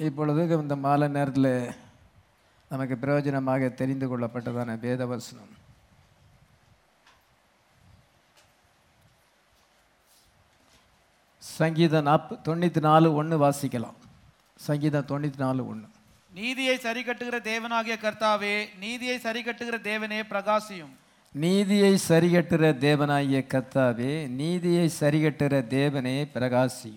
இப்பொழுது இந்த மாலை நேரத்தில் நமக்கு பிரயோஜனமாக தெரிந்து கொள்ளப்பட்டதான வேதவசனம் சங்கீதம் நாற்ப தொண்ணூற்றி நாலு ஒன்று வாசிக்கலாம் சங்கீதம் தொண்ணூற்றி நாலு ஒன்று நீதியை சரி கட்டுகிற தேவனாகிய கர்த்தாவே நீதியை சரி கட்டுகிற தேவனே பிரகாசியும் நீதியை சரிகட்டுற தேவனாகிய கர்த்தாவே நீதியை சரிகட்டுற தேவனே பிரகாசியும்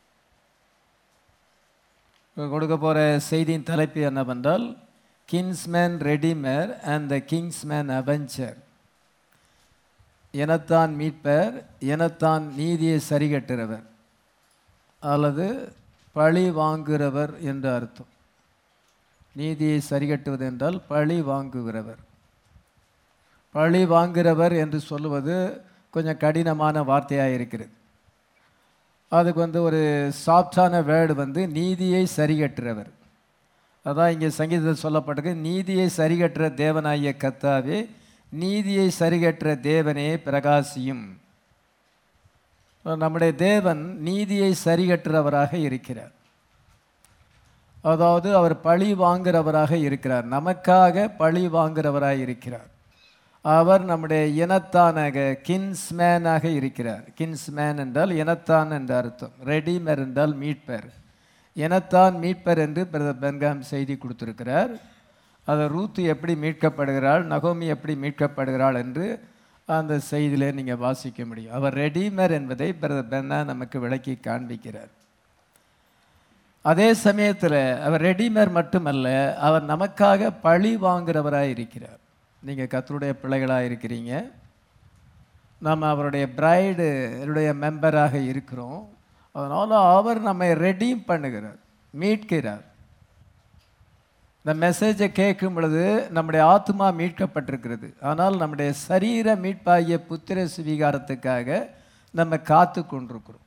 இப்ப கொடுக்க போகிற செய்தியின் தலைப்பு என்னவென்றால் kinsman redeemer and the kinsman avenger எனத்தான் மீட்பர் எனத்தான் நீதியை சரிகட்டுறவர் அல்லது பழி வாங்குகிறவர் என்று அர்த்தம் நீதியை சரிகட்டுவது என்றால் பழி வாங்குகிறவர் பழி வாங்குகிறவர் என்று சொல்லுவது கொஞ்சம் கடினமான வார்த்தையாக இருக்கிறது அதுக்கு வந்து ஒரு சாஃப்டான வேர்டு வந்து நீதியை சரிகட்டுறவர் அதான் இங்கே சங்கீதத்தில் சொல்லப்பட்டிருக்கு நீதியை சரிகட்டுற தேவனாகிய கத்தாவே நீதியை சரிகட்டுற தேவனே பிரகாசியும் நம்முடைய தேவன் நீதியை சரிகட்டுறவராக இருக்கிறார் அதாவது அவர் பழி வாங்குறவராக இருக்கிறார் நமக்காக பழி வாங்குறவராக இருக்கிறார் அவர் நம்முடைய இனத்தானாக கின்ஸ்மேனாக இருக்கிறார் கின்ஸ்மேன் என்றால் இனத்தான் என்ற அர்த்தம் ரெடிமர் என்றால் மீட்பர் இனத்தான் மீட்பர் என்று பிரதர் பென்காம் செய்தி கொடுத்திருக்கிறார் அதை ரூத்து எப்படி மீட்கப்படுகிறாள் நகோமி எப்படி மீட்கப்படுகிறாள் என்று அந்த செய்தியிலே நீங்கள் வாசிக்க முடியும் அவர் ரெடிமர் என்பதை பிரதர் பென்னா நமக்கு விளக்கி காண்பிக்கிறார் அதே சமயத்தில் அவர் ரெடிமேர் மட்டுமல்ல அவர் நமக்காக பழி வாங்குறவராக இருக்கிறார் நீங்கள் கத்தருடைய பிள்ளைகளாக இருக்கிறீங்க நம்ம அவருடைய பிரைடுடைய மெம்பராக இருக்கிறோம் அதனால் அவர் நம்மை ரெடீம் பண்ணுகிறார் மீட்கிறார் இந்த மெசேஜை கேட்கும் பொழுது நம்முடைய ஆத்மா மீட்கப்பட்டிருக்கிறது ஆனால் நம்முடைய சரீர மீட்பாகிய புத்திர சுவீகாரத்துக்காக நம்ம காத்து கொண்டிருக்கிறோம்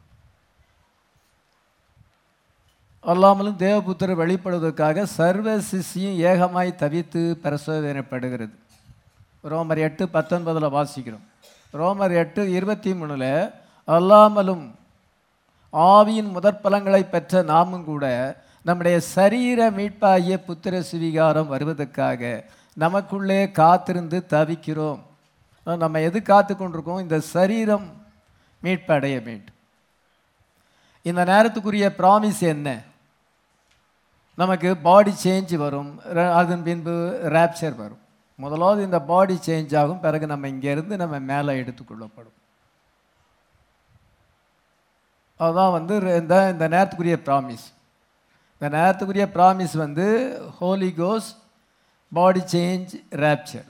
அல்லாமலும் தேவபுத்திரர் வெளிப்படுவதற்காக சர்வ சிசியும் ஏகமாய் தவித்து பிரசோதனைப்படுகிறது ரோமர் எட்டு பத்தொன்பதில் வாசிக்கிறோம் ரோமர் எட்டு இருபத்தி மூணில் அல்லாமலும் ஆவியின் முதற்பலங்களை பெற்ற நாமும் கூட நம்முடைய சரீர மீட்பாகிய புத்திர சுவிகாரம் வருவதற்காக நமக்குள்ளே காத்திருந்து தவிக்கிறோம் நம்ம எது காத்து கொண்டிருக்கோம் இந்த சரீரம் மீட்பு அடைய வேண்டும் இந்த நேரத்துக்குரிய ப்ராமிஸ் என்ன நமக்கு பாடி சேஞ்ச் வரும் ர- அதன் பின்பு ரேப்சர் வரும் முதலாவது இந்த பாடி சேஞ்ச் ஆகும் பிறகு நம்ம இங்கேருந்து நம்ம மேலே எடுத்துக்கொள்ளப்படும் அதுதான் வந்து ரெ- இந்த இந்த நேரத்துக்குரிய ப்ராமிஸ் இந்த நேரத்துக்குரிய ப்ராமிஸ் வந்து ஹோலி கோஸ் பாடி சேஞ்ச் ரேப்சர்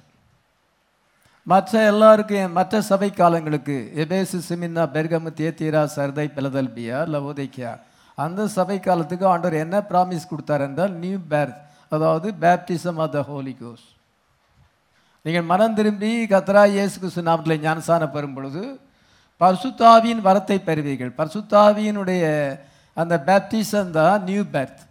மற்ற எல்லாருக்கும் மற்ற சபை காலங்களுக்கு எபேசு சிமின்னா பெர்கமு தேத்தீரா சர்தை பிலதல்பியா லவோதைக்கியா அந்த சபை காலத்துக்கு ஆண்டவர் என்ன ப்ராமிஸ் கொடுத்தார் என்றால் நியூ பேர்த் அதாவது பேப்டிசம் ஆஃப் த ஹோலி கோஸ் நீங்கள் மனம் திரும்பி கத்ரா இயேசு கிறிஸ்து நாமத்தில் ஞானசானம் பெறும் பொழுது பரிசுத்தாவியின் வரத்தை பெறுவீர்கள் பரிசுத்தாவியினுடைய அந்த பேப்டிசம் தான் நியூ பேர்த்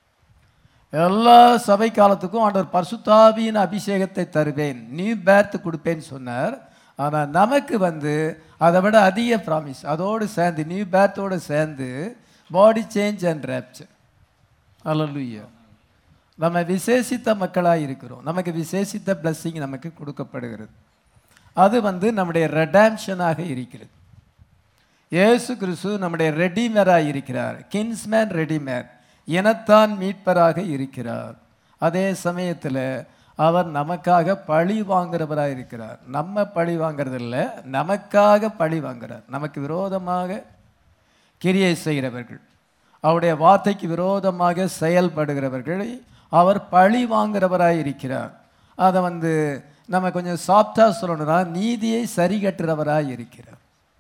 எல்லா சபை காலத்துக்கும் ஆண்டவர் பரிசுத்தாவியின் அபிஷேகத்தை தருவேன் நியூ பேர்த் கொடுப்பேன்னு சொன்னார் ஆனால் நமக்கு வந்து அதை விட அதிக ப்ராமிஸ் அதோடு சேர்ந்து நியூ பேர்த்தோடு சேர்ந்து பாடி சேஞ்ச் அண்ட் ரேப்சர் அல்லலுயா நம்ம விசேஷித்த மக்களாக இருக்கிறோம் நமக்கு விசேஷித்த blessing நமக்கு கொடுக்கப்படுகிறது அது வந்து நம்முடைய ரெடாம்ஷனாக இருக்கிறது இயேசு கிறிஸ்து நம்முடைய ரெடிமேராக இருக்கிறார் கின்ஸ்மேன் ரெடிமேர் இனத்தான் மீட்பராக இருக்கிறார் அதே சமயத்தில் அவர் நமக்காக பழி வாங்குறவராக இருக்கிறார் நம்ம பழி வாங்குறதில்ல நமக்காக பழி வாங்குறார் நமக்கு விரோதமாக கிரியை செய்கிறவர்கள் அவருடைய வார்த்தைக்கு விரோதமாக செயல்படுகிறவர்களை அவர் பழி வாங்குறவராய் இருக்கிறார் அதை வந்து நம்ம கொஞ்சம் சாஃப்டாக சொல்லணும்னா நீதியை சரிகட்டுறவராய் இருக்கிறார்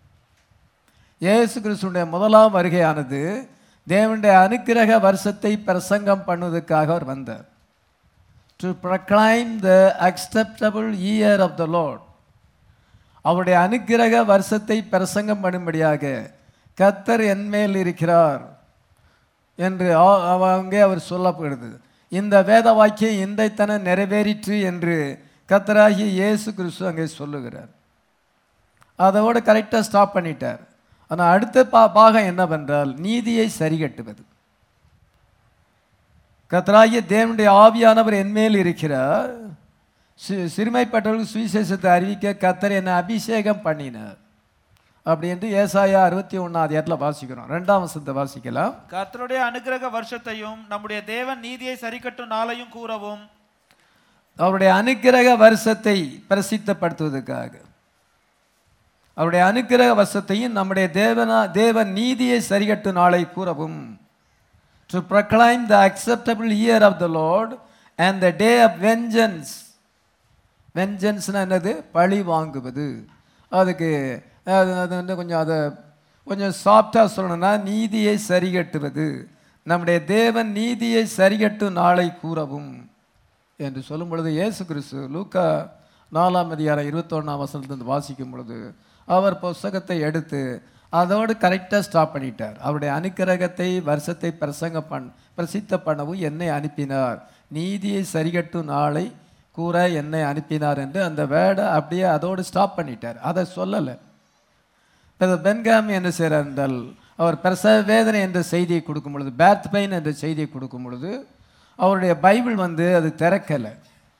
இயேசு கிறிஸ்துடைய முதலாம் வருகையானது தேவனுடைய அனுக்கிரக வருஷத்தை பிரசங்கம் பண்ணுவதற்காக அவர் வந்தார் to proclaim the acceptable year of the Lord அவருடைய அனுக்கிரக வருஷத்தை பிரசங்கம் பண்ணும்படியாக கத்தர் என்மேல் இருக்கிறார் என்று அ- அவ- அங்கே அவர் சொல்லப்படுது இந்த வேத வாக்கியம் இன்றைத்தன நிறைவேறிற்று என்று கத்தராகிய இயேசு கிறிஸ்து அங்கே சொல்லுகிறார் அதோட கரெக்டாக ஸ்டாப் பண்ணிட்டார் ஆனால் அடுத்த பா பாகம் என்னவென்றால் நீதியை சரிகட்டுவது கத்தராகிய தேவனுடைய ஆவியானவர் என்மேல் இருக்கிறார் சி- சிறுமைப்பட்டவர்களுக்கு சுவிசேஷத்தை அறிவிக்க கத்தர் என்னை அபிஷேகம் பண்ணினார் அப்படி என்று ஏசாயா அறுபத்தி ஒன்றாவது இடத்துல வாசிக்கிறோம் ரெண்டாம் வசனத்தை வாசிக்கலாம் கர்த்தருடைய அனுக்கிரக வருஷத்தையும் நம்முடைய தேவன் நீதியை சரிக்கட்டும் நாளையும் கூறவும் அவருடைய அனுக்கிரக வருஷத்தை பிரசித்தப்படுத்துவதற்காக அவருடைய அனுக்கிரக வருஷத்தையும் நம்முடைய தேவனா தேவன் நீதியை சரிகட்டு நாளை கூறவும் to proclaim the acceptable year of the Lord and the day of vengeance வெஞ்சன்ஸ்னா என்னது பழி வாங்குவது அதுக்கு அது அது வந்து கொஞ்சம் அதை கொஞ்சம் சாஃப்டாக சொல்லணும்னா நீதியை சரிகட்டுவது நம்முடைய தேவன் நீதியை சரிகட்டும் நாளை கூறவும் என்று சொல்லும் பொழுது இயேசு கிறிஸ்து லூக்கா நாலாம் அதிகாரம் இருபத்தொன்னாம் வசனத்திலிருந்து வாசிக்கும் பொழுது அவர் புஸ்தகத்தை எடுத்து அதோடு கரெக்டாக ஸ்டாப் பண்ணிட்டார் அவருடைய அனுக்கிரகத்தை வருஷத்தை பிரசங்க பண் பிரசித்த பண்ணவும் என்னை அனுப்பினார் நீதியை சரிகட்டும் நாளை கூற என்னை அனுப்பினார் என்று அந்த வேர்டை அப்படியே அதோடு ஸ்டாப் பண்ணிட்டார் அதை சொல்லலை இப்போ பென்காம் என்ன செய்கிறார் என்றால் அவர் பிரசவ வேதனை என்ற செய்தியை கொடுக்கும் பொழுது பேர்த் பெயின் என்ற செய்தியை கொடுக்கும் பொழுது அவருடைய பைபிள் வந்து அது திறக்கலை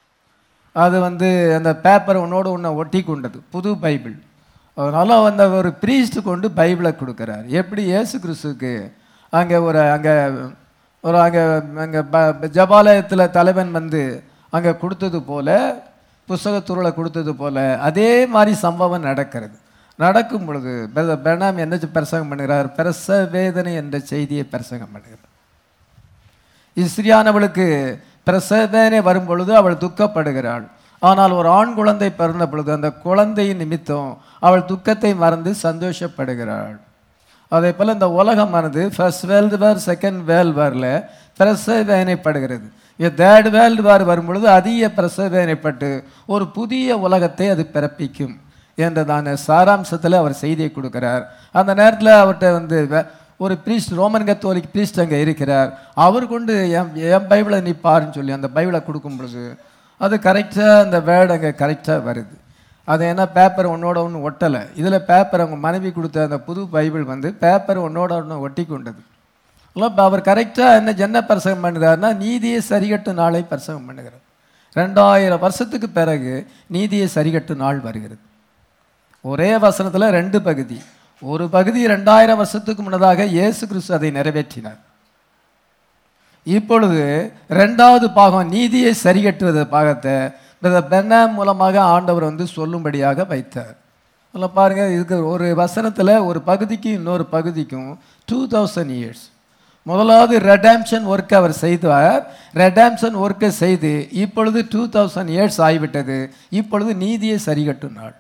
அது வந்து அந்த பேப்பர் ஒன்னோடு ஒன்று ஒட்டி கொண்டது புது பைபிள் அதனால் அந்த ஒரு ப்ரீஸ்ட் கொண்டு பைபிளை கொடுக்குறார் எப்படி இயேசு கிறிஸ்துக்கு அங்கே ஒரு அங்கே ஒரு அங்கே அங்கே ப ஜபாலயத்தில் தலைவன் வந்து அங்கே கொடுத்தது போல புஸ்தகத்துருளை கொடுத்தது போல அதே மாதிரி சம்பவம் நடக்கிறது நடக்கும் பொழுது பிரதர் பிரணாம் என்ன பிரசங்கம் பண்ணுகிறார் பிரச வேதனை என்ற செய்தியை பிரசங்கம் பண்ணுகிறார் இஸ்ரியானவளுக்கு பிரசவேதனை வரும் பொழுது அவள் துக்கப்படுகிறாள் ஆனால் ஒரு ஆண் குழந்தை பிறந்த பொழுது அந்த குழந்தையின் நிமித்தம் அவள் துக்கத்தை மறந்து சந்தோஷப்படுகிறாள் அதே போல் இந்த உலகமானது first world war second world வாரில் பிரசவேதனைப்படுகிறது தேர்ட் வேர்ல்டு வார் வரும் பொழுது அதிக பிரசவேதனைப்பட்டு ஒரு புதிய உலகத்தை அது பிறப்பிக்கும் என்றதான சாராம்சத்தில் அவர் செய்தியை கொடுக்கிறார் அந்த நேரத்தில் அவர்கிட்ட வந்து வே- ஒரு பிரீஸ்ட் ரோமன் கத்தோலிக் பிரீஸ்ட் அங்கே இருக்கிறார் அவர் கொண்டு என் என் பைபிளை நீ பாருன்னு சொல்லி அந்த பைபிளை கொடுக்கும் பொழுது அது கரெக்டாக அந்த வேர்டு அங்கே கரெக்டாக வருது அது என்ன பேப்பர் ஒன்றோட ஒன்று ஒட்டலை இதில் பேப்பர் அவங்க மனைவி கொடுத்த அந்த புது பைபிள் வந்து பேப்பர் ஒன்றோட ஒன்று ஒட்டி கொண்டது இப்போ அவர் கரெக்டாக என்ன என்ன பிரசங்கம் பண்ணுறாருன்னா நீதியை சரிகட்டு நாளை பிரசங்கம் பண்ணுகிறார் ரெண்டாயிரம் வருஷத்துக்கு பிறகு நீதியை சரிகட்டு நாள் வருகிறது ஒரே வசனத்தில் ரெண்டு பகுதி ஒரு பகுதி ரெண்டாயிரம் வருஷத்துக்கு முன்னதாக இயேசு கிறிஸ்து அதை நிறைவேற்றினார் இப்பொழுது ரெண்டாவது பாகம் நீதியை சரிகட்டுவது பாகத்தை பிரதர் பெர்னாம் மூலமாக ஆண்டவர் வந்து சொல்லும்படியாக வைத்தார் அதில் பாருங்க இதுக்கு ஒரு வசனத்தில் ஒரு பகுதிக்கும் இன்னொரு பகுதிக்கும் டூ தௌசண்ட் இயர்ஸ் முதலாவது ரெடாம்ஷன் ஒர்க் அவர் செய்தார் ரெடாம்ஷன் ஒர்க்கை செய்து இப்பொழுது டூ தௌசண்ட் இயர்ஸ் ஆகிவிட்டது இப்பொழுது நீதியை சரிகட்டும் நாள்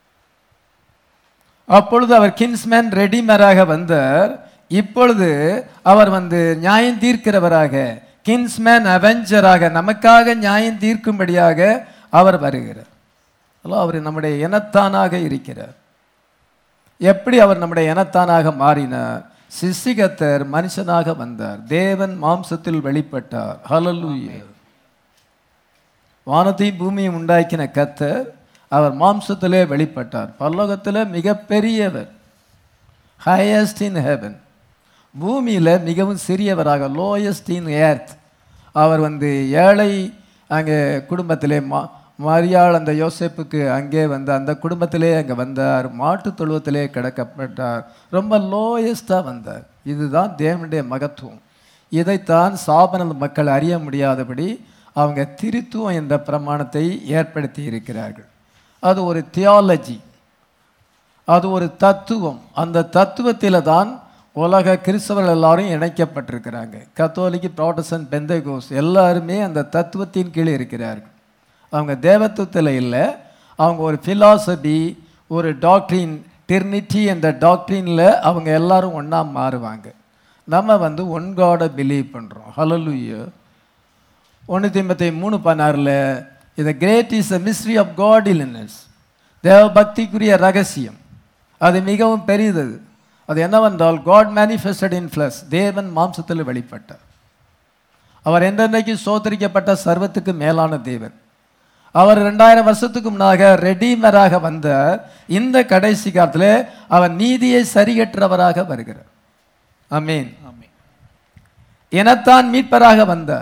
அப்பொழுது அவர் கின்ஸ்மேன் ரெடிமராக வந்தார் இப்பொழுது அவர் வந்து நியாயம் தீர்க்கிறவராக கின்ஸ்மேன் அவெஞ்சராக நமக்காக நியாயம் தீர்க்கும்படியாக அவர் வருகிறார் அல்ல அவர் நம்முடைய இனத்தானாக இருக்கிறார் எப்படி அவர் நம்முடைய இனத்தானாக மாறினார் சிசிகத்தர் மனுஷனாக வந்தார் தேவன் மாம்சத்தில் வெளிப்பட்டார் ஹalleluya வானத்தையும் பூமியும் உண்டாக்கின கத்தர் அவர் மாம்சத்திலே வெளிப்பட்டார் பரலோகத்தில் மிகப்பெரியவர் ஹையஸ்ட் இன் ஹெவன் பூமியில் மிகவும் சிறியவராக லோயஸ்ட் இன் ஏர்த் அவர் வந்து ஏழை அங்கே குடும்பத்திலே மா மரியாள் அந்த யோசேப்புக்கு அங்கே வந்து அந்த குடும்பத்திலே அங்கே வந்தார் மாட்டுத் தொழுவத்திலே கிடக்கப்பட்டார் ரொம்ப லோயஸ்டாக வந்தார் இதுதான் தேவனுடைய மகத்துவம் இதைத்தான் சாபன மக்கள் அறிய முடியாதபடி அவங்க திருத்துவம் என்ற பிரமாணத்தை ஏற்படுத்தி இருக்கிறார்கள் அது ஒரு தியாலஜி அது ஒரு தத்துவம் அந்த தத்துவத்தில் தான் உலக கிறிஸ்தவர்கள் எல்லாரும் இணைக்கப்பட்டிருக்கிறாங்க கத்தோலிக்கு ப்ராட்டஸ்டன்ட் பெந்தகோஸ் எல்லாருமே அந்த தத்துவத்தின் கீழ் இருக்கிறார்கள் அவங்க தேவத்துவத்தில் இல்லை அவங்க ஒரு ஃபிலாசபி ஒரு டாக்ட்ரின் டிர்னிட்டி என்ற டாக்ட்ரினில் அவங்க எல்லாரும் ஒன்றா மாறுவாங்க நம்ம வந்து ஒன் காடை பிலீவ் பண்ணுறோம் ஹலலுயோ ஒன்று திம்பத்தை மூணு பதினாறில் இது great is a mystery of godliness தேவ பக்திக்குரிய ரகசியம் அது மிகவும் பெரியது அது என்னவென்றால் காட் மேனிஃபெஸ்டட் இன் ஃப்ளஸ் தேவன் மாம்சத்தில் வெளிப்பட்டார் அவர் என்றென்றைக்கு சோதரிக்கப்பட்ட சர்வத்துக்கு மேலான தேவன் அவர் ரெண்டாயிரம் வருஷத்துக்கு முன்னாக ரெடீமராக வந்த இந்த கடைசி காலத்தில் அவர் நீதியை சரிகற்றவராக வருகிறார் அமீன் ஆமென் இனத்தான் மீட்பராக வந்தார்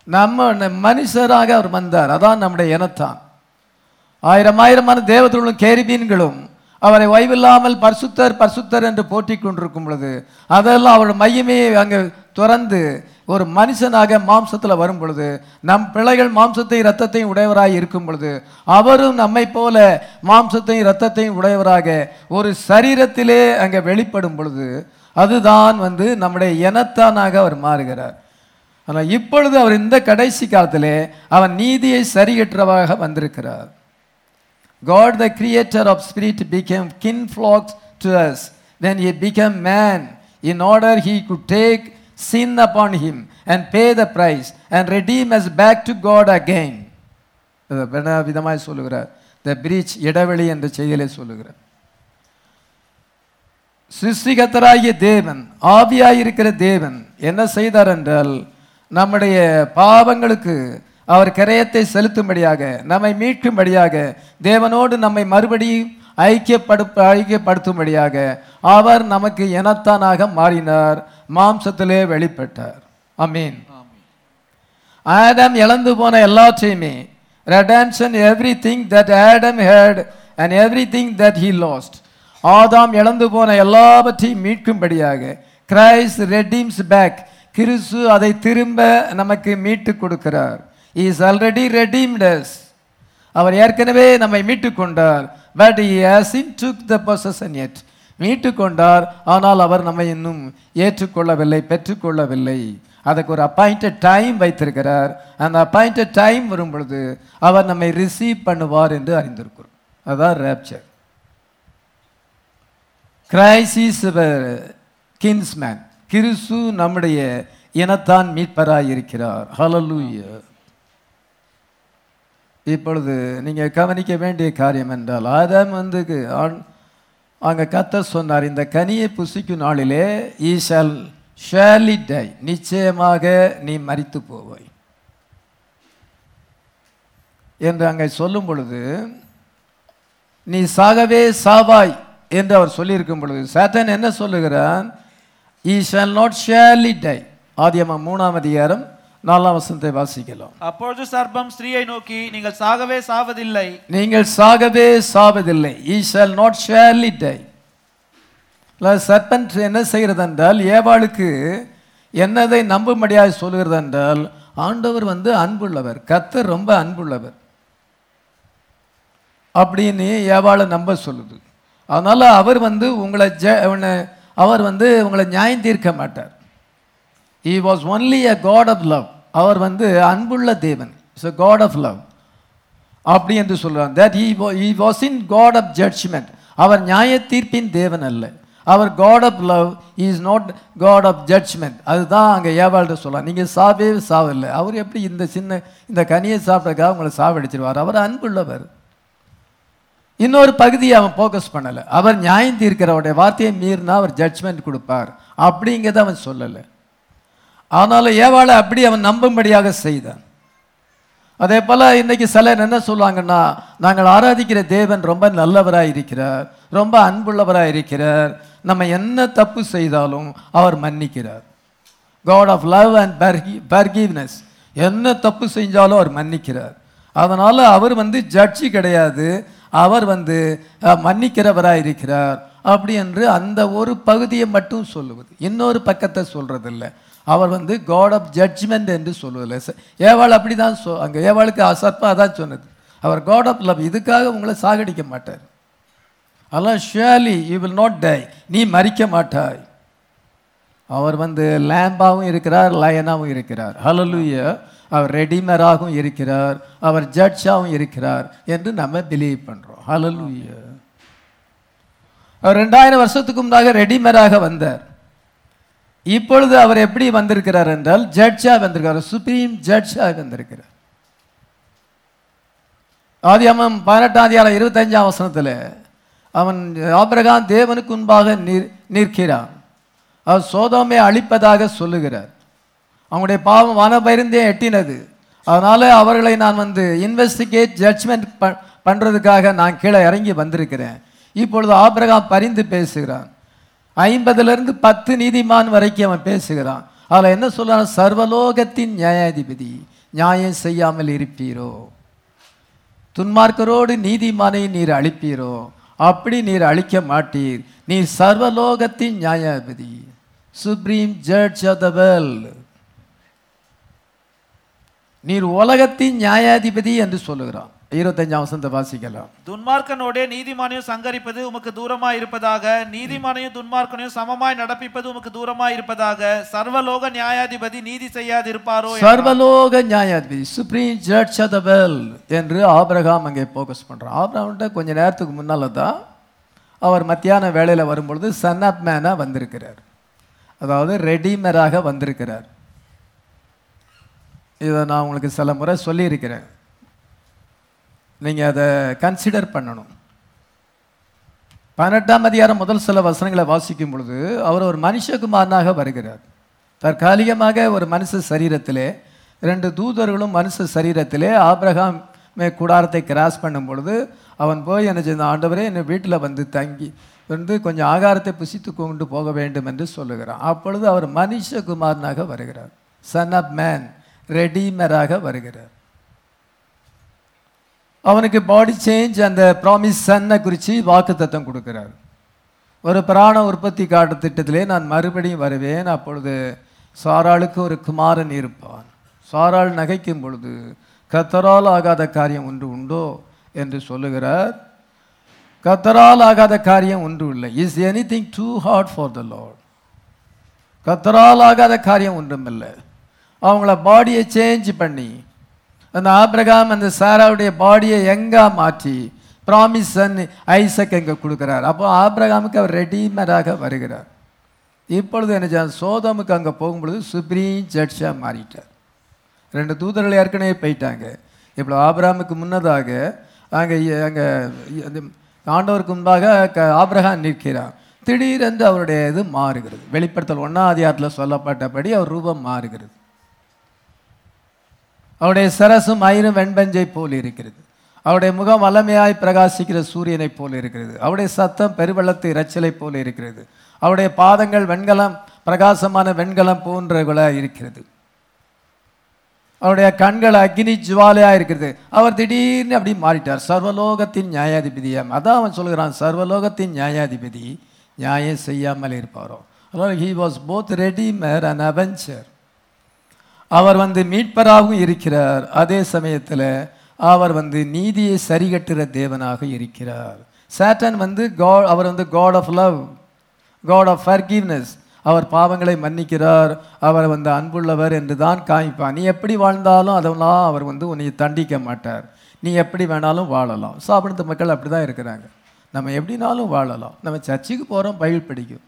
நம்ம ந- மனுஷராக அவர் வந்தார் அதான் நம்முடைய இனத்தான் ஆயிரம் ஆயிரமான தேவதர்களும் கேரிபீன்களும் அவரை ஓய்வில்லாமல் பரிசுத்தர் பரிசுத்தர் என்று போற்றிக் கொண்டிருக்கும் பொழுது அதெல்லாம் அவருடைய மையமே அங்கே துறந்து ஒரு மனுஷனாக மாம்சத்தில் வரும் பொழுது நம் பிள்ளைகள் மாம்சத்தையும் இரத்தத்தையும் உடையவராய் இருக்கும் பொழுது அவரும் நம்மை போல மாம்சத்தையும் இரத்தத்தையும் உடையவராக ஒரு சரீரத்திலே அங்கே வெளிப்படும் பொழுது அதுதான் வந்து நம்முடைய இனத்தானாக அவர் மாறுகிறார் ஆனால் இப்பொழுது அவர் இந்த கடைசி காலத்திலே அவன் நீதியை சரிகற்றவாக வந்திருக்கிறார் God, the creator of spirit, became kinflocks to us when he became man, in order he could take sin upon him and pay the price and redeem us back to God again. இது வேற விதமாய் சொல்லுகிறார் த breach இடைவெளி என்ற செய்தியிலே சொல்லுகிறார் சிருஷ்டிகத்தராகிய தேவன் ஆவியாயிருக்கிற தேவன் என்ன செய்தார் என்றால் நம்முடைய பாவங்களுக்கு அவர் கிரயத்தை செலுத்தும்படியாக நம்மை மீட்கும்படியாக தேவனோடு நம்மை மறுபடியும் ஐக்கியப்படு ஐக்கியப்படுத்தும்படியாக அவர் நமக்கு இனத்தானாக மாறினார் மாம்சத்திலே வெளிப்பட்டார் அமீன் ஆடம் இழந்து போன எல்லாத்தையுமே redemption everything that Adam had and everything that he lost ஆதாம் இழந்து போன எல்லாவற்றையும் மீட்கும்படியாக கிரைஸ்ட் ரெடீம்ஸ் பேக் கிறிஸ்து அதை திரும்ப நமக்கு மீட்டு கொடுக்கிறார் இஸ் ஆல்ரெடி ரெடீம்டஸ் அவர் ஏற்கனவே நம்மை மீட்டு கொண்டார் but he hasn't took the possession yet மீட்டு கொண்டார் ஆனால் அவர் நம்மை இன்னும் ஏற்றுக்கொள்ளவில்லை பெற்றுக்கொள்ளவில்லை அதுக்கு ஒரு அப்பாயிண்டட் டைம் வைத்திருக்கிறார் அந்த அப்பாயிண்டட் டைம் வரும் பொழுது அவர் நம்மை ரிசீவ் பண்ணுவார் என்று அறிந்திருக்கிறோம் அதான் ரேப்சர் கிரைஸ் இஸ் கின்ஸ்மேன் கிறிஸ்து நம்முடைய இனத்தான் மீட்பராய் இருக்கிறார் ஹalleluya இப்பொழுது நீங்க கவனிக்க வேண்டிய காரியம் என்றால் ஆதாம் வந்து ஆண்- அங்க கத்த சொன்னார் இந்த கனியை புசிக்கும் நாளிலே ஈ ஷால் ஷேலி டை நிச்சயமாக நீ மரித்து போவாய் என்று அங்கே சொல்லும் பொழுது நீ சாகவே சாவாய் என்று அவர் சொல்லியிருக்கும் பொழுது சாத்தான் என்ன சொல்லுகிறான் ye shall not surely die ஆதியமம் மூணாம் அதிகாரம் நாலாம் வசனத்தை வாசிக்கலாம் அப்பொழுது சர்ப்பம் ஸ்திரீயை நோக்கி நீங்கள் சாகவே சாவதில்லை நீங்கள் சாகவே சாவதில்லை ye shall not surely die serpent என்ன செய்கிறது என்றால் ஏவாளுக்கு என்னதை நம்பும்படியாக சொல்கிறது என்றால் ஆண்டவர் வந்து அன்புள்ளவர் கர்த்தர் ரொம்ப அன்புள்ளவர் அப்படின்னு ஏவாளை நம்ப சொல்லுது அதனால அவர் வந்து உங்களை ஜ உன்னை- அவர் வந்து உங்களை நியாயம் தீர்க்க மாட்டார் he was only a god of love அவர் வந்து அன்புள்ள தேவன் is a god of love அப்படி என்று சொல்றான் that he wa- he was in god of judgment அவர் நியாய தீர்ப்பின் தேவன் அல்ல அவர் god of love he is not god of judgment அதுதான் அங்க ஏவாள்கிட்ட சொல்லலாம் நீங்க சாவே சாவில்லை அவர் எப்படி இந்த சின்ன இந்த கனியை சாப்பிட்டதுக்காக உங்களை சாவடிச்சிருவார் அவர் அன்புள்ளவர் இன்னொரு பகுதியை அவன் ஃபோக்கஸ் பண்ணல அவர் நியாயம் தீர்க்கிறவருடைய வார்த்தையை மீறினா அவர் ஜட்ஜ்மெண்ட் கொடுப்பார் அப்படிங்கிறத அவன் சொல்லலை ஆனாலும் ஏவாளை அப்படி அவன் நம்பும்படியாக செய்தான் அதே போல இன்னைக்கு சிலர் என்ன சொல்லுவாங்கன்னா நாங்கள் ஆராதிக்கிற தேவன் ரொம்ப நல்லவராய் இருக்கிறார் ரொம்ப அன்புள்ளவராய் இருக்கிறார் நம்ம என்ன தப்பு செய்தாலும் அவர் மன்னிக்கிறார் God of love and forgiveness என்ன தப்பு செஞ்சாலும் அவர் மன்னிக்கிறார் அதனால அவர் வந்து ஜட்ஜி கிடையாது அவர் வந்து அஹ், மன்னிக்கிறவராய் இருக்கிறார் அப்படி என்று அந்த ஒரு பகுதியை மட்டும் சொல்லுவது இன்னொரு பக்கத்தை சொல்றதில்லை அவர் வந்து காட் ஆஃப் ஜட்ஜ்மெண்ட் என்று சொல்வதில்லை ச- ஏவாள் அப்படி தான் சொ அங்கே ஏவாளுக்கு சர்ப்பம் அதான் சொன்னது அவர் காட் ஆஃப் லவ் இதுக்காக உங்களை சாகடிக்க மாட்டார் அதெல்லாம் surely you will not die நீ மறிக்க மாட்டாய் அவர் வந்து லேம்பாவும் இருக்கிறார் லயனாவும் இருக்கிறார் ஹalleluya அவர் ரெடிமராகவும் இருக்கிறார் அவர் ஜட்ஜாகவும் இருக்கிறார் என்று நம்ம பிலீவ் பண்றோம் ஹalleluya அவர் ரெண்டாயிரம் வருஷத்துக்கு முன்னாக ரெடிமராக வந்தார் இப்பொழுது அவர் எப்படி வந்திருக்கிறார் என்றால் ஜட்ஜா வந்திருக்கிறார் சுப்ரீம் ஜட்ஜா வந்திருக்கிறார் ஆதியாமம் பதினெட்டாம் அதிகாரம் இருபத்தஞ்சாம் வசனத்தில் அவன் ஆபிரகாம் தேவனுக்கு முன்பாக நிற் நிற்கிறான் அவர் சோதோமை அழிப்பதாக சொல்லுகிறார் அவங்களுடைய பாவம் வனபயிருந்தே எட்டினது அதனால அவர்களை நான் வந்து இன்வெஸ்டிகேட் ஜட்ஜ்மெண்ட் பண்றதுக்காக நான் கீழே இறங்கி வந்திருக்கிறேன் இப்பொழுது ஆபிரகாம் பரிந்து பேசுகிறான் ஐம்பதுல இருந்து பத்து நீதிமான் வரைக்கும் அவன் பேசுகிறான் அதில் என்ன சொல்றான் சர்வலோகத்தின் நியாயாதிபதி நியாயம் செய்யாமல் இருப்பீரோ துன்மார்க்கரோடு நீதிமானை நீர் அழிப்பீரோ அப்படி நீர் அழிக்க மாட்டீர் நீர் சர்வலோகத்தின் நியாயாதிபதி supreme judge of the world நீர் உலகத்தின் நியாயாதிபதி என்று சொல்லுகிறான் இருபத்தஞ்சாம் வசந்த வாசிக்கலாம் துன்மார்க்கனோடே நீதிமானையும் சங்கரிப்பது உமக்கு தூரமாய் இருப்பதாக நீதிமானையும் துன்மார்க்கனையும் சமமாய் நடப்பிப்பது உமக்கு தூரமாய் இருப்பதாக சர்வலோக நியாயாதிபதி நீதி செய்யாதிருப்பாரோ சர்வலோக நியாயாதிபதி supreme judge of the world என்று ஆபிரகாம் அங்கே ஃபோக்கஸ் பண்றான் ஆபிரகாம்கிட்ட கொஞ்ச நேரத்துக்கு முன்னால தான் அவர் மத்தியான வேளையில் வரும்பொழுது சன் ஆப் மேனாக வந்திருக்கிறார் அதாவது ரெடிமராக வந்திருக்கிறார் இதை நான் உங்களுக்கு சில முறை சொல்லியிருக்கிறேன் நீங்கள் அதை கன்சிடர் பண்ணணும் பதினெட்டாம் அதிகாரம் முதல் சில வசனங்களை வாசிக்கும் பொழுது அவர் ஒரு மனுஷகுமாரனாக வருகிறார் தற்காலிகமாக ஒரு மனுஷ சரீரத்திலே ரெண்டு தூதர்களும் மனுஷ சரீரத்திலே ஆபிரகாம் மே கூடாரத்தை கிராஸ் பண்ணும் பொழுது அவன் போய் என்ன செய்த ஆண்டவரே என்னை வீட்டில் வந்து தங்கி வந்து கொஞ்சம் ஆகாரத்தை புசித்து கொண்டு போக வேண்டும் என்று சொல்லுகிறான் அப்பொழுது அவர் மனுஷகுமாரனாக வருகிறார் சன் ஆஃப் மேன் ரெடீமராக வருகிறார் அவனுக்கு பாடி சேஞ்ச் அந்த ப்ராமிஸ் சன்னை குறித்து வாக்குத்தத்தம் கொடுக்கிறார் ஒரு பிராண உற்பத்தி காட்டு திட்டத்திலே நான் மறுபடியும் வருவேன் அப்பொழுது சாராளுக்கு ஒரு குமாரன் இருப்பான் சாராள் நகைக்கும் பொழுது கத்தரால் ஆகாத காரியம் ஒன்று உண்டோ என்று சொல்லுகிறார் கத்தரால் ஆகாத காரியம் ஒன்று இல்லை is anything too hard for the Lord கத்தரால் ஆகாத காரியம் ஒன்றுமில்லை அவங்கள பாடியை சேஞ்ச் பண்ணி அந்த ஆபிரகாம் அந்த சாராவுடைய பாடியை எங்கா மாற்றி ப்ராமிஸ் சன் ஐசக் எங்க கொடுக்குறார் அப்போ ஆபிரகாமுக்கு அவர் ரெடிமேடாக வருகிறார் இப்பொழுது என்ன செய்ய- சோதோமுக்கு அங்கே போகும்பொழுது சுப்ரீம் ஜட்ஜாக மாறிட்டார் ரெண்டு தூதர்கள் ஏற்கனவே போயிட்டாங்க இப்போ ஆபிரகாமுக்கு முன்னதாக அங்கே அங்கே ஆண்டவருக்கு முன்பாக க- ஆபிரகாம் நிற்கிறார் திடீரென்று அவருடைய இது மாறுகிறது வெளிப்படுத்தல் ஒன்றாம் அதிகாரத்தில் சொல்லப்பட்டபடி அவர் ரூபம் மாறுகிறது அவருடைய சரசும் மயிரும் வெண்பஞ்சை போல் இருக்கிறது அவருடைய முகம் வல்லமையாய் பிரகாசிக்கிற சூரியனைப் போல் இருக்கிறது அவருடைய சத்தம் பெருவெள்ளத்து இரைச்சலைப் போல் இருக்கிறது அவருடைய பாதங்கள் வெண்கலம் பிரகாசமான வெண்கலம் போன்றவர்களாக இருக்கிறது அவருடைய கண்கள் அக்னி ஜுவாலையா இருக்கிறது அவர் திடீர்னு அப்படி மாறிட்டார் சர்வலோகத்தின் நியாயாதிபதியாம் அதான் அவன் சொல்கிறான் சர்வலோகத்தின் நியாயாதிபதி நியாயம் செய்யாமல் இருப்பாரோ அதனால் he was both redeemer and avenger அவர் வந்து மீட்பராகவும் இருக்கிறார் அதே சமயத்தில் அவர் வந்து நீதியை சரிகட்டுற தேவனாக இருக்கிறார் சாட்டன் வந்து காட் அவர் வந்து God of love God of forgiveness அவர் பாவங்களை மன்னிக்கிறார் அவர் வந்து அன்புள்ளவர் என்று தான் காமிப்பான் நீ எப்படி வாழ்ந்தாலும் அதெல்லாம் அவர் வந்து உன்னை தண்டிக்க மாட்டார் நீ எப்படி வேணாலும் வாழலாம் சாப்பிடுத்த மக்கள் அப்படி தான் இருக்கிறாங்க நம்ம எப்படினாலும் வாழலாம் நம்ம சர்ச்சுக்கு போகிறோம் பைபிள் படிக்கும்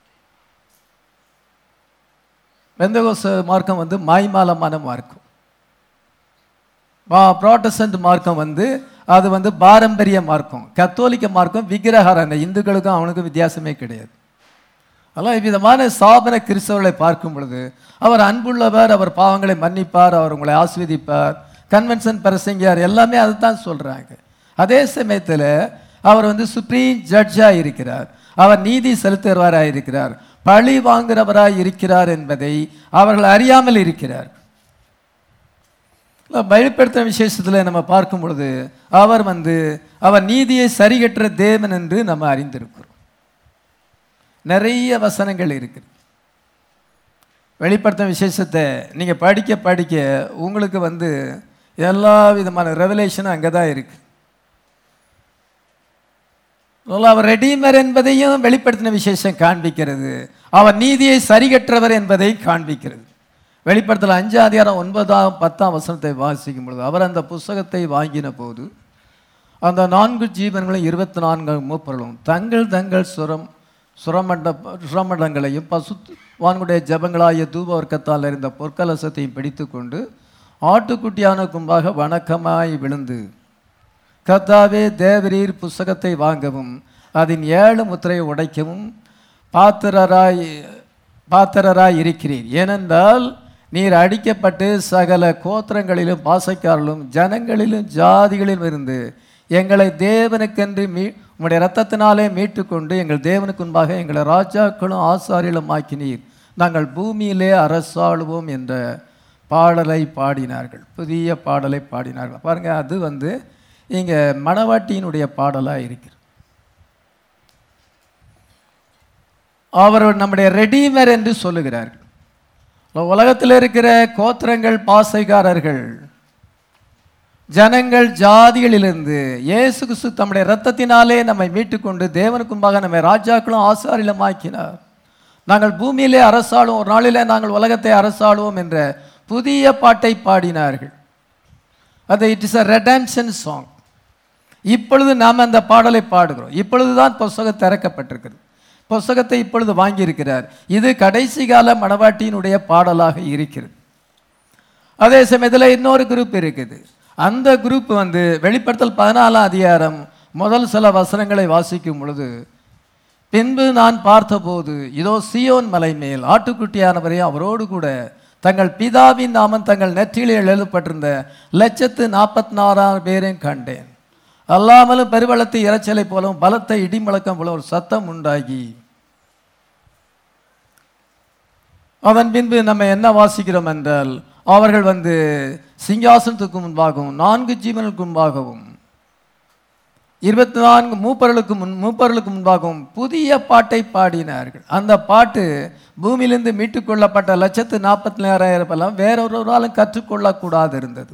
பெந்தகோச மார்க்கம் வந்து மாய்மாலமான மார்க்கம் ப்ராட்டஸ்டன்ட் மார்க்கம் வந்து அது வந்து பாரம்பரிய மார்க்கம் கத்தோலிக்க மார்க்கம் விக்கிரகாரங்க இந்துக்களுக்கும் அவனுக்கும் வித்தியாசமே கிடையாது அதெல்லாம் இவ்விதமான சாபன கிறிஸ்தவர்களை பார்க்கும் பொழுது அவர் அன்புள்ளவர் அவர் பாவங்களை மன்னிப்பார் அவர் உங்களை ஆஸ்வதிப்பார் கன்வென்ஷன் பிரசங்கியார் எல்லாமே அதுதான் சொல்றாங்க அதே சமயத்தில் அவர் வந்து சுப்ரீம் ஜட்ஜாக இருக்கிறார் அவர் நீதி செலுத்துகிறவராக இருக்கிறார் பழி வாங்குறவராய் இருக்கிறார் என்பதை அவர்கள் அறியாமல் இருக்கிறார் பயப்படுத்துகிற விசேஷத்தில் நம்ம பார்க்கும் பொழுது அவர் வந்து அவர் நீதியை சரிகட்டுற தேவன் என்று நம்ம அறிந்திருக்கிறோம் நிறைய வசனங்கள் இருக்குது வெளிப்படுத்தும் விசேஷத்தை நீங்கள் படிக்க படிக்க உங்களுக்கு வந்து எல்லா விதமான ரெவலேஷனும் அங்கே தான் இருக்கு அதனால அவர் ரெடீமர் என்பதையும் வெளிப்படுத்தின விசேஷம் காண்பிக்கிறது அவர் நீதியை சரிகற்றவர் என்பதை காண்பிக்கிறது வெளிப்படுத்தல அஞ்சாம் அதிகாரம் ஒன்பதாம் பத்தாம் வசனத்தை வாசிக்கும் பொழுது அவர் அந்த புஸ்தகத்தை வாங்கின போது அந்த நான்கு ஜீவன்களும் இருபத்தி நான்கு மூப்பர்களும் தங்கள் தங்கள் சுரம் சுரமண்ட சுரமண்டங்களையும் பசு வான்குடைய ஜபங்களாகிய தூப வர்க்கத்தால் இருந்த பொற்கலசத்தையும் பிடித்துக்கொண்டு ஆட்டுக்குட்டியான கும்பாக வணக்கமாய் விழுந்து கர்த்தாவே தேவரீர் புஸ்தகத்தை வாங்கவும் அதன் ஏழு முத்திரையை உடைக்கவும் பாத்திரராய் பாத்திரராய் இருக்கிறீர் ஏனென்றால் நீர் அடிக்கப்பட்டு சகல கோத்திரங்களிலும் பாசைக்காரர்களும் ஜனங்களிலும் ஜாதிகளிலும் இருந்து எங்களை தேவனுக்கென்று மீ உம்முடைய இரத்தத்தினாலே மீட்டுக்கொண்டு எங்கள் தேவனுக்கு முன்பாக எங்களை ராஜாக்களும் ஆசாரிகளும் ஆக்கினீர் நாங்கள் பூமியிலே அரசாளுவோம் என்ற பாடலை பாடினார்கள் புதிய பாடலை பாடினார்கள் பாருங்க அது வந்து இங்கே மணவாட்டியினுடைய பாடலாக இருக்கிறது அவர் நம்முடைய ரெடீமர் என்று சொல்லுகிறார்கள் உலகத்தில் இருக்கிற கோத்திரங்கள் பாசைக்காரர்கள் ஜனங்கள் ஜாதிகளிலிருந்து இயேசு கிறிஸ்து தம்முடைய இரத்தத்தினாலே நம்மை மீட்டுக்கொண்டு தேவனுக்கு முன்பாக நம்மை ராஜாக்களும் ஆசாரிலும் ஆக்கினார் நாங்கள் பூமியிலே அரசாளுவோம் ஒரு நாளிலே நாங்கள் உலகத்தை அரசாளுவோம் என்ற புதிய பாட்டை பாடினார்கள் அது it is a redemption song இப்பொழுது நாம் அந்த பாடலை பாடுகிறோம் இப்பொழுதுதான் புஸ்தகம் திறக்கப்பட்டிருக்கிறது புஸ்தகத்தை இப்பொழுது வாங்கியிருக்கிறார் இது கடைசி கால மணவாட்டியினுடைய பாடலாக இருக்கிறது அதே சமயத்தில் இன்னொரு குரூப் இருக்குது அந்த குரூப் வந்து வெளிப்படுத்தல் பதினாலாம் அதிகாரம் முதல் சில வசனங்களை வாசிக்கும் பொழுது பின்பு நான் பார்த்தபோது இதோ சியோன் மலை மேல் ஆட்டுக்குட்டியானவரே அவரோடு கூட தங்கள் பிதாவின் நாமம் தங்கள் நெற்றியில் எழுதப்பட்டிருந்த லட்சத்து நாற்பத்தி நாறாயிரம் பேரையும் கண்டேன் அல்லாமலும் பெருவளத்தை இரைச்சலை போலவும் பலத்த இடி முழக்கம் போல ஒரு சத்தம் உண்டாகி அதன் பின்பு நம்ம என்ன வாசிக்கிறோம் என்றால் அவர்கள் வந்து சிங்காசனத்துக்கு முன்பாகவும் நான்கு ஜீவனுக்கு முன்பாகவும் இருபத்தி நான்கு மூப்பர்களுக்கு முன் மூப்பர்களுக்கு முன்பாகவும் புதிய பாட்டை பாடினார்கள் அந்த பாட்டு பூமியிலிருந்து மீட்டுக் கொள்ளப்பட்ட லட்சத்து நாற்பத்தி நாலாயிரம் எல்லாம் வேறொருவராலும் கற்றுக்கொள்ளக்கூடாது இருந்தது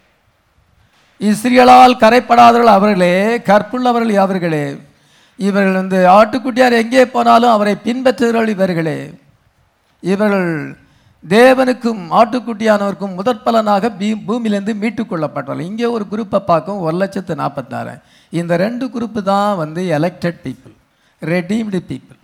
இஸ்ரீகளால் கரைப்படாதவர்கள் அவர்களே கற்புள்ளவர்கள் அவர்களே இவர்கள் வந்து ஆட்டுக்குட்டியார் எங்கே போனாலும் அவரை பின்பற்றுகிறவர்கள் இவர்களே இவர்கள் தேவனுக்கும் ஆட்டுக்குட்டியானவருக்கும் முதற்பலனாக பீ பூமியிலேருந்து மீட்டு கொள்ளப்பட்டார்கள் இங்கே ஒரு குரூப்பை பார்க்கும் ஒரு லட்சத்து நாற்பத்தாறு இந்த ரெண்டு குரூப்பு தான் வந்து எலெக்டட் பீப்புள் ரெடீம்டு பீப்புள்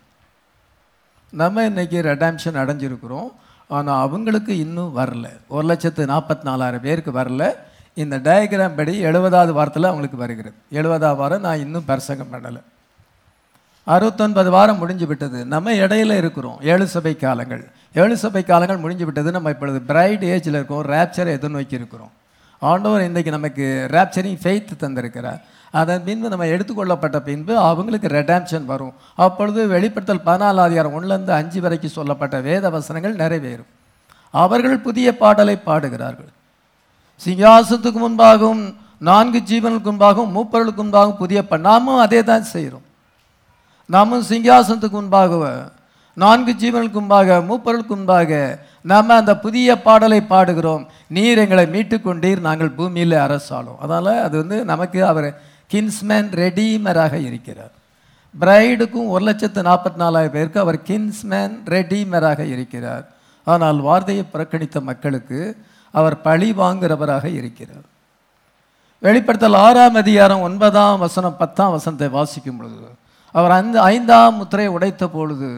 நம்ம இன்னைக்கு ரெடாம்ஷன் அடைஞ்சிருக்கிறோம் ஆனால் அவங்களுக்கு இன்னும் வரல ஒரு லட்சத்து நாற்பத்தி நாலாயிரம் பேருக்கு வரல இந்த டயக்ராம் படி எழுபதாவது வாரத்தில் அவங்களுக்கு வருகிறது எழுபதாவது வாரம் நான் இன்னும் பிரசங்கம் பண்ணலை அறுபத்தொன்பது வாரம் முடிஞ்சு விட்டது நம்ம இடையில இருக்கிறோம் ஏழு சபை காலங்கள் ஏழு சபை காலங்கள் முடிஞ்சு விட்டது நம்ம இப்பொழுது பிரைட் ஏஜில் இருக்கோம் ரேப்சரை எதிர்நோக்கி இருக்கிறோம் ஆண்டவர் இன்றைக்கு நமக்கு ரேப்சரிங் ஃபெய்த் தந்திருக்கிறார் அதன் பின்பு நம்ம எடுத்துக்கொள்ளப்பட்ட பின்பு அவங்களுக்கு ரெடாம்ஷன் வரும் அப்பொழுது வெளிப்படுத்தல் பதினாலு அதிகாரம் ஒன்றுலேருந்து அஞ்சு வரைக்கும் சொல்லப்பட்ட வேத வசனங்கள் நிறைவேறும் அவர்கள் புதிய பாடலை பாடுகிறார்கள் சிங்காசனத்துக்கு முன்பாகவும் நான்கு ஜீவனுக்கு முன்பாகவும் மூப்பர்களுக்கு முன்பாகவும் புதிய ப நாமும் அதே தான் செய்கிறோம் நாமும் சிங்காசனத்துக்கு முன்பாக நான்கு ஜீவனுக்கு முன்பாக மூப்பர்களுக்கு முன்பாக நாம் அந்த புதிய பாடலை பாடுகிறோம் நீர் எங்களை மீட்டுக் கொண்டீர் நாங்கள் பூமியில் அரசாளும் அதனால் அது வந்து நமக்கு அவர் கின்ஸ்மேன் ரெடீமராக இருக்கிறார் பிரைடுக்கும் ஒரு லட்சத்து நாற்பத்தி நாலாயிரம் பேருக்கு அவர் கின்ஸ்மேன் ரெடீமராக இருக்கிறார் ஆனால் வார்த்தையை புறக்கணித்த மக்களுக்கு அவர் பழி வாங்குகிறவராக இருக்கிறார் வெளிப்படுத்தல் ஆறாம் அதிகாரம் ஒன்பதாம் வசனம் பத்தாம் வசனத்தை வாசிக்கும் பொழுது அவர் அந்த ஐந்தாம் முத்திரையை உடைத்த பொழுது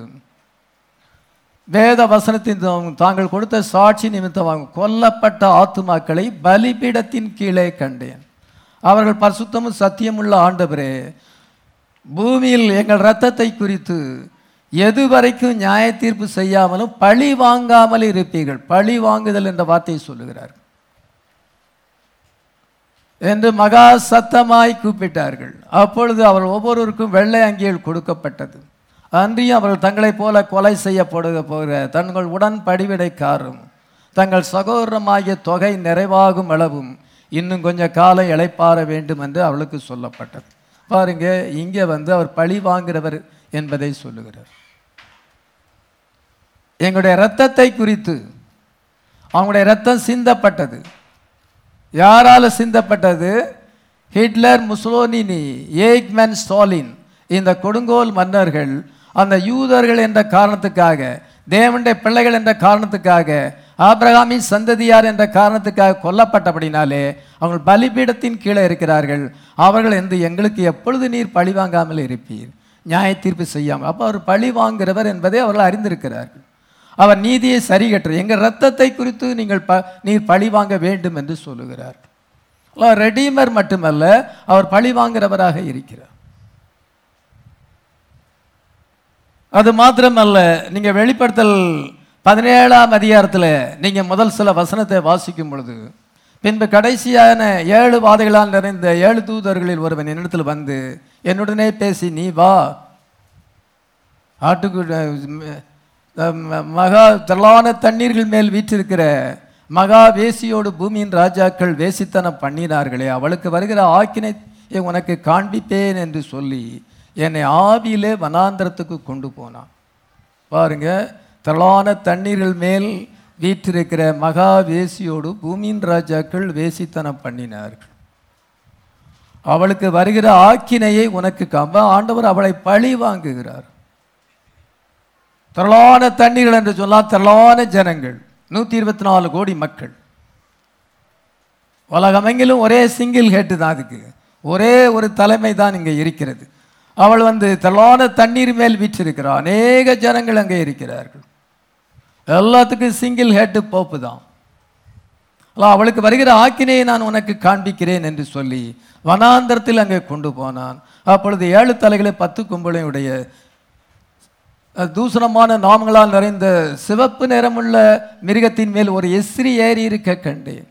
வேத வசனத்தின் தா- தாங்கள் கொடுத்த சாட்சி நிமித்தமாக கொல்லப்பட்ட ஆத்துமாக்களை பலிபீடத்தின் கீழே கண்டேன் அவர்கள் பரிசுத்தமும் சத்தியமுள்ள ஆண்டவரே பூமியில் எங்கள் இரத்தத்தை குறித்து எதுவரைக்கும் நியாய தீர்ப்பு செய்யாமலும் பழி வாங்காமல் இருப்பீர்கள் பழி வாங்குதல் என்ற வார்த்தையை சொல்லுகிறார் என்று மகா சத்தமாய் கூப்பிட்டார்கள் அப்பொழுது அவர் ஒவ்வொருவருக்கும் வெள்ளை அங்கிகள் கொடுக்கப்பட்டது அன்றியும் அவர்கள் தங்களைப் போல கொலை செய்யப்படுக போகிற தங்கள் உடன் படிவிடைக்காரும் தங்கள் சகோதரமாகிய தொகை நிறைவாகும் அளவும் இன்னும் கொஞ்சம் காலம் இளைப்பாற வேண்டும் என்று அவளுக்கு சொல்லப்பட்டது பாருங்க இங்கே வந்து அவர் பழி வாங்குகிறவர் என்பதை சொல்லுகிறார் எங்களுடைய இரத்தத்தை குறித்து அவங்களுடைய இரத்தம் சிந்தப்பட்டது யாரால சிந்தப்பட்டது ஹிட்லர் முசோலினி ஏக்மேன் ஸ்டாலின் இந்த கொடுங்கோல் மன்னர்கள் அந்த யூதர்கள் என்ற காரணத்துக்காக தேவனுடைய பிள்ளைகள் என்ற காரணத்துக்காக ஆபிரகாமின் சந்ததியார் என்ற காரணத்துக்காக கொல்லப்பட்டபடினாலே அவங்க பலிபீடத்தின் கீழே இருக்கிறார்கள் அவர்கள் எந்த எங்களுக்கு எப்பொழுது நீர் பழி வாங்காமல் இருப்பீர் நியாய தீர்ப்பு செய்யாமல் அப்போ அவர் பழி வாங்குகிறவர் என்பதை அவர்கள் அறிந்திருக்கிறார்கள் அவர் நீதியை சரிகற்ற எங்கள் இரத்தத்தை குறித்து நீங்கள் ப நீர் பழி வாங்க வேண்டும் என்று சொல்லுகிறார் ரெடீமர் மட்டுமல்ல அவர் பழி வாங்குகிறவராக இருக்கிறார் அது மாத்திரமல்ல நீங்க வெளிப்படுத்தல் பதினேழாம் அதிகாரத்தில் நீங்க முதல் சில வசனத்தை வாசிக்கும் பொழுது பின்பு கடைசியான ஏழு வாதைகளால் நிறைந்த ஏழு தூதர்களில் ஒருவன் என்னிடத்தில் வந்து என்னுடனே பேசி நீ வா ஆட்டுக்கு ம- மகா திரளான தண்ணீர்கள் மேல் வீற்றிருக்கிற மகா வேசியோடு பூமியின் ராஜாக்கள் வேசித்தனம் பண்ணினார்களே அவளுக்கு வருகிற ஆக்கினை உனக்கு காண்பிப்பேன் என்று சொல்லி என்னை ஆவியிலே வனாந்திரத்துக்கு கொண்டு போனான் பாருங்க திரளான தண்ணீர்கள் மேல் வீற்றிருக்கிற மகா வேசியோடு பூமியின் ராஜாக்கள் வேசித்தனம் பண்ணினார்கள் அவளுக்கு வருகிற ஆக்கினையை உனக்கு காம்ப ஆண்டவர் அவளை பழி வாங்குகிறார் திரளான தண்ணீர்கள் என்று சொன்னால் திரளான ஜனங்கள் நூற்றி இருபத்தி நாலு கோடி மக்கள் உலகமெங்கிலும் ஒரே சிங்கிள் ஹெட் தான் அதுக்கு ஒரே ஒரு தலைமை தான் இங்கே இருக்கிறது அவள் வந்து திரளான தண்ணீர் மேல் வீற்றிருக்கிறார் அநேக ஜனங்கள் அங்கே இருக்கிறார்கள் எல்லாத்துக்கும் சிங்கிள் ஹெட் போப்பு தான் அல்லாஹ் அவளுக்கு வருகிற ஆக்கினையை நான் உனக்கு காண்பிக்கிறேன் என்று சொல்லி வனாந்தரத்தில் அங்கே கொண்டு போனான் அப்பொழுது ஏழு தலைகளை பத்து கும்பலையும் உடைய அஹ், தூசணமான நாமங்களால் நிறைந்த சிவப்பு நிறமுள்ள மிருகத்தின் மேல் ஒரு எஸ்ரி ஏறி இருக்க கண்டேன்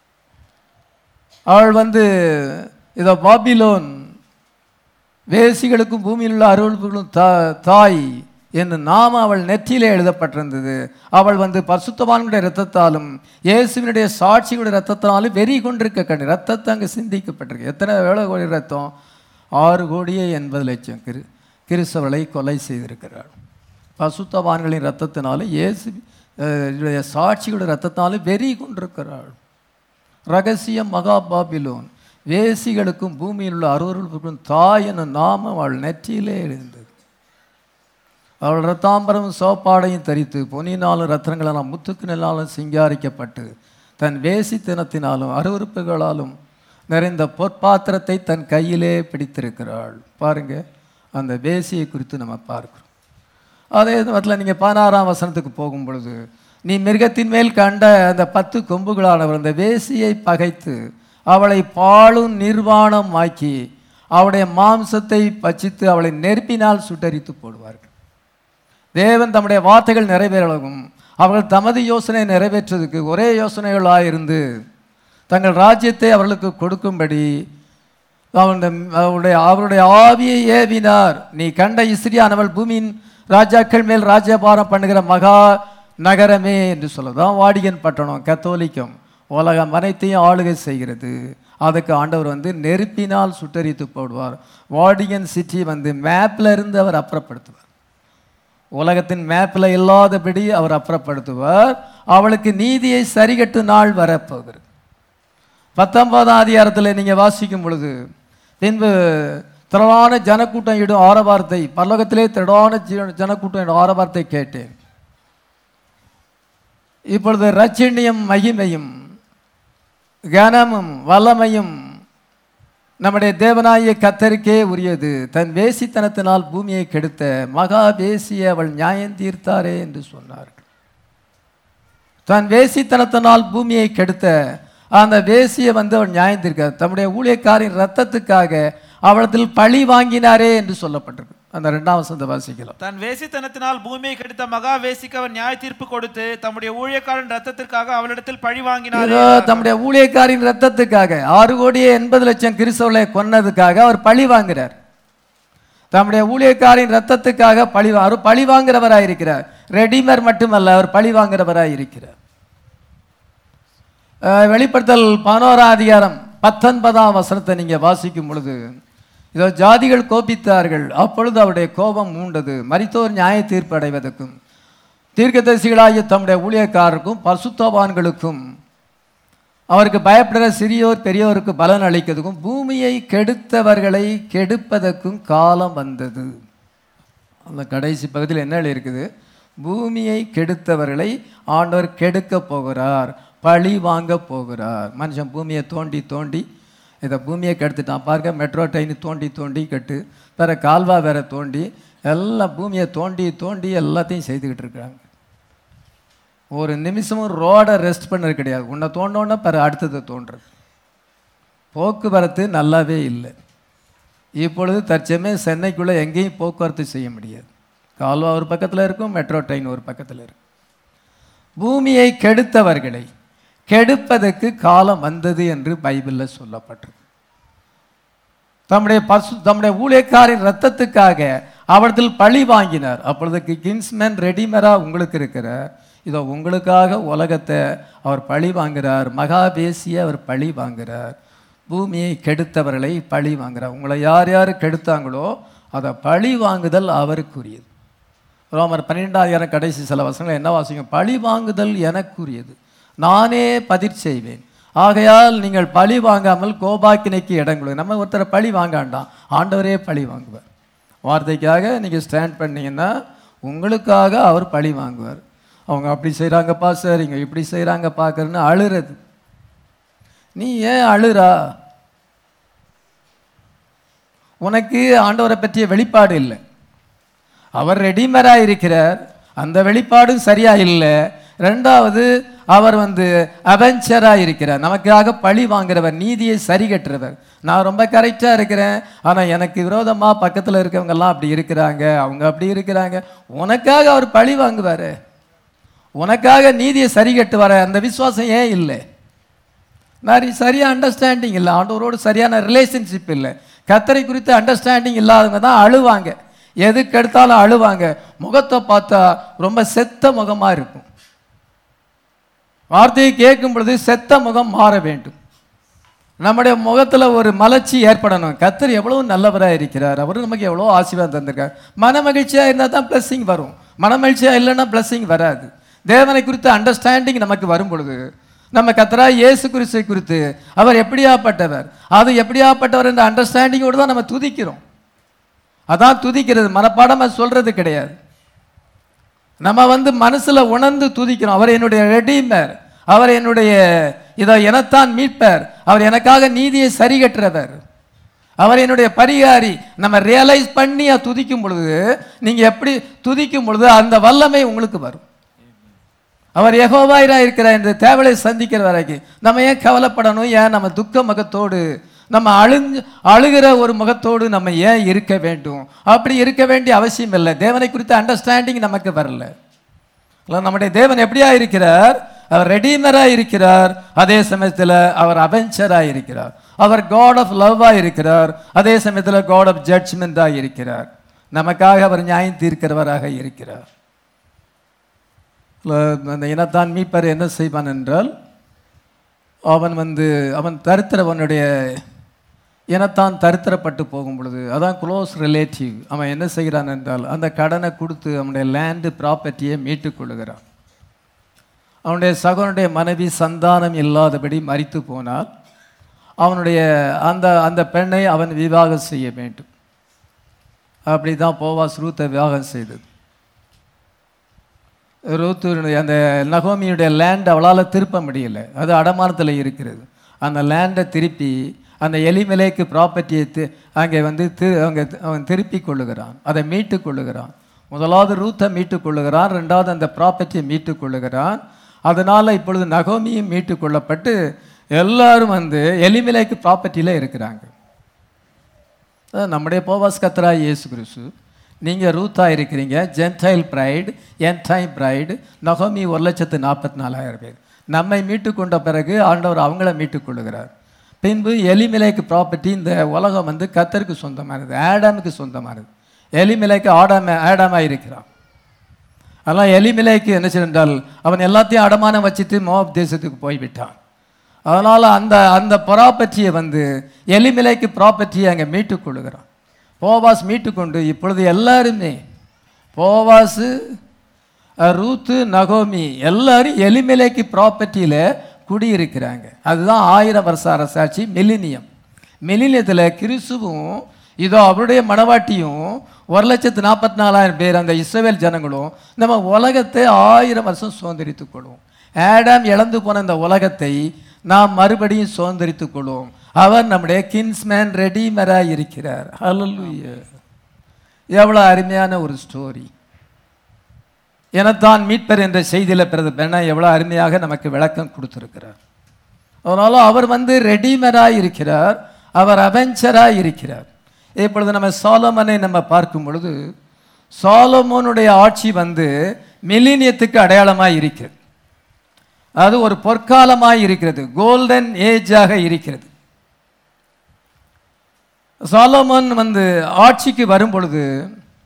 அவள் வந்து இதோ பாபிலோன் வேசிகளுக்கும் பூமியில் உள்ள அருள்களும் தா தாய் என்று நாம அவள் நெற்றியிலே எழுதப்பட்டிருந்தது அவள் வந்து பரிசுத்தவான்களுடைய இரத்தத்தாலும் இயேசுவினுடைய சாட்சிகளுடைய இரத்தத்தாலும் வெறி கொண்டிருக்க கண்டு ரத்தத்தை அங்கே சிந்திக்கப்பட்டிருக்கு எத்தனை வேலை கோடி ரத்தம் ஆறு கோடியே எண்பது லட்சம் கிரு கிறிஸ்தவளை கொலை செய்திருக்கிறாள் பசுத்தவான்களின் இரத்தத்தினால இயேசு அஹ், இவருடைய சாட்சிகளுடைய இரத்தத்தினாலும் வெறி கொண்டிருக்கிறாள் ரகசியம் மகா பாபிலோன் வேசிகளுக்கும் பூமியில் உள்ள அருவருக்கும் தாய் என நாமம் அவள் நெற்றியிலே எழுந்தது அவள் ரத்தாம்பரம் சோப்பாடையும் தரித்து பொன்னினாலும் ரத்னங்களாலும் முத்துக்கினாலும் சிங்காரிக்கப்பட்டு தன் வேசித்தனத்தினாலும் அருவருப்புகளாலும் நிறைந்த பொற்பாத்திரத்தை தன் கையிலே பிடித்திருக்கிறாள் பாருங்க அந்த வேசியை குறித்து நம்ம பார்க்கிறோம் அதே நேரத்தில் நீங்கள் பதினாறாம் வசனத்துக்கு போகும் பொழுது நீ மிருகத்தின் மேல் கண்ட அந்த பத்து கொம்புகளானவர் அந்த வேசியை பகைத்து அவளை பாழும் நிர்வாணம் ஆக்கி அவளுடைய மாம்சத்தை பச்சித்து அவளை நெருப்பினால் சுட்டரித்து போடுவார்கள் தேவன் தம்முடைய வார்த்தைகள் நிறைவேறவும் அவர்கள் தமது யோசனை நிறைவேற்றதுக்கு ஒரே யோசனைகளாக இருந்து தங்கள் ராஜ்யத்தை அவர்களுக்கு கொடுக்கும்படி அவனுடைய அவருடைய அவருடைய ஆவியை ஏவினார் நீ கண்ட இஸ்ரியானவள் பூமியின் ராஜாக்கள் மேல் ராஜ்யபாரம் பண்ணுகிற மகா நகரமே என்று சொல்லதான் வாடிகன் பட்டணம் கத்தோலிக்கம் உலகம் அனைத்தையும் ஆளுகை செய்கிறது அதுக்கு ஆண்டவர் வந்து நெருப்பினால் சுட்டரித்து போடுவார் வாடிகன் சிட்டி வந்து மேப்ல இருந்து அவர் அப்புறப்படுத்துவார் உலகத்தின் மேப்பில் இல்லாதபடி அவர் அப்புறப்படுத்துவார் அவளுக்கு நீதியை சரிகட்டு நாள் வரப்போகிறது பத்தொன்பதாம் அதிகாரத்தில் நீங்கள் வாசிக்கும் பொழுது பின்பு திரளான ஜனக்கூட்டம் இடும் ஆரவாரத்தை பல்லோகத்திலே திரளான ஜி- ஜனக்கூட்டம் இடும் ஆரவாரத்தை கேட்டேன் இப்பொழுது ரட்சணியம் மகிமையும் கனமும் வல்லமையும் நம்முடைய தேவனாய கத்தருக்கே உரியது தன் வேசித்தனத்தினால் பூமியை கெடுத்த மகா வேசியை அவள் நியாயம் தீர்த்தாரே என்று சொன்னார்கள் தன் வேசித்தனத்தினால் பூமியை கெடுத்த அந்த வேசியை வந்து அவள் நியாயம் தீர்க்க தம்முடைய ஊழியக்காரின் ரத்தத்துக்காக அவளத்தில் பழி வாங்கினாரே என்று சொல்லப்பட்டிருக்கு அந்த ரெண்டாம் வசந்த வாசிக்கலாம் தன் வேசித்தனத்தினால் பூமியை கெடுத்த மகா வேசிக்கு அவர் நியாய தீர்ப்பு கொடுத்து தம்முடைய ஊழியக்காரன் ரத்தத்திற்காக அவளிடத்தில் பழி வாங்கினார் இதோ தம்முடைய ஊழியக்காரின் ரத்தத்துக்காக ஆறு கோடியே எண்பது லட்சம் கிறிஸ்தவர்களை கொன்னதுக்காக அவர் பழி வாங்குறார் தம்முடைய ஊழியக்காரின் ரத்தத்துக்காக பழி வா- அவர் பழி வாங்குறவராய் இருக்கிறார் ரெடிமர் மட்டுமல்ல அவர் பழி வாங்குறவராய் இருக்கிறார் அஹ், வெளிப்படுத்தல் பதினோராம் அதிகாரம் பத்தொன்பதாம் வசனத்தை நீங்க வாசிக்கும் பொழுது இதோ ஜாதிகள் கோபித்தார்கள் அப்பொழுது அவருடைய கோபம் மூண்டது மரித்தோர் நியாய தீர்ப்பு அடைவதற்கும் தீர்க்கதரிசிகளாகிய தம்முடைய ஊழியக்காரருக்கும் பசுத்தவான்களுக்கும் அவருக்கு பயப்படுற சிறியோர் பெரியோருக்கு பலன் அளிக்கிறதுக்கும் பூமியை கெடுத்தவர்களை கெடுப்பதற்கும் காலம் வந்தது அந்த கடைசி பகுதியில் என்ன இருக்குது பூமியை கெடுத்தவர்களை ஆண்டவர் கெடுக்க போகிறார் பழி வாங்க போகிறார் மனுஷன் பூமியை தோண்டி தோண்டி இதை பூமியை கெடுத்துட்டான் பாருங்க மெட்ரோ ட்ரெயின் தோண்டி தோண்டி கட்டு வேற கால்வா வேற தோண்டி எல்லாம் பூமியை தோண்டி தோண்டி எல்லாத்தையும் செய்துக்கிட்டு இருக்காங்க ஒரு நிமிஷமும் ரோடை ரெஸ்ட் பண்ணது கிடையாது உன்னை தோண்டோன்னா பிற அடுத்தது தோன்றுறது போக்குவரத்து நல்லாவே இல்லை இப்பொழுது தற்சமயம் சென்னைக்குள்ளே எங்கேயும் போக்குவரத்து செய்ய முடியாது கால்வா ஒரு பக்கத்தில் இருக்கும் மெட்ரோ ட்ரெயின் ஒரு பக்கத்தில் இருக்கும் பூமியை கெடுத்தவர்களை கெடுப்பதற்கு காலம் வந்தது என்று பைபிளில் சொல்லப்பட்டிருக்கு தம்முடைய பசு தம்முடைய ஊழியக்காரின் ரத்தத்துக்காக அவரத்தில் பழி வாங்கினார் அப்பொழுதுக்கு கின்ஸ்மேன் ரெடிமரா உங்களுக்கு இருக்கிறார் இதோ உங்களுக்காக உலகத்தை அவர் பழி வாங்குறார் மகாபேசியை அவர் பழி வாங்குறார் பூமியை கெடுத்தவர்களை பழி வாங்குறார் உங்களை யார் யார் கெடுத்தாங்களோ அதை பழி வாங்குதல் அவருக்குரியது ரோமர் பன்னிரெண்டாயிரம் கடைசி சில வசனங்கள் என்ன வாசிங்க பழி வாங்குதல் எனக்குரியது நானே பதிர் செய்வேன் ஆகையால் நீங்கள் பழி வாங்காமல் கோபாக்கினைக்கு இடம் கொடுங்க நம்ம ஒருத்தரை பழி வாங்காண்டாம் ஆண்டவரே பழி வாங்குவார் வார்த்தைக்காக நீங்கள் ஸ்டாண்ட் பண்ணீங்கன்னா உங்களுக்காக அவர் பழி வாங்குவார் அவங்க அப்படி செய்கிறாங்கப்பா சார் இங்கே இப்படி செய்கிறாங்க பார்க்குறேன்னு அழுறது நீ ஏன் அழுறா உனக்கு ஆண்டவரை பற்றிய வெளிப்பாடு இல்லை அவர் ரெடிமராக இருக்கிறார் அந்த வெளிப்பாடும் சரியா இல்லை ரெண்டாவது அவர் வந்து அவெஞ்சராக இருக்கிறார் நமக்காக பழி வாங்குறவர் நீதியை சரி கட்டுறவர் நான் ரொம்ப கரெக்டாக இருக்கிறேன் ஆனால் எனக்கு விரோதமாக பக்கத்தில் இருக்கவங்கெல்லாம் அப்படி இருக்கிறாங்க அவங்க அப்படி இருக்கிறாங்க உனக்காக அவர் பழி வாங்குவார் உனக்காக நீதியை சரி கட்டுவார் அந்த விசுவாசம் ஏன் இல்லை நிறைய சரியாக அண்டர்ஸ்டாண்டிங் இல்லை ஆண்டவரோடு சரியான ரிலேஷன்ஷிப் இல்லை கத்தரை குறித்து அண்டர்ஸ்டாண்டிங் இல்லாதவங்க தான் அழுவாங்க எதுக்கு எடுத்தாலும் அழுவாங்க முகத்தை பார்த்தா ரொம்ப செத்த முகமாக இருக்கும் வார்த்தையை கேட்கும் பொழுது செத்த முகம் மாற வேண்டும் நம்முடைய முகத்தில் ஒரு மலர்ச்சி ஏற்படணும் கத்தர் எவ்வளவு நல்லவராக இருக்கிறார் அவர் நமக்கு எவ்வளோ ஆசீர்வாதம் தந்திருக்கார் மன மகிழ்ச்சியாக இருந்தால் தான் blessing வரும் மன மகிழ்ச்சியாக இல்லைன்னா blessing வராது தேவனை குறித்த அண்டர்ஸ்டாண்டிங் நமக்கு வரும் பொழுது நம்ம கத்தரா இயேசு கிறிஸ்துவை குறித்து அவர் எப்படியாப்பட்டவர் அது எப்படியாப்பட்டவர் என்ற அண்டர்ஸ்டாண்டிங்கோடு தான் நம்ம துதிக்கிறோம் அதான் துதிக்கிறது மனப்பாடமாக சொல்றது கிடையாது நம்ம வந்து மனசுல உணர்ந்து துதிக்கிறோம் அவர் என்னுடைய ரெடீமர் அவர் என்னுடைய இதோ எனத்தான் மீட்பர் அவர் எனக்காக நீதியை சரி கட்டுறவர் அவர் என்னுடைய பரிகாரி நம்ம ரியலைஸ் பண்ணி அதை துதிக்கும் பொழுது நீங்க எப்படி துதிக்கும் பொழுது அந்த வல்லமை உங்களுக்கு வரும் அவர் யெகோவாயிரா இருக்கிற இந்த தேவலை சந்திக்கிற வரைக்கும் நம்ம ஏன் கவலைப்படணும் ஏன் நம்ம துக்க முகத்தோடு நம்ம அழுஞ்சு அழுகிற ஒரு முகத்தோடு நம்ம ஏன் இருக்க வேண்டும் அப்படி இருக்க வேண்டிய அவசியம் இல்லை தேவனை குறித்த அண்டர்ஸ்டாண்டிங் நமக்கு வரல இல்ல, நம்முடைய தேவன் எப்படியா இருக்கிறார் அவர் ரெடீமரா இருக்கிறார் அதே சமயத்தில் அவர் அவெஞ்சரா இருக்கிறார் அவர் காட் ஆஃப் லவ்வா இருக்கிறார் அதே சமயத்தில் காட் ஆஃப் ஜட்ஜ்மெண்டா இருக்கிறார் நமக்காக அவர் நியாயம் தீர்க்கிறவராக இருக்கிறார் இல்ல, அந்த இனத்தான் மீட்பர் என்ன செய்வான் என்றால் அவன் வந்து அவன் தரித்திரவனுடைய இனத்தான் தரித்திரப்பட்டு போகும் பொழுது அதான் க்ளோஸ் ரிலேட்டிவ் அவன் என்ன செய்கிறான் என்றால் அந்த கடனை கொடுத்து அவனுடைய லேண்டு ப்ராப்பர்ட்டியை மீட்டுக் கொள்ளுகிறான் அவனுடைய சகோனுடைய மனைவி சந்தானம் இல்லாதபடி மரித்து போனால் அவனுடைய அந்த அந்த பெண்ணை அவன் விவாகம் செய்ய வேண்டும் அப்படி தான் போவாஸ் ரூத்தை விவாகம் செய்தது ரூத்துனுடைய அந்த நகோமியுடைய லேண்ட் அவளால் திருப்ப முடியல அது அடமானத்தில் இருக்கிறது அந்த லேண்டை திருப்பி அந்த எலிமலைக்கு ப்ராப்பர்ட்டியை தி அங்கே வந்து தி அங்கே அவன் திருப்பி கொள்ளுகிறான் அதை மீட்டு கொள்ளுகிறான் முதலாவது ரூத்தை மீட்டு கொள்ளுகிறான் ரெண்டாவது அந்த ப்ராப்பர்ட்டியை மீட்டு கொள்ளுகிறான் அதனால் இப்பொழுது நகோமியும் மீட்டு கொள்ளப்பட்டு எல்லாரும் வந்து எலிமலைக்கு ப்ராப்பர்ட்டியில் இருக்கிறாங்க அதான் நம்முடைய போவாஸ் கத்ரா இயேசு கிறிஸ்து நீங்கள் ரூத்தாக இருக்கிறீங்க ஜென்டைல் பிரைடு என்டைம் பிரைடு நகோமி ஒரு லட்சத்து நாற்பத்தி நாலாயிரம் பேர் நம்மை மீட்டு கொண்ட பிறகு ஆண்டவர் அவங்கள மீட்டுக் கொள்ளுகிறார் பின்பு எலிமிலைக்கு ப்ராப்பர்ட்டி இந்த உலகம் வந்து கத்தருக்கு சொந்தமானது ஆடாமுக்கு சொந்தமானது எலிமிலைக்கு ஆடாம ஆடாமா இருக்கிறான் அதெல்லாம் எலிமிலைக்கு என்ன செய்தால் அவன் எல்லாத்தையும் அடமானம் வச்சுட்டு மோப் தேசத்துக்கு போய்விட்டான் அதனால் அந்த அந்த ப்ராப்பர்ட்டியை வந்து எலிமிலைக்கு ப்ராப்பர்ட்டியை அங்கே மீட்டுக் கொள்ளுகிறான் போவாஸ் மீட்டுக்கொண்டு இப்பொழுது எல்லாருமே போவாஸு அஹ், ரூத்து நகோமி எல்லாரும் எலிமிலைக்கு ப்ராப்பர்ட்டியில் குடியிருக்கிறாங்க அதுதான் ஆயிரம் வருஷ அரசாட்சி மில்லினியம் மில்லினியத்தில் கிறிஸ்துவும் இதோ அவருடைய மனவாட்டியும் ஒரு லட்சத்து நாற்பத்தி நாலாயிரம் பேர் அந்த இஸ்ரவேல் ஜனங்களும் நம்ம உலகத்தை ஆயிரம் வருஷம் சுதந்திரித்துக் கொள்வோம் ஆடாம் இழந்து போன இந்த உலகத்தை நாம் மறுபடியும் சுதந்திரித்துக் கொள்வோம் அவர் நம்முடைய கின்ஸ்மேன் ரெடிமராக இருக்கிறார் ஹalleluya எவ்வளோ அருமையான ஒரு ஸ்டோரி எனத்தான் மீட்பர் என்ற செய்தியில் பிறகு பெண்ணா எவ்வளோ அருமையாக நமக்கு விளக்கம் கொடுத்திருக்கிறார் அதனால அவர் வந்து ரெடிமராக இருக்கிறார் அவர் அவெஞ்சராக இருக்கிறார் இப்பொழுது நம்ம சாலமனை நம்ம பார்க்கும் பொழுது சாலமோனுடைய ஆட்சி வந்து மில்லினியத்துக்கு அடையாளமாக இருக்கிறது அது ஒரு பொற்காலமாய் இருக்கிறது கோல்டன் ஏஜாக இருக்கிறது சாலோமன் வந்து ஆட்சிக்கு வரும் பொழுது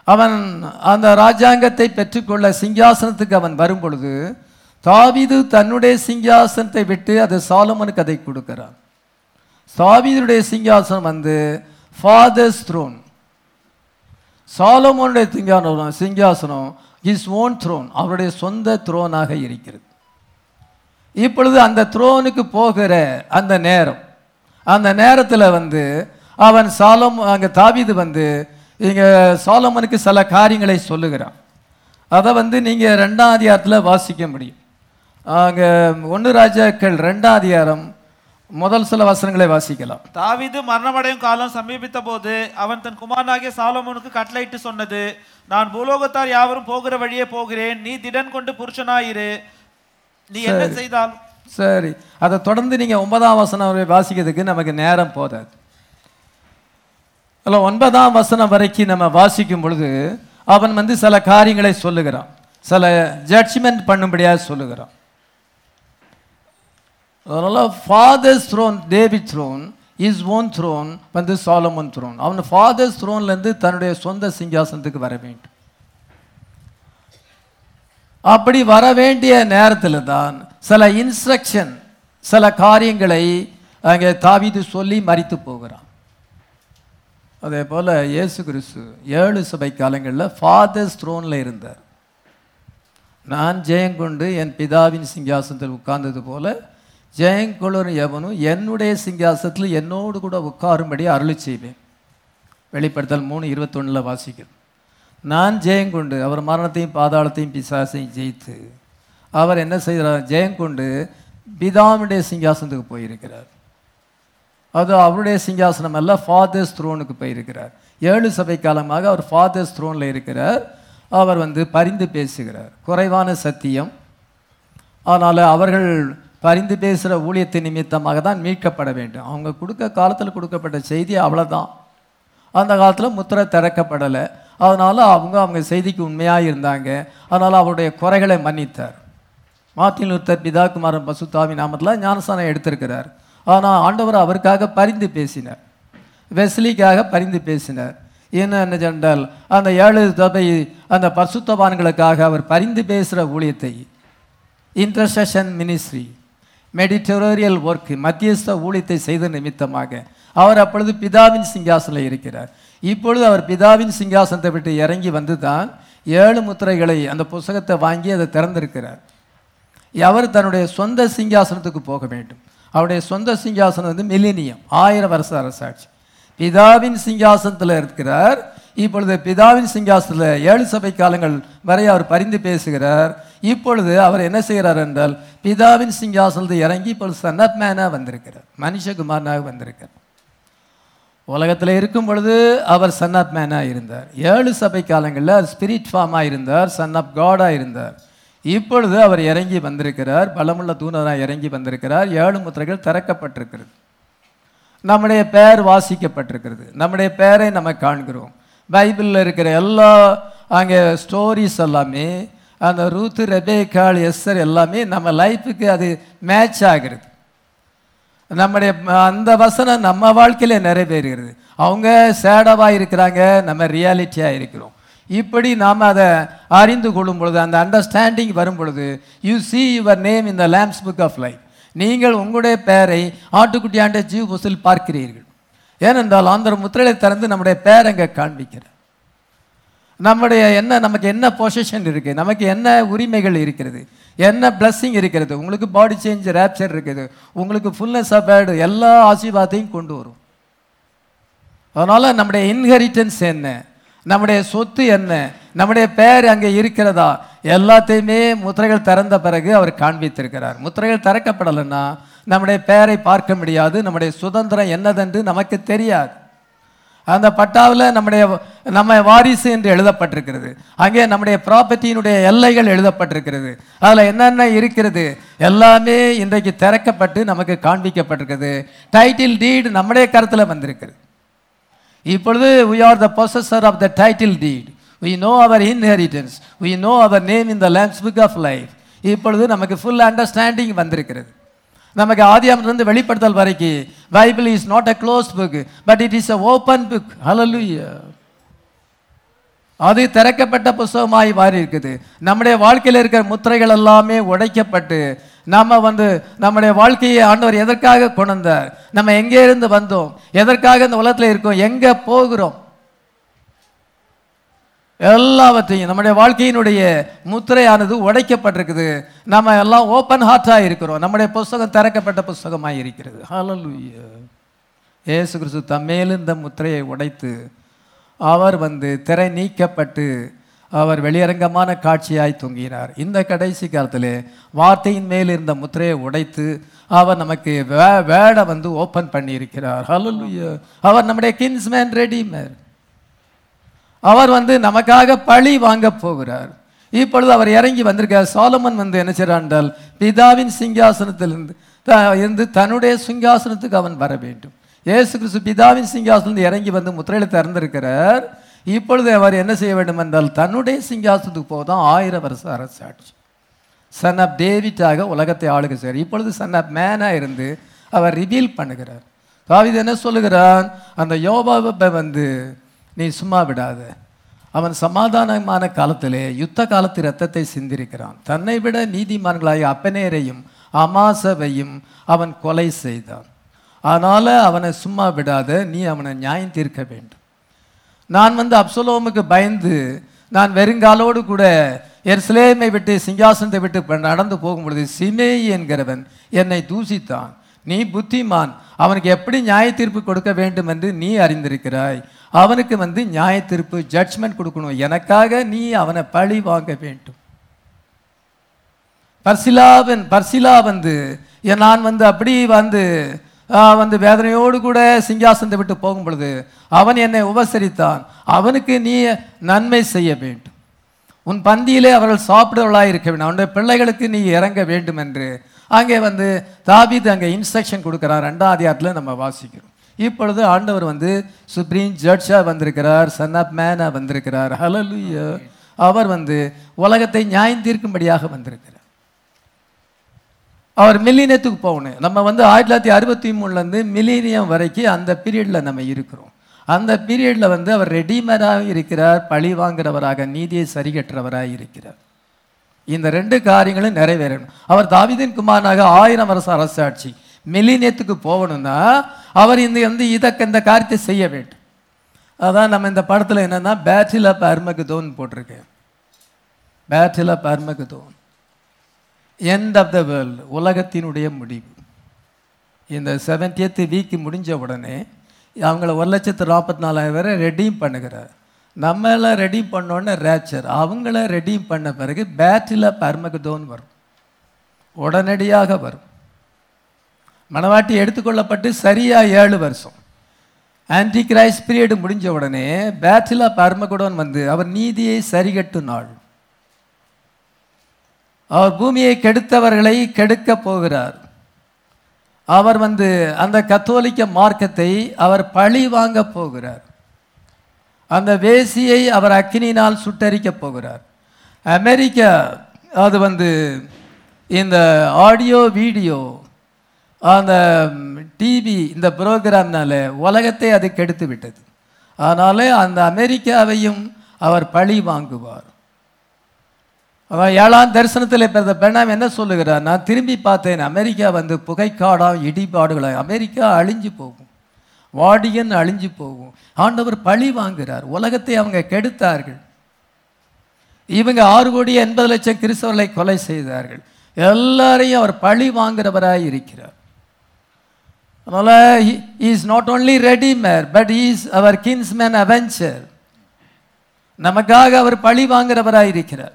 அவன் அந்த ராஜாங்கத்தை பெற்றுக்கொள்ள சிங்காசனத்துக்கு அவன் வரும் பொழுது தாவீது தன்னுடைய சிங்காசனத்தை விட்டு அது சாலமனுக்கு அதை கொடுக்கிறான் தாவீதுடைய சிங்காசனம் வந்து ஃபாதர்ஸ் த்ரோன் சாலமோனுடைய சிங்காசனம் சிங்காசனம் இஸ் ஓன் த்ரோன் அவருடைய சொந்த த்ரோனாக இருக்கிறது இப்பொழுது அந்த த்ரோனுக்கு போகிற அந்த நேரம் அந்த நேரத்தில் வந்து அவன் சாலம் அங்கே தாவீது வந்து இங்கே சாலமனுக்கு சில காரியங்களை சொல்லுகிறான் அதை வந்து நீங்கள் ரெண்டாம் அதிகாரத்தில் வாசிக்க முடியும் அங்கே ஒன்று ராஜாக்கள் ரெண்டாம் அதிகாரம் முதல் சில வசனங்களை வாசிக்கலாம் தாவீது மரணமடையும் காலம் சமீபித்த போது அவன் தன் குமாரனாகிய சாலமோனுக்கு கட்டளையிட்டு சொன்னது நான் பூலோகத்தார் யாவரும் போகிற வழியே போகிறேன் நீ திடன் கொண்டு புருஷனாயிரு நீ என்ன செய்தால் சரி அதை தொடர்ந்து நீங்கள் ஒன்பதாம் வசனம் வரை வாசிக்கிறதுக்கு நமக்கு நேரம் போதாது அதில் ஒன்பதாம் வசனம் வரைக்கும் நம்ம வாசிக்கும் பொழுது அவன் வந்து சில காரியங்களை சொல்லுகிறான் சில ஜட்ஜ்மெண்ட் பண்ணும்படியாக சொல்லுகிறான் அதனால் father's throne David throne is own throne வந்து சாலமன் த்ரோன் அவன் ஃபாதர்ஸ் த்ரோன்லேருந்து தன்னுடைய சொந்த சிங்காசனத்துக்கு வர வேண்டும் அப்படி வர வேண்டிய நேரத்தில் தான் சில இன்ஸ்ட்ரக்ஷன் சில காரியங்களை அங்கே தாவீது சொல்லி மறித்து போகிறான் அதே போல் இயேசு கிறிஸ்து ஏழு சபை காலங்களில் ஃபாதர்ஸ் த்ரோனில் இருந்தார் நான் ஜெயங்கொண்டு என் பிதாவின் சிங்காசனத்தில் உட்கார்ந்தது போல ஜெயங்கொள்ளர் எவனும் என்னுடைய சிங்காசனத்தில் என்னோடு கூட உட்காரும்படி அருளி செய்வேன் வெளிப்படுத்தல் மூணு இருபத்தொன்னில் வாசிக்கிறது நான் ஜெயங்கொண்டு அவர் மரணத்தையும் பாதாளத்தையும் பிசாசையும் ஜெயித்து அவர் என்ன செய்கிறார் ஜெயங்கொண்டு பிதாவுடைய சிங்காசனத்துக்கு போயிருக்கிறார் அது அவருடைய சிங்காசனம் அல்ல ஃபாதர்ஸ் த்ரோனுக்கு போயிருக்கிறார் ஏழு சபை காலமாக அவர் ஃபாதர்ஸ் த்ரோனில் இருக்கிறார் அவர் வந்து பரிந்து பேசுகிறார் குறைவான சத்தியம் அதனால் அவர்கள் பரிந்து பேசுகிற ஊழியத்தின் நிமித்தமாக தான் மீட்கப்பட வேண்டும் அவங்க கொடுக்க காலத்தில் கொடுக்கப்பட்ட செய்தி அவ்வளோதான் அந்த காலத்தில் முத்திரை திறக்கப்படலை அதனால் அவங்க அவங்க செய்திக்கு உண்மையாக இருந்தாங்க அதனால் அவருடைய குறைகளை மன்னித்தார் மார்ட்டின் லூத்தர் பிதாகுமாரன் பசுத்தாவி நாமத்தில் ஞானஸ்தானம் எடுத்திருக்கிறார் ஆனால் ஆண்டவர் அவருக்காக பரிந்து பேசினார் வெஸ்லிக்காக பரிந்து பேசினார் என்ன என்ன சென்றால் அந்த ஏழு சபை அந்த பரிசுத்தவான்களுக்காக அவர் பரிந்து பேசுகிற ஊழியத்தை இன்டர்செஷன் மினிஸ்ட்ரி மெடிட்டோரியல் ஒர்க் மத்தியஸ்த ஊழியத்தை செய்த நிமித்தமாக அவர் அப்பொழுது பிதாவின் சிங்காசனில் இருக்கிறார் இப்பொழுது அவர் பிதாவின் சிங்காசனத்தை விட்டு இறங்கி வந்து தான் ஏழு முத்திரைகளை அந்த புஸ்தகத்தை வாங்கி அதை திறந்திருக்கிறார் அவர் தன்னுடைய சொந்த சிங்காசனத்துக்கு போக வேண்டும் அவருடைய சொந்த சிங்காசனம் வந்து மில்லினியம் ஆயிரம் வருஷ அரசாட்சி பிதாவின் சிங்காசனத்தில் இருக்கிறார் இப்பொழுது பிதாவின் சிங்காசனத்தில் ஏழு சபை காலங்கள் வரை அவர் பரிந்து பேசுகிறார் இப்பொழுது அவர் என்ன செய்கிறார் என்றால் பிதாவின் சிங்காசனத்தில் இறங்கி இப்பொழுது சன் ஆஃப் மேனாக வந்திருக்கிறார் மனுஷகுமாரனாக வந்திருக்கிறார் உலகத்தில் இருக்கும் பொழுது அவர் சன் ஆஃப் மேனாக இருந்தார் ஏழு சபை காலங்களில் அவர் ஸ்பிரிட் ஃபார்மாக இருந்தார் சன் ஆஃப் காடாக இருந்தார் இப்பொழுது அவர் இறங்கி வந்திருக்கிறார் பலமுள்ள தூணராக இறங்கி வந்திருக்கிறார் ஏழு முத்திரைகள் திறக்கப்பட்டிருக்கிறது நம்முடைய பெயர் வாசிக்கப்பட்டிருக்கிறது நம்முடைய பெயரை நம்ம காண்கிறோம் பைபிளில் இருக்கிற எல்லா அங்கே ஸ்டோரிஸ் எல்லாமே அந்த ரூத்து ரெபேக்காள் எஸ்ஸர் எல்லாமே நம்ம லைஃபுக்கு அது மேட்ச் ஆகிறது நம்முடைய அந்த வசனம் நம்ம வாழ்க்கையில் நிறைவேறுகிறது அவங்க சேடவாக இருக்கிறாங்க நம்ம ரியாலிட்டியாக இருக்கிறோம் இப்படி நாம் அதை அறிந்து கொள்ளும் பொழுது அந்த அண்டர்ஸ்டாண்டிங் வரும் பொழுது you see your name in the lamps book of life நீங்கள் உங்களுடைய பெயரை ஆட்டுக்குட்டியாண்ட ஜீவ் புஸ்தில் பார்க்கிறீர்கள் ஏனென்றால் அந்த முத்திரையை திறந்து நம்முடைய பெயர் அங்கே காண்பிக்கிறார் நம்முடைய என்ன நமக்கு என்ன பொசிஷன் இருக்குது நமக்கு என்ன உரிமைகள் இருக்கிறது என்ன blessing இருக்கிறது உங்களுக்கு பாடி சேஞ்ச் ரேப்சர் இருக்குது உங்களுக்கு ஃபுல்னஸ் ஆஃப் பேடு எல்லா ஆசீர்வாதத்தையும் கொண்டு வரும் அதனால் நம்முடைய இன்ஹெரிட்டன்ஸ் என்ன நம்முடைய சொத்து என்ன நம்முடைய பெயர் அங்கே இருக்கிறதா எல்லாத்தையுமே முத்திரைகள் திறந்த பிறகு அவர் காண்பித்திருக்கிறார் முத்திரைகள் திறக்கப்படலைன்னா நம்முடைய பெயரை பார்க்க முடியாது நம்முடைய சுதந்திரம் என்னதென்று நமக்கு தெரியாது அந்த பட்டாவில் நம்முடைய நம்ம வாரிசு என்று எழுதப்பட்டிருக்கிறது அங்கே நம்முடைய ப்ராப்பர்ட்டியினுடைய எல்லைகள் எழுதப்பட்டிருக்கிறது அதில் என்னென்ன இருக்கிறது எல்லாமே இன்றைக்கு திறக்கப்பட்டு நமக்கு காண்பிக்கப்பட்டிருக்கிறது டைட்டில் டீடு நம்முடைய கருத்தில் வந்திருக்கிறது இப்பொழுது we are the possessor of the title deed we know our inheritance we know our name in the lamb's book of life இப்பொழுது நமக்கு ஃபுல் அண்டர்ஸ்டாண்டிங் வந்திருக்கிறது நமக்கு ஆதியாமிலிருந்து வெளிப்படுத்தல் வரைக்கும் Bible is not a close book but it is a open book ஹalleluya அது திறக்கப்பட்ட புஸ்தகமாய் மாறி இருக்குது நம்முடைய வாழ்க்கையில் இருக்கிற முத்திரைகள் எல்லாமே உடைக்கப்பட்டு நம்ம வந்து நம்முடைய வாழ்க்கையை ஆண்டவர் எதற்காக கொண்டு வந்தார் நம்ம எங்கே இருந்து வந்தோம் எதற்காக இந்த உலகத்தில் இருக்கோம் எங்கே போகிறோம் எல்லாவற்றையும் நம்முடைய வாழ்க்கையினுடைய முத்திரையானது உடைக்கப்பட்டிருக்குது நம்ம எல்லாம் ஓப்பன் ஹார்ட்டாக இருக்கிறோம் நம்முடைய புஸ்தகம் திறக்கப்பட்ட புஸ்தகமாக இருக்கிறது ஹalleluya இயேசு கிறிஸ்து தம்மேல் இந்த முத்திரையை உடைத்து அவர் வந்து திரை நீக்கப்பட்டு அவர் வெளியரங்கமான காட்சியாய் தொங்கினார் இந்த கடைசி காலத்திலே வார்த்தையின் மேல் இருந்த முத்திரையை உடைத்து அவர் நமக்கு வே வேடை வந்து ஓப்பன் பண்ணியிருக்கிறார் ஹalleluya அவர் நம்முடைய கின்ஸ்மேன் ரெடிமேர் அவர் வந்து நமக்காக பழி வாங்க போகிறார் இப்பொழுது அவர் இறங்கி வந்திருக்கார் சாலமன் வந்து என்ன செய்றான் பிதாவின் சிங்காசனத்திலிருந்து த- இருந்து தன்னுடைய சிங்காசனத்துக்கு அவன் வர வேண்டும் இயேசு கிறிஸ்து பிதாவின் சிங்காசனத்தில் இறங்கி வந்து முத்திரையில திறந்திருக்கிறார் இப்பொழுது அவர் என்ன செய்ய வேண்டும் என்றால் தன்னுடைய சிங்காசனத்துக்கு போதான் ஆயிரம் வருஷ அரசாட்சி சன் ஆஃப் டேவிட்டாக உலகத்தை ஆளுக சார் இப்பொழுது சன் ஆஃப் மேனாக இருந்து அவர் ரிவீல் பண்ணுகிறார் தாவீது என்ன சொல்லுகிறான் அந்த யோபாவை வந்து நீ சும்மா விடாத அவன் சமாதானமான காலத்திலே யுத்த காலத்து இரத்தத்தை சிந்திருக்கிறான் தன்னை விட நீதிமான்களாகிய அப்பனேரையும் அமாசவையும் அவன் கொலை செய்தான் அதனால அவனை சும்மா விடாத நீ அவனை நியாயம் தீர்க்க வேண்டும் நான் வந்து அப்சலோமுக்கு பயந்து நான் வெறுங்காலோடு கூட எருசலேமை விட்டு சிங்காசனத்தை விட்டு ப- நடந்து போகும் பொழுது சிமேயி என்கிறவன் என்னை தூசித்தான் நீ புத்திமான் அவனுக்கு எப்படி நியாய தீர்ப்பு கொடுக்க வேண்டும் என்று நீ அறிந்திருக்கிறாய் அவனுக்கு வந்து நியாய தீர்ப்பு ஜட்ஜ்மெண்ட் கொடுக்கணும் எனக்காக நீ அவனை பழி வாங்க வேண்டும் பர்சிலாவன் பர்சிலா வந்து என் நான் வந்து அப்படி வந்து ஆ, வந்து வேதனையோடு கூட சிங்காசனத்தை விட்டு போகும் பொழுது அவன் என்னை உபசரித்தான் அவனுக்கு நீ நன்மை செய்ய வேண்டும் உன் பந்தியிலே அவர்கள் சாப்பிடுவர்களாக இருக்க வேண்டும் அவனுடைய பிள்ளைகளுக்கு நீ இறங்க வேண்டும் என்று அங்கே வந்து தாபீது அங்கே இன்ஸ்ட்ரக்ஷன் கொடுக்கிறார் ரெண்டாம் அதிகாரத்தில் நம்ம வாசிக்கிறோம் இப்பொழுது ஆண்டவர் வந்து சுப்ரீம் ஜட்ஜாக வந்திருக்கிறார் சன் ஆஃப் மேனாக வந்திருக்கிறார் ஹalleluya அவர் வந்து உலகத்தை நியாயம் தீர்க்கும்படியாக வந்திருக்கிறார் அவர் மில்லினியத்துக்கு போகணும் நம்ம வந்து ஆயிரத்தி தொள்ளாயிரத்தி அறுபத்தி மூணுலேருந்து மில்லினியம் வரைக்கும் அந்த பீரியடில் நம்ம இருக்கிறோம் அந்த பீரியடில் வந்து அவர் ரெடிமேடாக இருக்கிறார் பழி வாங்குறவராக நீதியை சரிகட்டுறவராக இருக்கிறார் இந்த ரெண்டு காரியங்களும் நிறைவேறணும் அவர் தாவீதின் குமாரனாக ஆயிரம் வருஷம் அரசாட்சி மில்லினியத்துக்கு போகணும்னா அவர் இந்த வந்து இதற்கு இந்த காரியத்தை செய்ய வேண்டும் அதான் நம்ம இந்த படத்தில் என்னன்னா பேட்டில் ஆஃப் அர்மகுதோன் போட்டிருக்கேன் battle of Armageddon end of the world உலகத்தினுடைய முடிவு இந்த செவன்டியத்து வீக் முடிஞ்ச உடனே அவங்கள ஒரு லட்சத்து நாற்பத்தி நாலாயிரம் பேரை ரெடீம் பண்ணுகிறார் நம்ம எல்லாம் ரெடீம் பண்ணோன்னே ரேச்சர் அவங்கள ரெடீம் பண்ண பிறகு பேட்டில் பர்மகுதோன் வரும் உடனடியாக வரும் மணவாட்டி எடுத்துக்கொள்ளப்பட்டு சரியா ஏழு வருஷம் ஆன்டி கிரைஸ்ட் பீரியட் முடிஞ்ச உடனே பேட்டில் ஆஃப் அர்மகுடோன் வந்து அவர் நீதியை சரிகட்டும் நாள் அவர் பூமியை கெடுத்தவர்களை கெடுக்க போகிறார் அவர் வந்து அந்த கத்தோலிக்க மார்க்கத்தை அவர் பழி வாங்க போகிறார் அந்த வேசியை அவர் அக்கினினால் சுட்டரிக்க போகிறார் அமெரிக்கா அது வந்து இந்த ஆடியோ வீடியோ அந்த டிவி இந்த ப்ரோக்ராம்னால உலகத்தை அது கெடுத்து விட்டது அதனால அந்த அமெரிக்காவையும் அவர் பழி வாங்குவார் அவன் ஏழாம் தரிசனத்தில் பிறந்த பெண்ணாம் என்ன சொல்லுகிறார் நான் திரும்பி பார்த்தேன் அமெரிக்கா வந்து புகைக்காடாம் இடிபாடுகளாய் அமெரிக்கா அழிஞ்சு போகும் வாடியன் அழிஞ்சு போகும் ஆண்டவர் பழி வாங்குகிறார் உலகத்தை அவங்க கெடுத்தார்கள் இவங்க ஆறு கோடி எண்பது லட்சம் கிறிஸ்தவர்களை கொலை செய்தார்கள் எல்லாரையும் அவர் பழி வாங்குறவராய் இருக்கிறார் அதனால is not only redeemer but is அவர் கின்ஸ்மேன் அவெஞ்சர் நமக்காக அவர் பழி வாங்குறவராய் இருக்கிறார்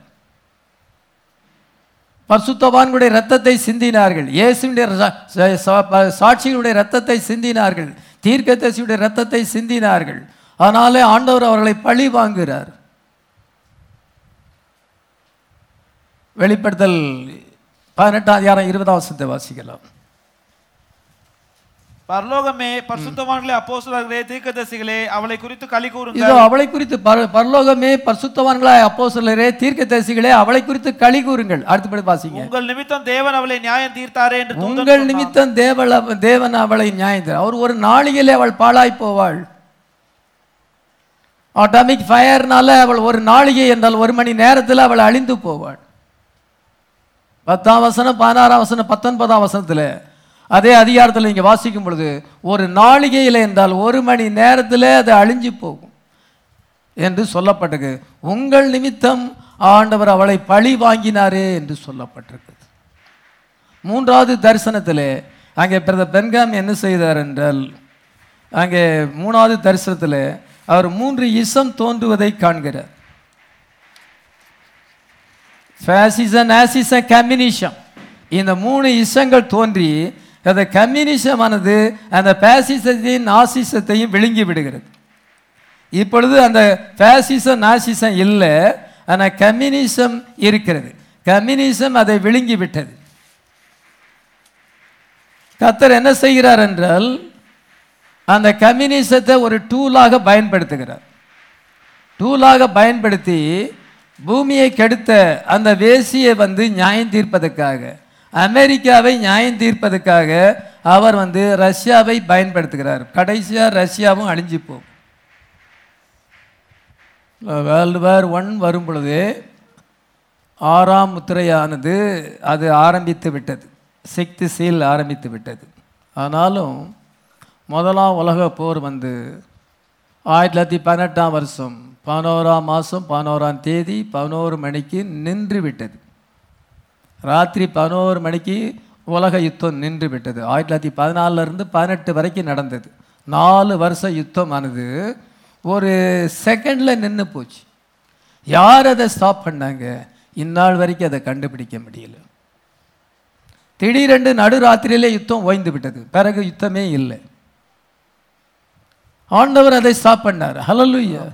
பரிசுத்தவான்களுடைய ரத்தத்தை சிந்தினார்கள் இயேசுடைய சா- சா- சா- சாட்சிகளுடைய ரத்தத்தை சிந்தினார்கள் தீர்க்கதரிசியுடைய ரத்தத்தை சிந்தினார்கள் அதனாலே ஆண்டவர் அவர்களை பழி வாங்குகிறார் வெளிப்படுத்தல் பதினெட்டாம் அதிகாரம் இருபதாம் வசனத்தை வாசிக்கலாம் பரலோகமே பரிசுத்தவான்களே அப்போஸ்தலர்களே தீர்க்கதரிசிகளே அவளை குறித்து களி கூறுங்கள் இதோ அவளை குறித்து பர- பரலோகமே பரிசுத்தவான்களாய் அப்போஸ்தலரே தீர்க்கதரிசிகளே அவளை குறித்து களி கூறுங்கள் அடுத்தபடி வாசிங்க உங்கள் நிமித்தம் தேவன் அவளை நியாயம் தீர்த்தாரே என்று தூதன் உங்கள் சொன்னான். நிமித்தம் தேவள தேவன் அவளை நியாயந்தார் அவர் ஒரு நாளிகையிலே அவள் பாழாய் போவாள் ஆட்டாமிக் ஃபயர்னால அவள் ஒரு நாளிகை என்றால் ஒரு மணி நேரத்தில் அவள் அழிந்து போவாள் பத்தாம் வசனம் பதினாறாம் வசனம் பத்தொன்பதாம் வசனத்தில் அதே அதிகாரத்தில் நீங்கள் வாசிக்கும் பொழுது ஒரு நாளிகையில் என்றால் ஒரு மணி நேரத்தில் அது அழிஞ்சு போகும் என்று சொல்லப்பட்டது உங்கள் நிமித்தம் ஆண்டவர் அவளை பழி வாங்கினாரே என்று சொல்லப்பட்டிருக்குது மூன்றாவது தரிசனத்தில் அங்கே பிரதர் பென்காம் என்ன செய்தார் என்றால் அங்கே மூணாவது தரிசனத்தில் அவர் மூன்று இசம் தோன்றுவதை காண்கிறார் ஃபேசிசம் நேசிசம் கம்யூனிசம் இந்த மூணு இசங்கள் தோன்றி அந்த கம்யூனிசமானது அந்த பேசிசத்தையும் நாசிசத்தையும் விழுங்கி விடுகிறது இப்பொழுது அந்த ஃபேசிசம் நாசிசம் இல்லை ஆனால் கம்யூனிசம் இருக்கிறது கம்யூனிசம் அதை விழுங்கி விட்டது கத்தர் என்ன செய்கிறார் என்றால் அந்த கம்யூனிசத்தை ஒரு டூலாக பயன்படுத்துகிறார் டூலாக பயன்படுத்தி பூமியை கெடுத்த அந்த வேசியை வந்து நியாயம் தீர்ப்பதற்காக அமெரிக்காவை நியாயம் தீர்ப்பதற்காக அவர் வந்து ரஷ்யாவை பயன்படுத்துகிறார் கடைசியாக ரஷ்யாவும் அழிஞ்சு போகும் வேர்ல்டு வார் ஒன் வரும் பொழுது ஆறாம் முத்திரையானது அது ஆரம்பித்து விட்டது சிக்ஸ்த் சீல் ஆரம்பித்து விட்டது ஆனாலும் முதலாம் உலக போர் வந்து ஆயிரத்தி தொள்ளாயிரத்தி பதினெட்டாம் வருஷம் பதினோராம் மாதம் பதினோராம் தேதி பதினோரு மணிக்கு நின்று விட்டது ராத்திரி பதினோரு மணிக்கு உலக யுத்தம் நின்று விட்டது ஆயிரத்தி தொள்ளாயிரத்தி பதினாலிருந்து பதினெட்டு வரைக்கும் நடந்தது நாலு வருஷ யுத்தமானது ஒரு செகண்டில் நின்று போச்சு யார் அதை ஸ்டாப் பண்ணாங்க இந்நாள் வரைக்கும் அதை கண்டுபிடிக்க முடியல திடீரென்று நடுராத்திரியிலே யுத்தம் ஓய்ந்து விட்டது பிறகு யுத்தமே இல்லை ஆண்டவர் அதை ஸ்டாப் பண்ணார் ஹலலுயா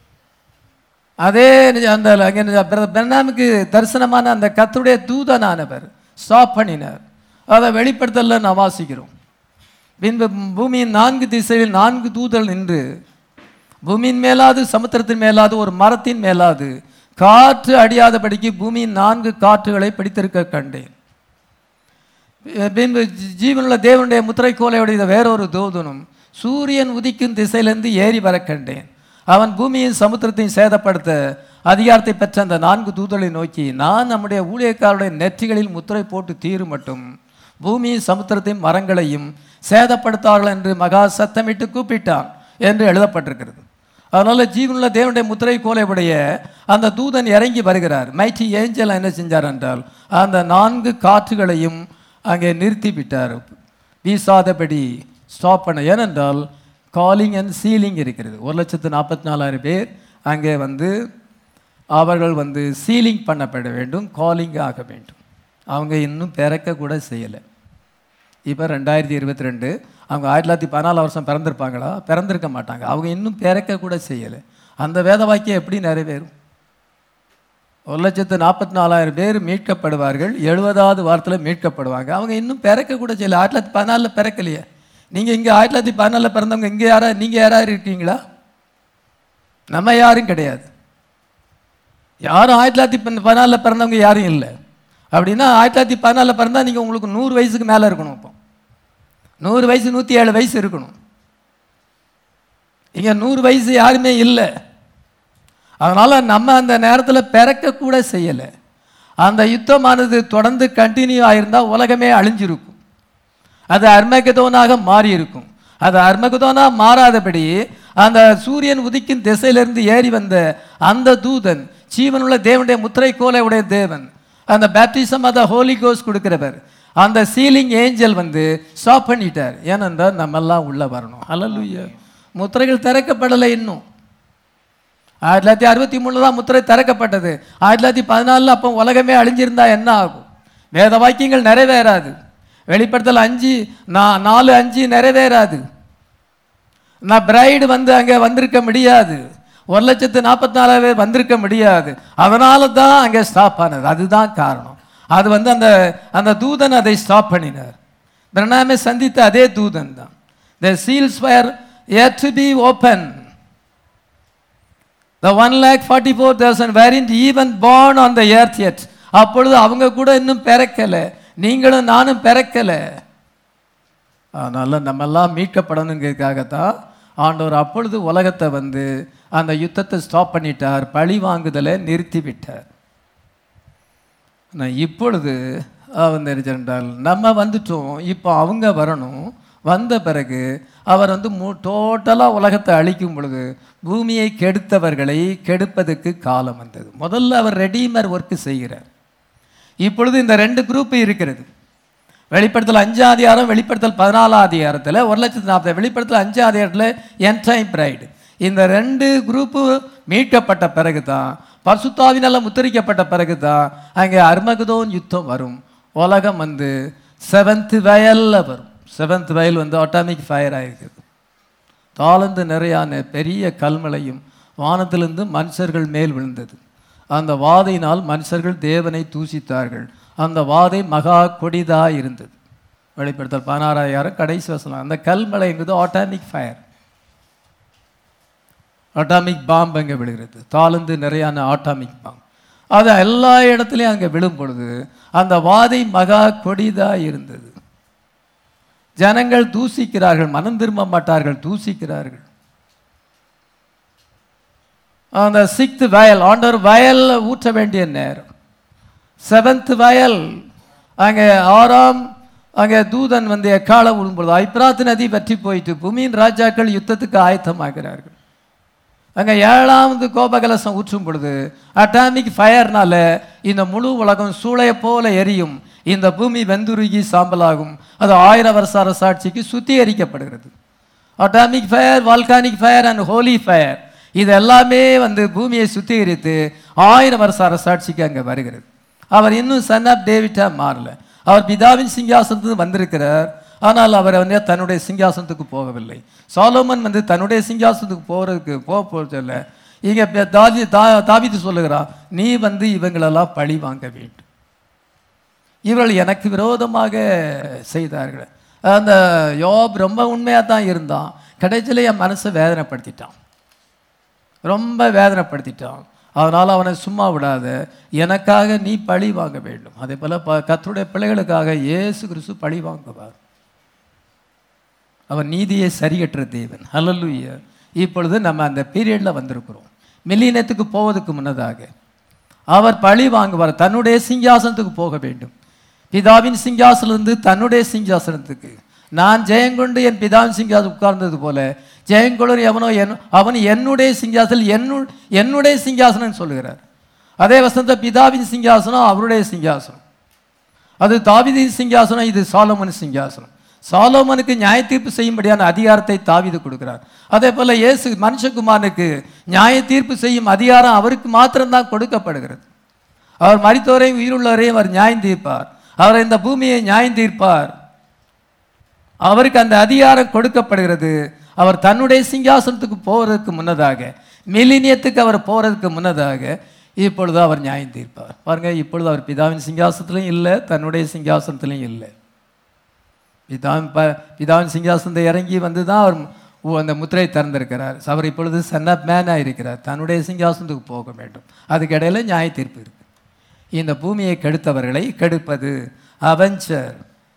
அதே அந்த அங்கே பெர்னாமுக்கு தரிசனமான அந்த கத்துடைய தூதனானவர் ஸ்டாப் பண்ணினார் அதை வெளிப்படுத்தல நான் வாசிக்கிறோம் பின்பு பூமியின் நான்கு திசையில் நான்கு தூதல் நின்று பூமியின் மேலாது சமுத்திரத்தின் மேலாது ஒரு மரத்தின் மேலாது காற்று அடியாதபடிக்கு பூமியின் நான்கு காற்றுகளை பிடித்திருக்க கண்டேன் பின்பு ஜீவனுள்ள தேவனுடைய முத்திரை கோலையுடைய வேறொரு தூதனும் சூரியன் உதிக்கும் திசையிலிருந்து ஏறி வர கண்டேன் அவன் பூமியின் சமுத்திரத்தையும் சேதப்படுத்த அதிகாரத்தை பெற்ற அந்த நான்கு தூதலை நோக்கி நான் நம்முடைய ஊழியக்காரருடைய நெற்றிகளில் முத்திரை போட்டு தீரு மட்டும் பூமியின் சமுத்திரத்தையும் மரங்களையும் சேதப்படுத்தார்கள் என்று மகா சத்தமிட்டு கூப்பிட்டான் என்று எழுதப்பட்டிருக்கிறது அதனால ஜீவனுள்ள தேவனுடைய முத்திரை கோலையுடைய அந்த தூதன் இறங்கி வருகிறார் மைட்டி ஏஞ்சல் என்ன செஞ்சார் என்றால் அந்த நான்கு காற்றுகளையும் அங்கே நிறுத்தி விட்டார் வீசாதபடி ஸ்டாப் பண்ண ஏனென்றால் காலிங் அண்ட் சீலிங் இருக்கிறது ஒரு லட்சத்து நாற்பத்தி நாலாயிரம் பேர் அங்கே வந்து அவர்கள் வந்து சீலிங் பண்ணப்பட வேண்டும் காலிங் ஆக வேண்டும் அவங்க இன்னும் பிறக்க கூட செய்யலை இப்போ ரெண்டாயிரத்தி இருபத்தி ரெண்டு அவங்க ஆயிரத்தி தொள்ளாயிரத்தி பதினாலு வருஷம் பிறந்திருப்பாங்களா பிறந்திருக்க மாட்டாங்க அவங்க இன்னும் பிறக்க கூட செய்யலை அந்த வேத வாக்கியம் எப்படி நிறைவேறும் ஒரு லட்சத்து நாற்பத்தி நாலாயிரம் பேர் மீட்கப்படுவார்கள் எழுபதாவது வாரத்தில் மீட்கப்படுவாங்க அவங்க இன்னும் பிறக்க கூட செய்யலை ஆயிரத்தி தொள்ளாயிரத்தி பதினாலில் பிறக்கலையே நீங்கள் இங்கே ஆயிரத்தி தொள்ளாயிரத்தி பதினாலில் பிறந்தவங்க இங்கே யாரா நீங்கள் யாராவது இருக்கீங்களா நம்ம யாரும் கிடையாது யாரும் ஆயிரத்தி தொள்ளாயிரத்தி பதினாலில் பிறந்தவங்க யாரும் இல்லை அப்படின்னா ஆயிரத்தி தொள்ளாயிரத்தி பதினாலில் பிறந்தா நீங்கள் உங்களுக்கு நூறு வயசுக்கு மேலே இருக்கணும் இப்போ நூறு வயசு நூற்றி ஏழு வயசு இருக்கணும் இங்கே நூறு வயசு யாருமே இல்லை அதனால் நம்ம அந்த நேரத்தில் பிறக்க கூட செய்யலை அந்த யுத்தமானது தொடர்ந்து கண்டினியூ ஆயிருந்தால் உலகமே அழிஞ்சிருக்கும் அது அர்மகதோனாக மாறி இருக்கும் அது அர்மகதோனா மாறாதபடி அந்த சூரியன் உதிக்கும் திசையிலிருந்து ஏறி வந்த அந்த தூதன் ஜீவனுள்ள தேவனுடைய முத்திரை கோலை உடைய தேவன் அந்த பேப்டிசம் அதை ஹோலி கோஸ் கொடுக்கிறவர் அந்த சீலிங் ஏஞ்சல் வந்து ஸ்டாப் பண்ணிட்டார் ஏனென்றால் நம்மெல்லாம் உள்ளே வரணும் அல்லலுயா முத்திரைகள் திறக்கப்படலை இன்னும் ஆயிரத்தி தொள்ளாயிரத்தி அறுபத்தி மூணில் தான் முத்திரை திறக்கப்பட்டது ஆயிரத்தி தொள்ளாயிரத்தி பதினாலில் அப்போ உலகமே அழிஞ்சிருந்தா என்ன ஆகும் வேத வாக்கியங்கள் நிறைவேறாது வெளிப்படுத்தல் அஞ்சு நான் நாலு அஞ்சு நிறைவேறாது நான் பிரைடு வந்து அங்கே வந்திருக்க முடியாது ஒரு லட்சத்து நாற்பத்தி நாலாயிரம் பேர் வந்திருக்க முடியாது அதனால தான் அங்கே ஸ்டாப் ஆனது அதுதான் காரணம் அது வந்து அந்த அந்த தூதன் அதை ஸ்டாப் பண்ணினார் பிரணாமே சந்தித்த அதே தூதன் தான் the seals fire yet to be open the one lakh forty four thousand weren't even born on the earth yet அப்பொழுது அவங்க கூட இன்னும் பிறக்கலை நீங்களும் நானும் பிறக்கலை அதனால் நம்மெல்லாம் மீட்கப்படணுங்கிறதுக்காகத்தான் ஆண்டவர் அப்பொழுது உலகத்தை வந்து அந்த யுத்தத்தை ஸ்டாப் பண்ணிட்டார் பழி வாங்குதலை நிறுத்தி விட்டார் நான் இப்பொழுது வந்து என்றால் நம்ம வந்துட்டோம் இப்போ அவங்க வரணும் வந்த பிறகு அவர் வந்து மு டோட்டலாக உலகத்தை அழிக்கும் பொழுது பூமியை கெடுத்தவர்களை கெடுப்பதற்கு காலம் வந்தது முதல்ல அவர் ரெடீமர் ஒர்க்கு செய்கிறார் இப்பொழுது இந்த ரெண்டு குரூப் இருக்கிறது வெளிப்படுத்தல் அஞ்சாம் அதிகாரம் வெளிப்படுத்தல் பதினாலாம் அதிகாரத்தில் ஒரு லட்சத்து நாற்பது வெளிப்படுத்தல் அஞ்சாம் அதிகாரத்தில் என்டைம் பிரைடு இந்த ரெண்டு குரூப்பு மீட்கப்பட்ட பிறகு தான் பர்சுத்தாவினால் முத்தரிக்கப்பட்ட பிறகு தான் அங்கே அர்மகதோன் யுத்தம் வரும் உலகம் வந்து செவன்த் வயலில் வரும் செவன்த் வயல் வந்து ஆட்டாமிக் ஃபயர் ஆகிருக்குது தாளந்து நிறையான பெரிய கல்மலையும் வானத்திலிருந்து மனுஷர்கள் மேல் விழுந்தது அந்த வாதையினால் மனுஷர்கள் தேவனை தூசித்தார்கள் அந்த வாதை மகா கொடிதா இருந்தது வெளிப்படுத்தல் பதினாறாயிரம் கடைசி வசனம் அந்த கல்மலைங்கிறது ஆட்டாமிக் ஃபயர் அட்டாமிக் பாம்பு அங்கே விழுகிறது தாளந்து நிறையான ஆட்டாமிக் பாம்பு அது எல்லா இடத்துலையும் அங்கே விழும் பொழுது அந்த வாதை மகா கொடிதா இருந்தது ஜனங்கள் தூசிக்கிறார்கள் மனம் திரும்ப மாட்டார்கள் தூசிக்கிறார்கள் அந்த சிக்ஸ்த் வயல் ஆண்டவர் வயல் ஊற்ற வேண்டிய நேரம் செவன்த் வயல் அங்கே ஆறாம் அங்கே தூதன் வந்து எக்கால விடும்பொழுது ஐப்ராத் நதி வற்றி போயிட்டு பூமியின் ராஜாக்கள் யுத்தத்துக்கு ஆயத்தமாகிறார்கள் அங்கே ஏழாவது கோபகலசம் ஊற்றும் பொழுது அட்டாமிக் ஃபயர்னால இந்த முழு உலகம் சூளையை போல எரியும் இந்த பூமி வெந்துருகி சாம்பலாகும் அது ஆயிரம் வருஷ அரசாட்சிக்கு சுத்திகரிக்கப்படுகிறது atomic fire volcanic fire and holy fire இது எல்லாமே வந்து பூமியை சுத்திகரித்து ஆயிரம் வருஷ அரசாட்சிக்கு அங்கே வருகிறது அவர் இன்னும் சன் ஆஃப் டேவிட்டா மாறல அவர் பிதாவின் சிங்காசனத்துக்கு வந்திருக்கிறார் ஆனால் அவர் வந்து தன்னுடைய சிங்காசனத்துக்கு போகவில்லை சாலோமன் வந்து தன்னுடைய சிங்காசனத்துக்கு போகிறதுக்கு போக போகிறதில்ல இங்கே தாதி தா தாவிது சொல்லுகிறான் நீ வந்து இவங்களெல்லாம் பழி வாங்க வேண்டும் இவர்கள் எனக்கு விரோதமாக செய்தார்கள் அந்த யோப் ரொம்ப உண்மையாக தான் இருந்தான் கடைசியில் என் மனசை வேதனைப்படுத்திட்டான் ரொம்ப வேதனைப்படுத்திட்டான் அதனால் அவனை சும்மா விடாத எனக்காக நீ பழி வாங்க வேண்டும் அதே போல் ப கத்தருடைய பிள்ளைகளுக்காக இயேசு கிறிஸ்து பழி வாங்குவார் அவர் நீதியை சரிகற்ற தேவன் ஹalleluya இப்பொழுது நம்ம அந்த பீரியடில் வந்திருக்கிறோம் மில்லினத்துக்கு போவதற்கு முன்னதாக அவர் பழி வாங்குவார் தன்னுடைய சிங்காசனத்துக்கு போக வேண்டும் பிதாவின் சிங்காசனத்திலிருந்து தன்னுடைய சிங்காசனத்துக்கு நான் ஜெயங்கொண்டு என் பிதாவின் சிங்காசனம் உட்கார்ந்தது போல ஜெயங்கொள்ளர் எவனோ என் அவன் என்னுடைய சிங்காசனம் என்னு என்னுடைய சிங்காசனம் சொல்லுகிறார் அதே வசந்த பிதாவின் சிங்காசனம் அவருடைய சிங்காசனம் அது தாவிதின் சிங்காசனம் இது சாலமன் சிங்காசனம் சாலோமனுக்கு நியாய தீர்ப்பு செய்யும்படியான அதிகாரத்தை தாவிது கொடுக்கிறார் அதே போல இயேசு மனுஷகுமாரனுக்கு நியாய தீர்ப்பு செய்யும் அதிகாரம் அவருக்கு மாத்திரம்தான் கொடுக்கப்படுகிறது அவர் மரித்தோரையும் உயிருள்ளவரையும் அவர் நியாயம் தீர்ப்பார் அவர் இந்த பூமியை நியாயம் தீர்ப்பார் அவருக்கு அந்த அதிகாரம் கொடுக்கப்படுகிறது அவர் தன்னுடைய சிங்காசனத்துக்கு போவதற்கு முன்னதாக மில்லினியத்துக்கு அவர் போறதுக்கு முன்னதாக இப்பொழுது அவர் நியாயம் தீர்ப்பார் பாருங்க இப்பொழுது அவர் பிதாவின் சிங்காசனத்திலையும் இல்லை தன்னுடைய சிங்காசனத்திலையும் இல்லை பிதாவின் ப பிதாவின் சிங்காசனத்தை இறங்கி வந்து தான் அவர் உ- அந்த முத்திரை திறந்திருக்கிறார் அவர் இப்பொழுது சன் ஆஃப் மேனாக இருக்கிறார் தன்னுடைய சிங்காசனத்துக்கு போக வேண்டும் அதுக்கு இடையில நியாய தீர்ப்பு இருக்கு இந்த பூமியை கெடுத்தவர்களை கெடுப்பது அவெஞ்சர்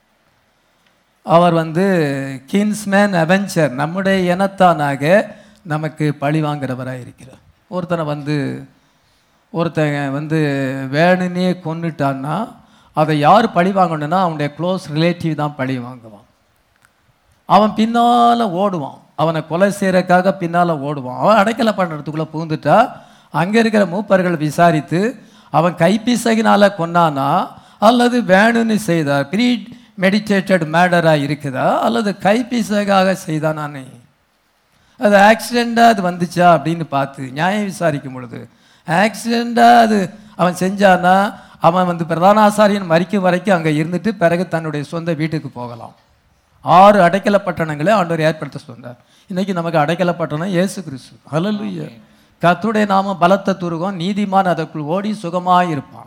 அவர் வந்து கின்ஸ்மேன் அவெஞ்சர் நம்முடைய இனத்தானாக நமக்கு பழி வாங்குறவராக இருக்கிறார் ஒருத்தனை வந்து ஒருத்தன் வந்து வேணுன்னே கொன்னுட்டான்னா அதை யார் பழி வாங்கணும்னா அவனுடைய க்ளோஸ் ரிலேட்டிவ் தான் பழி வாங்குவான் அவன் பின்னால் ஓடுவான் அவனை கொலை செய்யறதுக்காக பின்னால் ஓடுவான் அவன் அடைக்கலை பண்ணுறதுக்குள்ளே புகுந்துட்டா அங்கே இருக்கிற மூப்பர்கள் விசாரித்து அவன் கைப்பிசகினால கொன்னானா அல்லது வேணும்னு செய்தார் ப்ரீ மெடிடேட்டட் மேடராக இருக்குதா அல்லது கைப்பிசகாக செய்தானானே அது ஆக்சிடெண்ட்டாக அது வந்துச்சா அப்படின்னு பார்த்து நியாயம் விசாரிக்கும் பொழுது ஆக்சிடெண்ட்டாக அது அவன் செஞ்சானா அவன் வந்து பிரதான ஆசாரியன் மறிக்கும் வரைக்கும் அங்கே இருந்துட்டு பிறகு தன்னுடைய சொந்த வீட்டுக்கு போகலாம் ஆறு அடைக்கல பட்டணங்களை ஆண்டவர் ஏற்படுத்த சொன்னார் இன்னைக்கு நமக்கு அடைக்கல பட்டணம் இயேசு கிறிஸ்து ஹalleluya கர்த்தருடைய நாம பலத்த துருகம் நீதிமான் அதற்குள் ஓடி சுகமாய் இருப்பான்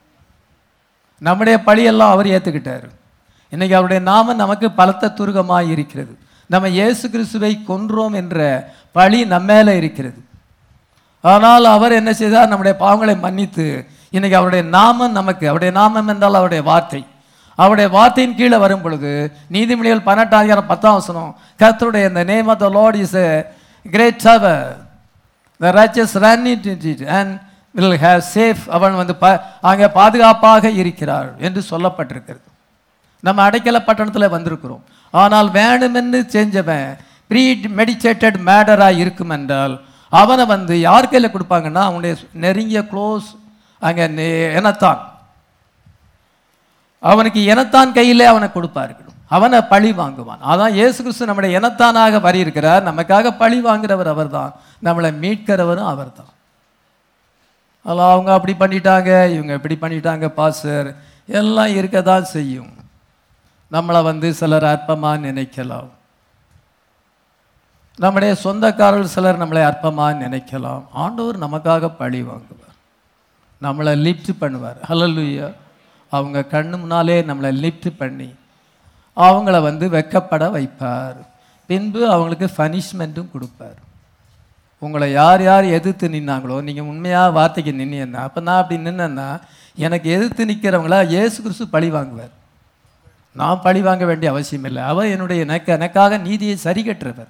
நம்முடைய பழியெல்லாம் அவர் ஏற்றுக்கிட்டாரு இன்னைக்கு அவருடைய நாமம் நமக்கு பலத்த துருகமாய் இருக்கிறது நம்ம இயேசு கிறிஸ்துவை கொன்றோம் என்ற பழி நம்ம மேல இருக்கிறது ஆனால் அவர் என்ன செய்தார் நம்முடைய பாவங்களை மன்னித்து இன்னைக்கு அவருடைய நாமம் நமக்கு அவருடைய நாமம் என்றால் அவருடைய வார்த்தை அவருடைய வார்த்தையின் கீழே வரும் பொழுது நீதிமொழிகள் பன்னெண்டாயிரம் பத்தாம் வசனம் கர்த்தருடைய இந்த name of the Lord is a great tower the righteous run into it and will have safe அவன் வந்து ப அங்கே பாதுகாப்பாக இருக்கிறார் என்று சொல்லப்பட்டிருக்கிறது நம்ம அடைக்கல பட்டணத்தில் வந்திருக்கிறோம் ஆனால் வேணுமென்று செஞ்சவன் ப்ரீ மெடிச்சேட்டட் மேடராக இருக்கும் என்றால் அவனை வந்து யார் கையில் கொடுப்பாங்கன்னா அவனுடைய நெருங்கிய க்ளோஸ் அங்கே எனத்தான் அவனுக்கு எனத்தான் கையிலே அவனை கொடுப்பார்கள் அவனை பழி வாங்குவான் அதான் இயேசு கிறிஸ்து நம்முடைய எனத்தானாக வரி இருக்கிறார் நமக்காக பழி வாங்குறவர் அவர்தான் நம்மளை மீட்கிறவரும் அவர்தான் அதில் அவங்க அப்படி பண்ணிட்டாங்க இவங்க இப்படி பண்ணிட்டாங்க பாஸ்டர் எல்லாம் இருக்க தான் செய்யும் நம்மளை வந்து சிலர் அற்பமாக நினைக்கலாம் நம்முடைய சொந்தக்காரர்கள் சிலர் நம்மளை அற்பமாக நினைக்கலாம் ஆண்டவர் நமக்காக பழி வாங்குவார் நம்மளை லிஃப்ட் பண்ணுவார் ஹalleluya அவங்க கண்ணு முன்னாலே நம்மளை லிஃப்ட் பண்ணி அவங்கள வந்து வெக்கப்பட வைப்பார் பின்பு அவங்களுக்கு பனிஷ்மெண்ட்டும் கொடுப்பார் உங்களை யார் யார் எதிர்த்து நின்னாங்களோ நீங்கள் உண்மையாக வார்த்தைக்கு நின்னீங்கன்னா அப்போ நான் அப்படி நின்னேன்னா எனக்கு எதிர்த்து நிற்கிறவங்கள இயேசு கிறிஸ்து பழி வாங்குவார் நான் பழி வாங்க வேண்டிய அவசியம் இல்லை அவர் என்னுடைய எனக்கு எனக்காக நீதியை சரி கட்டுறவர்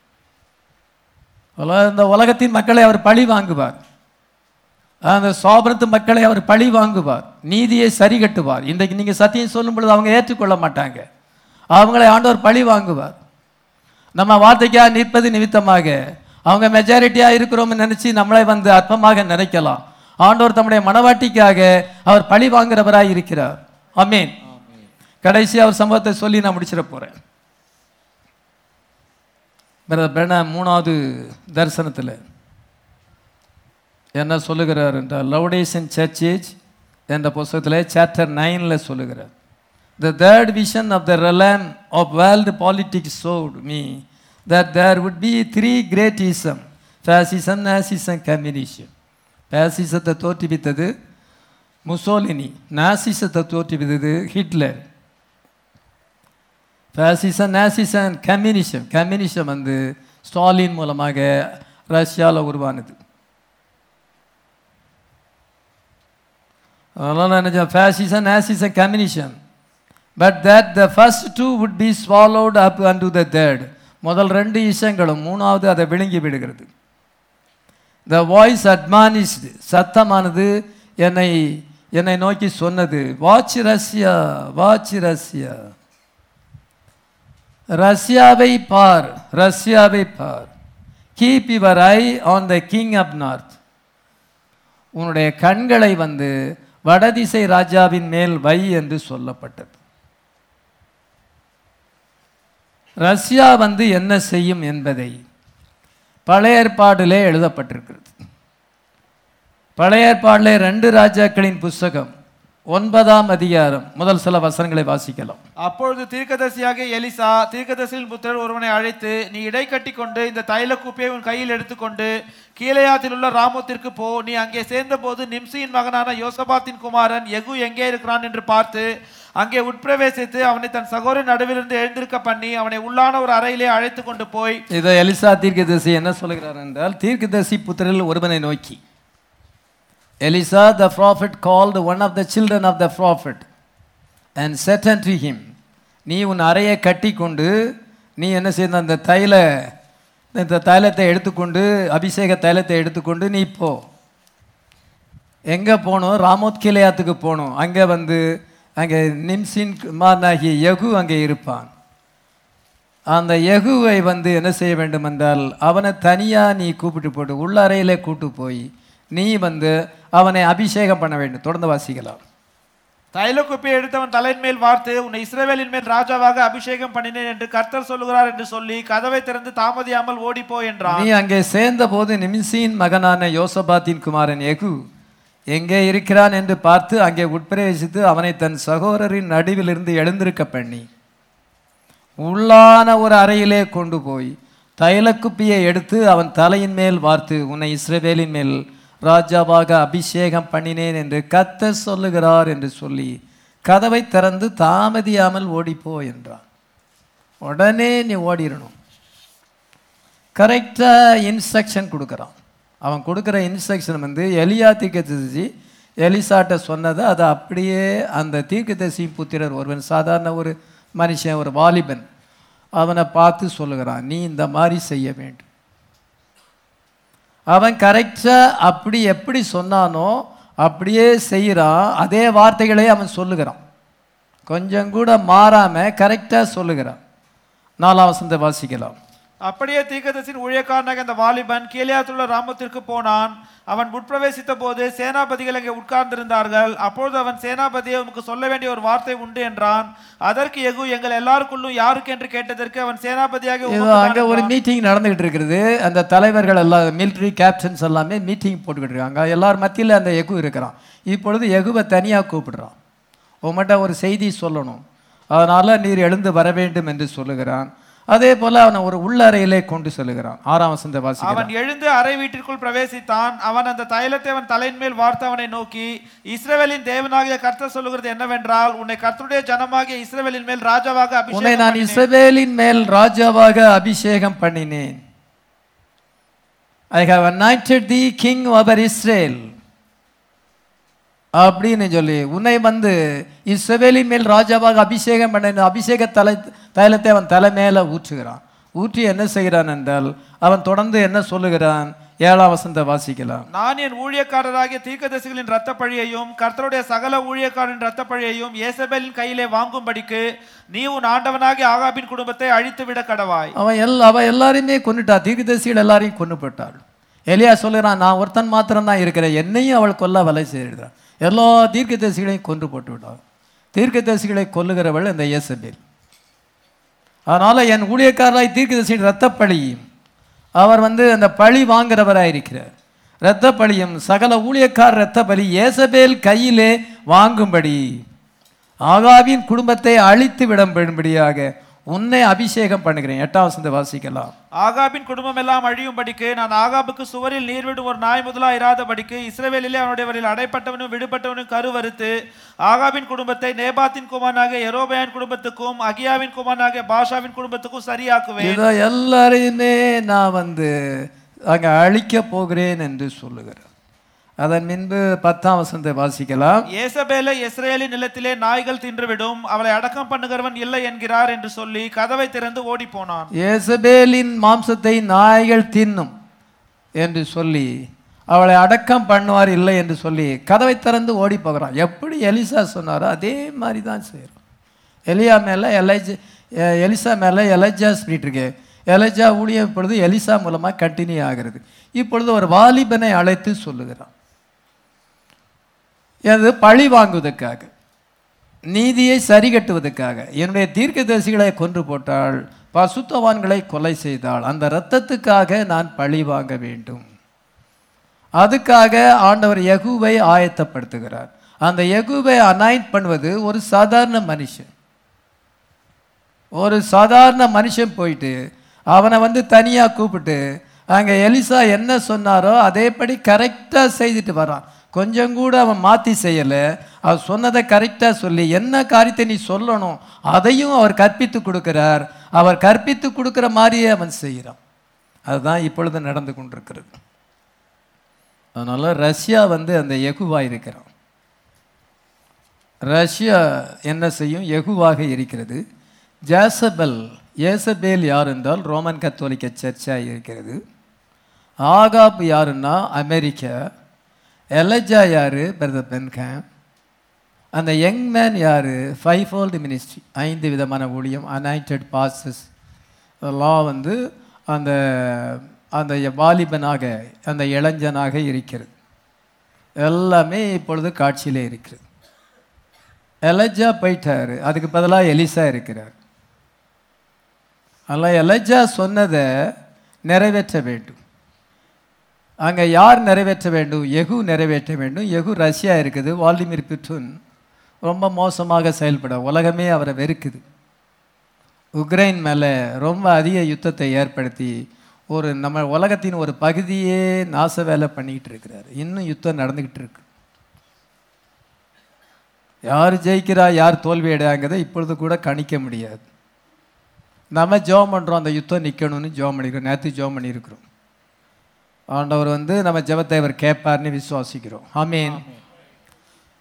உலக இந்த உலகத்தின் மக்களை அவர் பழி வாங்குவார் அந்த சோபனத்து மக்களை அவர் பழி வாங்குவார் நீதியை சரி கட்டுவார் இன்றைக்கு நீங்கள் சத்தியம் சொல்லும் பொழுது அவங்க ஏற்றுக்கொள்ள மாட்டாங்க அவங்களை ஆண்டவர் பழி வாங்குவார் நம்ம வார்த்தைக்காக நிற்பது நிமித்தமாக அவங்க மெஜாரிட்டியாக இருக்கிறோம்னு நினச்சி நம்மளை வந்து அற்பமாக நினைக்கலாம் ஆண்டவர் தம்முடைய மனவாட்டிக்காக அவர் பழி வாங்குறவராய் இருக்கிறார் அமீன் கடைசி அவர் சம்பவத்தை சொல்லி நான் முடிச்சிட போகிறேன் பிரண மூணாவது தரிசனத்தில் என்ன சொல்லுகிறார் என்றால் லவுடேசன் சர்ச்சேஜ் என்ற புஸ்தகத்தில் சாப்டர் நைனில் சொல்லுகிறார் the third vision of the realm of world politics showed me that there would be three great ism fascism nazism communism ஃபேசிசத்தை தோற்றுவித்தது முசோலினி நாசிசத்தை தோற்றுவித்தது Hitler fascism nazism communism communism வந்து ஸ்டாலின் மூலமாக ரஷ்யாவில் உருவானது அதனால் நினைச்சேன் fascism nazism communism but that the first two would be swallowed up and to the third முதல் ரெண்டு இசங்களும் மூணாவது அதை விழுங்கி விடுகிறது த வாய்ஸ் அட்மானிஸ்டு சத்தமானது என்னை என்னை நோக்கி சொன்னது வாட்ச் ரஷ்யா வாட்ச் ரஷ்யா ரஷ்யாவை பார் ரஷ்யாவை பார் keep your eye on the king of north உன்னுடைய கண்களை வந்து வடதிசை ராஜாவின் மேல் வை என்று சொல்லப்பட்டது ரஷ்யா வந்து என்ன செய்யும் என்பதை பழைய ஏற்பாடிலே எழுதப்பட்டிருக்கிறது பழைய ஏற்பாடிலே ரெண்டு ராஜாக்களின் புஸ்தகம் ஒன்பதாம் அதிகாரம் முதல் சில வசனங்களை வாசிக்கலாம் அப்பொழுது தீர்க்கதரிசியாக எலிசா தீர்க்கதரிசியின் புத்திரர் ஒருவனை அழைத்து நீ இடை கட்டி கொண்டு இந்த தைல குப்பையை உன் கையில் எடுத்துக்கொண்டு கீழையாத்தில் உள்ள ராமோத்திற்கு போ நீ அங்கே சேர்ந்தபோது நிம்சியின் மகனான யோசபாத்தின் குமாரன் எகு எங்கே இருக்கிறான் என்று பார்த்து அங்கே உட்பிரவேசித்து அவனை தன் சகோதரன் நடுவிலிருந்து எழுந்திருக்க பண்ணி அவனை உள்ளான ஒரு அறையிலே அழைத்து கொண்டு போய் இதை எலிசா தீர்க்கதரிசி என்ன சொல்கிறார் என்றால் தீர்க்கதரிசி புத்திரில் ஒருவனை நோக்கி Elisha the prophet called one of the children of the prophet and said to him நீ உன் அறையை கட்டி கொண்டு நீ என்ன செய்த அந்த தைல இந்த தைலத்தை எடுத்துக்கொண்டு அபிஷேக தைலத்தை எடுத்துக்கொண்டு நீ போ எங்கே போகணும் ராமோத் கிளையாத்துக்கு போகணும் அங்கே வந்து அங்கே நிம்சின் குமாரனாகிய யகு அங்கே இருப்பான் அந்த யகுவை வந்து என்ன செய்ய வேண்டும் என்றால் அவனை தனியாக நீ கூப்பிட்டு போட்டு உள்ள அறையிலே கூட்டு போய் நீ வந்து அவனை அபிஷேகம் பண்ண வேண்டும் தொடர்ந்து வாசிக்கலாம் தைல குப்பையை எடுத்தவன் தலையின் மேல் வார்த்து உன்னை இஸ்ரவேலின் மேல் ராஜாவாக அபிஷேகம் பண்ணினேன் என்று கர்த்தர் சொல்லுகிறார் என்று சொல்லி கதவை திறந்து தாமதியாமல் ஓடிப்போ என்றான் நீ அங்கே சேர்ந்தபோது நிமிசியின் மகனான யோசபாத்தின் குமாரன் எகு எங்கே இருக்கிறான் என்று பார்த்து அங்கே உட்பிரவேசித்து அவனை தன் சகோதரரின் நடுவிலிருந்து எழுந்திருக்க பண்ணி உள்ளான ஒரு அறையிலே கொண்டு போய் தைலக்குப்பியை எடுத்து அவன் தலையின் மேல் வார்த்து உன்னை இஸ்ரவேலின் மேல் ராஜாவாக அபிஷேகம் பண்ணினேன் என்று கர்த்தர் சொல்லுகிறார் என்று சொல்லி கதவை திறந்து தாமதியாமல் ஓடிப்போ என்றான் உடனே நீ ஓடிடணும் கரெக்டாக இன்ஸ்ட்ரக்ஷன் கொடுக்குறான் அவன் கொடுக்குற இன்ஸ்ட்ரக்ஷன் வந்து எலியா தீர்க்கதரிசி எலிசாட்ட சொன்னதை அதை அப்படியே அந்த தீர்க்கதரிசி புத்திரர் ஒருவன் சாதாரண ஒரு மனுஷன் ஒரு வாலிபன் அவனை பார்த்து சொல்லுகிறான் நீ இந்த மாதிரி செய்ய வேண்டும் அவன் கரெக்டாக அப்படி எப்படி சொன்னானோ அப்படியே செய்கிறான் அதே வார்த்தைகளே அவன் சொல்லுகிறான் கொஞ்சம் கூட மாறாமல் கரெக்டாக சொல்லுகிறான் நாலாம் வசந்த வாசிக்கலாம் அப்படியே தீர்க்கதரிசியின் ஊழியக்காரனாக அந்த வாலிபன் கீழியாத்துள்ள ராமத்திற்கு போனான் அவன் உட்பிரவேசித்த போது சேனாபதிகள் அங்கே உட்கார்ந்திருந்தார்கள் அப்பொழுது அவன் சேனாபதியை உமக்கு சொல்ல வேண்டிய ஒரு வார்த்தை உண்டு என்றான் அதற்கு எகு எங்கள் எல்லாருக்குள்ளும் யாருக்கு என்று கேட்டதற்கு அவன் சேனாபதியாக ஏதோ உமக்குத்தான் அங்கே ஒரு என்றான். மீட்டிங் நடந்துகிட்டு இருக்குது அந்த தலைவர்கள் எல்லாம் மிலிட்ரி கேப்டன்ஸ் எல்லாமே மீட்டிங் போட்டுக்கிட்டு இருக்காங்க எல்லார் மத்தியில் அந்த எகு இருக்கிறான் இப்பொழுது எகுவை தனியாக கூப்பிடுறான் உங்கள்கிட்ட ஒரு செய்தி சொல்லணும் அதனால் நீர் எழுந்து வர வேண்டும் என்று சொல்லுகிறான் அதே போல் அவனை ஒரு உள்ளறையிலே கொண்டு செல்லுகிறான் ஆறாம் வசந்த வாசிக்கிறான் அவன் எழுந்து அறை வீட்டிற்குள் பிரவேசித்தான் அவன் அந்த தைலத்தை அவன் தலையின் மேல் வார்த்து அவனை நோக்கி இஸ்ரவேலின் தேவனாகிய கர்த்தர் சொல்லுகிறது என்னவென்றால் உன்னை கர்த்தருடைய ஜனமாகிய இஸ்ரவேலின் மேல் ராஜாவாக உன்னை அபிஷேகம் நான் பண்ணினேன். இஸ்ரவேலின் மேல் ராஜாவாக அபிஷேகம் பண்ணினேன் I have anointed the king over Israel அப்படின்னு சொல்லி உன்னை வந்து இஸ்ரவேலின் மேல் ராஜாவாக அபிஷேகம் பண்ண அபிஷேக தலை தைலத்தை அவன் தலை மேல ஊற்றுகிறான் ஊற்றி என்ன செய்கிறான் என்றால் அவன் தொடர்ந்து என்ன சொல்லுகிறான் ஏழாம் வசந்த வாசிக்கலாம் நான் என் ஊழியக்காரராகிய தீர்க்கதரிசிகளின் இரத்த பழியையும் கர்த்தருடைய சகல ஊழியக்காரரின் இரத்த பழியையும் ஏசபேலின் கையிலே வாங்கும்படிக்கு நீ உன் ஆண்டவனாகிய ஆகாபின் குடும்பத்தை அழித்து விட கடவாய் அவன் எல் அவ எல்லாரையுமே கொன்னுட்டா தீர்க்கதரிசிகள் எல்லாரையும் கொன்னுப்பட்டாள் எலியா சொல்லுறான் நான் ஒருத்தன் மாத்திரம் தான் இருக்கிறேன் என்னையும் அவள் கொல்ல வலை செய்கிறான் எல்லா தீர்க்கதரிசிகளையும் கொன்று போட்டு விட்டாள் தீர்க்கதரிசிகளை கொல்லுகிறவள் இந்த இயேசபேல் அதனால என் ஊழியக்காரராய் தீர்க்கதரிசியின் இரத்த பழியும் அவர் வந்து அந்த பழி வாங்குறவராய் இருக்கிறார் இரத்த பழியும் சகல ஊழியக்கார இரத்த பலி இயேசபேல் கையிலே வாங்கும்படி ஆகாவின் குடும்பத்தை அழித்து விடும்படியாக உன்னை அபிஷேகம் பண்ணுகிறேன் எட்டாம் வசந்த வாசிக்கலாம் ஆகாபின் குடும்பம் எல்லாம் அழியும்படிக்கு நான் ஆகாபுக்கு சுவரில் நீர் விடும் ஒரு நாய் முதலா இராதபடிக்கு இஸ்ரவேலிலே அவனுடையவரில் அடைப்பட்டவனும் விடுபட்டவனும் கருவறுத்து ஆகாபின் குடும்பத்தை நேபாத்தின் குமாரனாக எரோபயான் குடும்பத்துக்கும் அகியாவின் குமாரனாக பாஷாவின் குடும்பத்துக்கும் சரியாக்குவேன் இதோ எல்லாரையுமே நான் வந்து அங்கே அழிக்க போகிறேன் என்று சொல்லுகிறார் அதன் முன்பு பத்தாம் வசனத்தை வாசிக்கலாம் ஏசபேலை இஸ்ரேலின் நிலத்திலே நாய்கள் தின்றுவிடும் அவளை அடக்கம் பண்ணுகிறவன் இல்லை என்கிறார் என்று சொல்லி கதவை திறந்து ஓடி போனான் ஏசபேலின் மாம்சத்தை நாய்கள் தின்னும் என்று சொல்லி அவளை அடக்கம் பண்ணுவார் இல்லை என்று சொல்லி கதவை திறந்து ஓடி போகிறான் எப்படி எலிசா சொன்னாரோ அதே மாதிரி தான் செய்கிறோம் எலியா மேலே எலைஜா எலிசா மேலே எலைஜா ஸ்பிரிட் இருக்கு எலைஜா ஊழியம் இப்பொழுது எலிசா மூலமாக கண்டினியூ ஆகிறது இப்பொழுது ஒரு வாலிபனை அழைத்து சொல்லுகிறான் அது பழி வாங்குவதற்காக நீதியை சரி கட்டுவதற்காக என்னுடைய தீர்க்கதரிசிகளை கொன்று போட்டால் பசுத்தவான்களை கொலை செய்தால் அந்த இரத்தத்துக்காக நான் பழி வாங்க வேண்டும் அதுக்காக ஆண்டவர் யகுவை ஆயத்தப்படுத்துகிறார் அந்த யகுவை அனாயிண்ட் பண்ணுவது ஒரு சாதாரண மனுஷன் ஒரு சாதாரண மனுஷன் போயிட்டு அவனை வந்து தனியாக கூப்பிட்டு அங்கே எலிசா என்ன சொன்னாரோ அதேபடி கரெக்டாக செய்துட்டு வரான் கொஞ்சம் கூட அவன் மாற்றி செய்யலை அவர் சொன்னதை கரெக்டாக சொல்லி என்ன காரியத்தை நீ சொல்லணும் அதையும் அவர் கற்பித்து கொடுக்கிறார் அவர் கற்பித்து கொடுக்குற மாதிரியே அவன் செய்கிறான் அதுதான் இப்பொழுது நடந்து கொண்டிருக்கிறது அதனால் ரஷ்யா வந்து அந்த எகுவா இருக்கிறான் ரஷ்யா என்ன செய்யும் எகுவாக இருக்கிறது ஜாசபல் ஏசபேல் யார் என்றால் ரோமன் கத்தோலிக்க சர்ச்சாக இருக்கிறது ஆகாப் யாருன்னா அமெரிக்கா எலஜா யார் பிரதர் பென்கேம் அந்த யங் மேன் யார் ஃபைவ் ஃபோல்டு மினிஸ்ட்ரி ஐந்து விதமான ஊழியம் அனாயிண்டட் பாசஸ் அதெல்லாம் வந்து அந்த அந்த வாலிபனாக அந்த இளைஞனாக இருக்கிறது எல்லாமே இப்பொழுது காட்சியிலே இருக்கிறது எலஜா போயிட்டாரு அதுக்கு பதிலாக எலிசா இருக்கிறார் அல்ல எலஜா சொன்னதை நிறைவேற்ற வேண்டும் அங்கே யார் நிறைவேற்ற வேண்டும் எகு நிறைவேற்ற வேண்டும் எகு ரஷ்யா இருக்குது வால்டிமிர் பிட்டுன் ரொம்ப மோசமாக செயல்பட உலகமே அவரை வெறுக்குது உக்ரைன் மேலே ரொம்ப அதிக யுத்தத்தை ஏற்படுத்தி ஒரு நம்ம உலகத்தின் ஒரு பகுதியே நாச வேலை பண்ணிக்கிட்டு இருக்கிறார் இன்னும் யுத்தம் நடந்துக்கிட்டு இருக்கு யார் ஜெயிக்கிறா யார் தோல்வி அடையாங்கிறத இப்பொழுது கூட கணிக்க முடியாது நம்ம ஜெபம் பண்ணுறோம் அந்த யுத்தம் நிற்கணும்னு ஜெபம் பண்ணிக்கிறோம் நேற்று ஜெபம் பண்ணியிருக்கிறோம் ஆண்டவர் வந்து நம்ம ஜெபத்தை அவர் கேட்பார்னு விசுவாசிக்கிறோம் ஆமீன்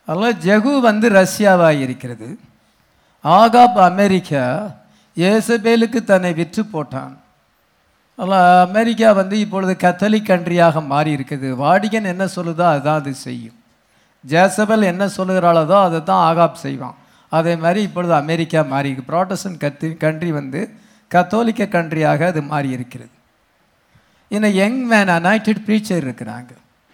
அதனால் ஜெகு வந்து ரஷ்யாவாக இருக்கிறது ஆகாப் அமெரிக்கா ஏசபேலுக்கு தன்னை விற்று போட்டான் அதனால் அமெரிக்கா வந்து இப்பொழுது கத்தலிக் கண்ட்ரியாக மாறி இருக்குது வாடிகன் என்ன சொல்லுதோ அதுதான் அது செய்யும் ஜேசபல் என்ன சொல்லுகிறாளோ அதை தான் ஆகாப் செய்வான் அதே மாதிரி இப்பொழுது அமெரிக்கா மாறி இருக்கு ப்ராட்டஸ்டன் கத்தி கண்ட்ரி வந்து கத்தோலிக்க கண்ட்ரியாக அது மாறி இருக்கிறது இன்னும் யங் மேன் அனாய்டட் ப்ரீச்சர் இருக்கிறாங்க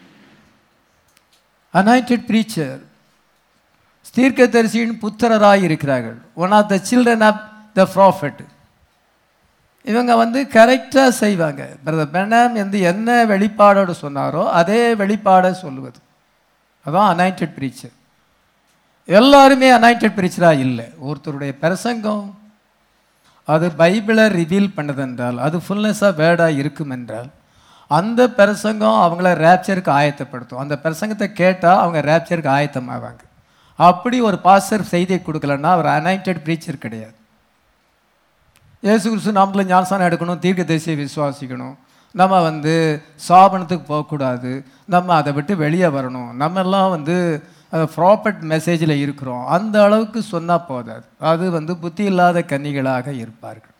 அனாய்டட் ப்ரீச்சர் தீர்க்கதரிசியின் புத்திரராய் இருக்கிறார்கள் one of the children of the prophet இவங்க வந்து கரெக்டாக செய்வாங்க பிரதர் பெனாம் வந்து என்ன வெளிப்பாடோடு சொன்னாரோ அதே வெளிப்பாடை சொல்லுவது அதான் அனாயிண்டட் ப்ரீச்சர் எல்லாருமே அனாயிண்டட் ப்ரீச்சராக இல்லை ஒருத்தருடைய பிரசங்கம் அது பைபிளை ரிவீல் பண்ணதென்றால் அது ஃபுல்னஸாக வேர்டாக இருக்கும் என்றால் அந்த பிரசங்கம் அவங்கள ரேப்சருக்கு ஆயத்தப்படுத்தும் அந்த பிரசங்கத்தை கேட்டால் அவங்க ரேப்சருக்கு ஆயத்தமாவாங்க அப்படி ஒரு பாஸ்டர் செய்தியை கொடுக்கலன்னா அவர் அனாயிண்டட் ப்ரீச்சர் கிடையாது இயேசு கிறிஸ்து நாமத்தில் ஞானசானம் எடுக்கணும் தீர்க்க தேசிய விசுவாசிக்கணும் நம்ம வந்து சாபனத்துக்கு போகக்கூடாது நம்ம அதை விட்டு வெளியே வரணும் நம்ம எல்லாம் வந்து ப்ராப்பர்ட் மெசேஜில் இருக்கிறோம் அந்த அளவுக்கு சொன்னால் போதாது அது வந்து புத்தி இல்லாத கன்னிகளாக இருப்பார்கள்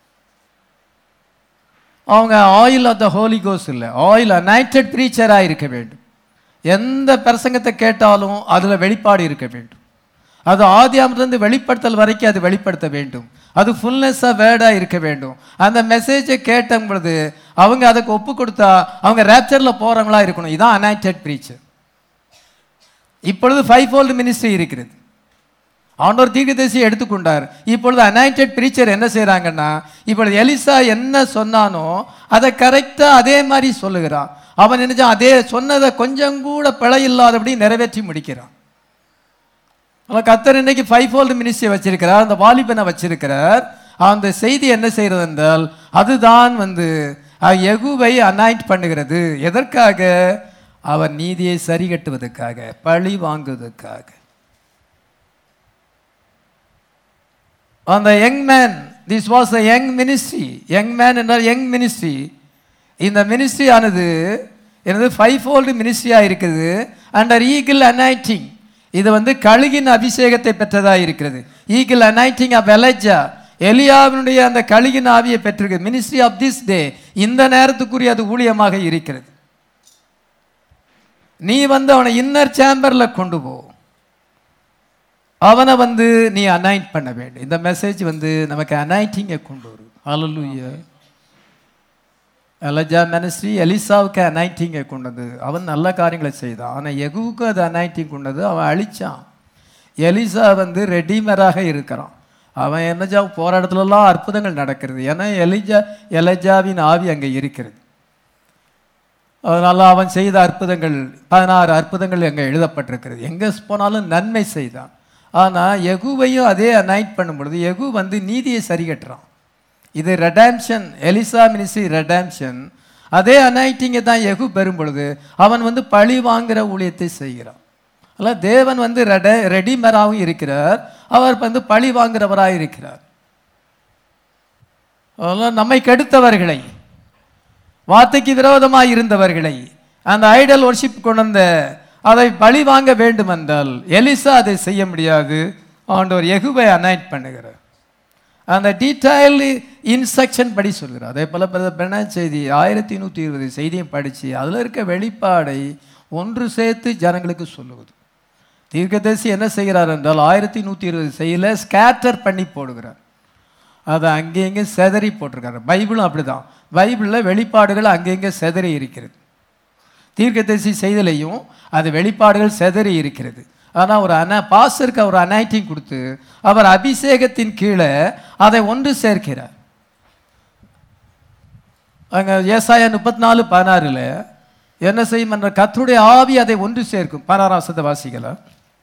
அவங்க ஆயில் ஆஃப் த ஹோலி கோஸ் இல்லை ஆயில் அனைட்டட் ப்ரீச்சராக இருக்க வேண்டும் எந்த பிரசங்கத்தை கேட்டாலும் அதில் வெளிப்பாடு இருக்க வேண்டும் அது ஆதியாமத்திலிருந்து வெளிப்படுத்தல் வரைக்கும் அது வெளிப்படுத்த வேண்டும் அது ஃபுல்னஸ்ஸாக வேர்டாக இருக்க வேண்டும் அந்த மெசேஜை கேட்ட பொழுது அவங்க அதுக்கு ஒப்பு கொடுத்தா அவங்க ரேப்சரில் போகிறவங்களா இருக்கணும் இதான் அனாய்டட் ப்ரீச்சர் இப்பொழுது ஃபைவ் ஃபோல்டு மினிஸ்ட்ரி இருக்கிறது ஆண்டவர் தீர்க்கதரிசியை எடுத்துக்கொண்டார் இப்பொழுது அனாயிண்டட் ப்ரீச்சர் என்ன செய்கிறாங்கன்னா இப்பொழுது எலிசா என்ன சொன்னானோ அதை கரெக்டாக அதே மாதிரி சொல்லுகிறான் அவன் நினைச்சான் அதே சொன்னதை கொஞ்சம் கூட பிழை இல்லாதபடி நிறைவேற்றி முடிக்கிறான் அவன் கத்தர் இன்னைக்கு ஃபைவ் ஃபோல்டு மினிஸ்ட்ரி வச்சிருக்கிறார் அந்த வாலிபனை வச்சிருக்கிறார் அந்த செய்தி என்ன செய்கிறது என்றால் அதுதான் வந்து அஹ், யெகூவை அனாயிண்ட் பண்ணுகிறது எதற்காக அவர் நீதியை சரி கட்டுவதற்காக பழி வாங்குவதற்காக அந்த young man this was a young ministry young man என்றால் யங் மினிஸ்ட்ரி இந்த மினிஸ்ட்ரி ஆனது எனது ஃபைவ் ஃபோல்டு மினிஸ்ட்ரியாக இருக்குது அண்டர் ஈகிள் அனைட்டிங் இது வந்து கழுகின் அபிஷேகத்தை பெற்றதாக இருக்கிறது ஈகிள் அனைட்டிங் ஆஃப் எலஜா எலியாவினுடைய அந்த கழுகின் ஆவியை பெற்றிருக்கு மினிஸ்ட்ரி ஆஃப் திஸ் டே இந்த நேரத்துக்குரிய அது ஊழியமாக இருக்கிறது நீ வந்து அவனை இன்னர் சேம்பரில் கொண்டு போ அவனை வந்து நீ அனாயிண்ட் பண்ண வேண்டும் இந்த மெசேஜ் வந்து நமக்கு அனாயிட்டிங்கை கொண்டு வரும் ஹalleluya எலஜா மினிஸ்ட்ரி எலிசாவுக்கு அனாயிட்டிங்கை கொண்டது அவன் நல்ல காரியங்களை செய்தான் ஆனால் எகுவுக்கு அது அனாயிட்டிங் கொண்டது அவன் அழிச்சான் எலிசா வந்து ரெடிமராக இருக்கிறான் அவன் என்னஜா போகிற இடத்துலலாம் அற்புதங்கள் நடக்கிறது ஏன்னா எலிஜா எலஜாவின் ஆவி அங்கே இருக்கிறது அதனால் அவன் செய்த அற்புதங்கள் பதினாறு அற்புதங்கள் அங்கே எழுதப்பட்டிருக்கிறது எங்கே போனாலும் நன்மை செய்தான் ஆனால் எகுவையும் அதே அனாயிட் பண்ணும் பொழுது எகு வந்து நீதியை சரி கட்டுறான் இது ரெடாம்ஷன் எலிசா மினிஸ்ட்ரி ரெடாம்ஷன் அதே அனாயிட்டிங்கை தான் எகு பெறும் பொழுது அவன் வந்து பழி வாங்குகிற ஊழியத்தை செய்கிறான் அல்ல தேவன் வந்து ரெட ரெடிமராகவும் இருக்கிறார் அவர் வந்து பழி வாங்குறவராக இருக்கிறார் அதெல்லாம் நம்மை கெடுத்தவர்களை வார்த்தைக்கு விரோதமாக இருந்தவர்களை அந்த ஐடல் ஒர்ஷிப் கொண்டு வந்த அதை பழி வாங்க வேண்டும் என்றால் எலிசா அதை செய்ய முடியாது ஆண்டவர் எகுவை அனாயிட் பண்ணுகிறார் அந்த டீடைல் இன்ஸ்ட்ரக்ஷன் படி சொல்கிறார் அதே போல் பெண்ணா செய்தி ஆயிரத்தி நூற்றி இருபது செய்தியும் படித்து அதில் இருக்க வெளிப்பாடை ஒன்று சேர்த்து ஜனங்களுக்கு சொல்லுவது தீர்க்கதரிசி என்ன செய்கிறார் என்றால் ஆயிரத்தி நூற்றி இருபது செய்யல ஸ்கேட்டர் பண்ணி போடுகிறார் அதை அங்கே இங்கே செதறி போட்டிருக்காரு பைபிளும் அப்படிதான் பைபிளில் வெளிப்பாடுகள் அங்கங்கே செதறி இருக்கிறது தீர்க்கதரிசி செய்தலையும் அது வெளிப்பாடுகள் செதறி இருக்கிறது ஆனால் ஒரு அன பாஸ்டருக்கு அவர் அனாயிட்டிங் கொடுத்து அவர் அபிஷேகத்தின் கீழே அதை ஒன்று சேர்க்கிறார் அங்கே ஏசாயா முப்பத்தி நாலு பதினாறில் என்ன செய்யும் என்ற கத்தருடைய ஆவி அதை ஒன்று சேர்க்கும் பதினாறாம் சத வாசிக்கலாம்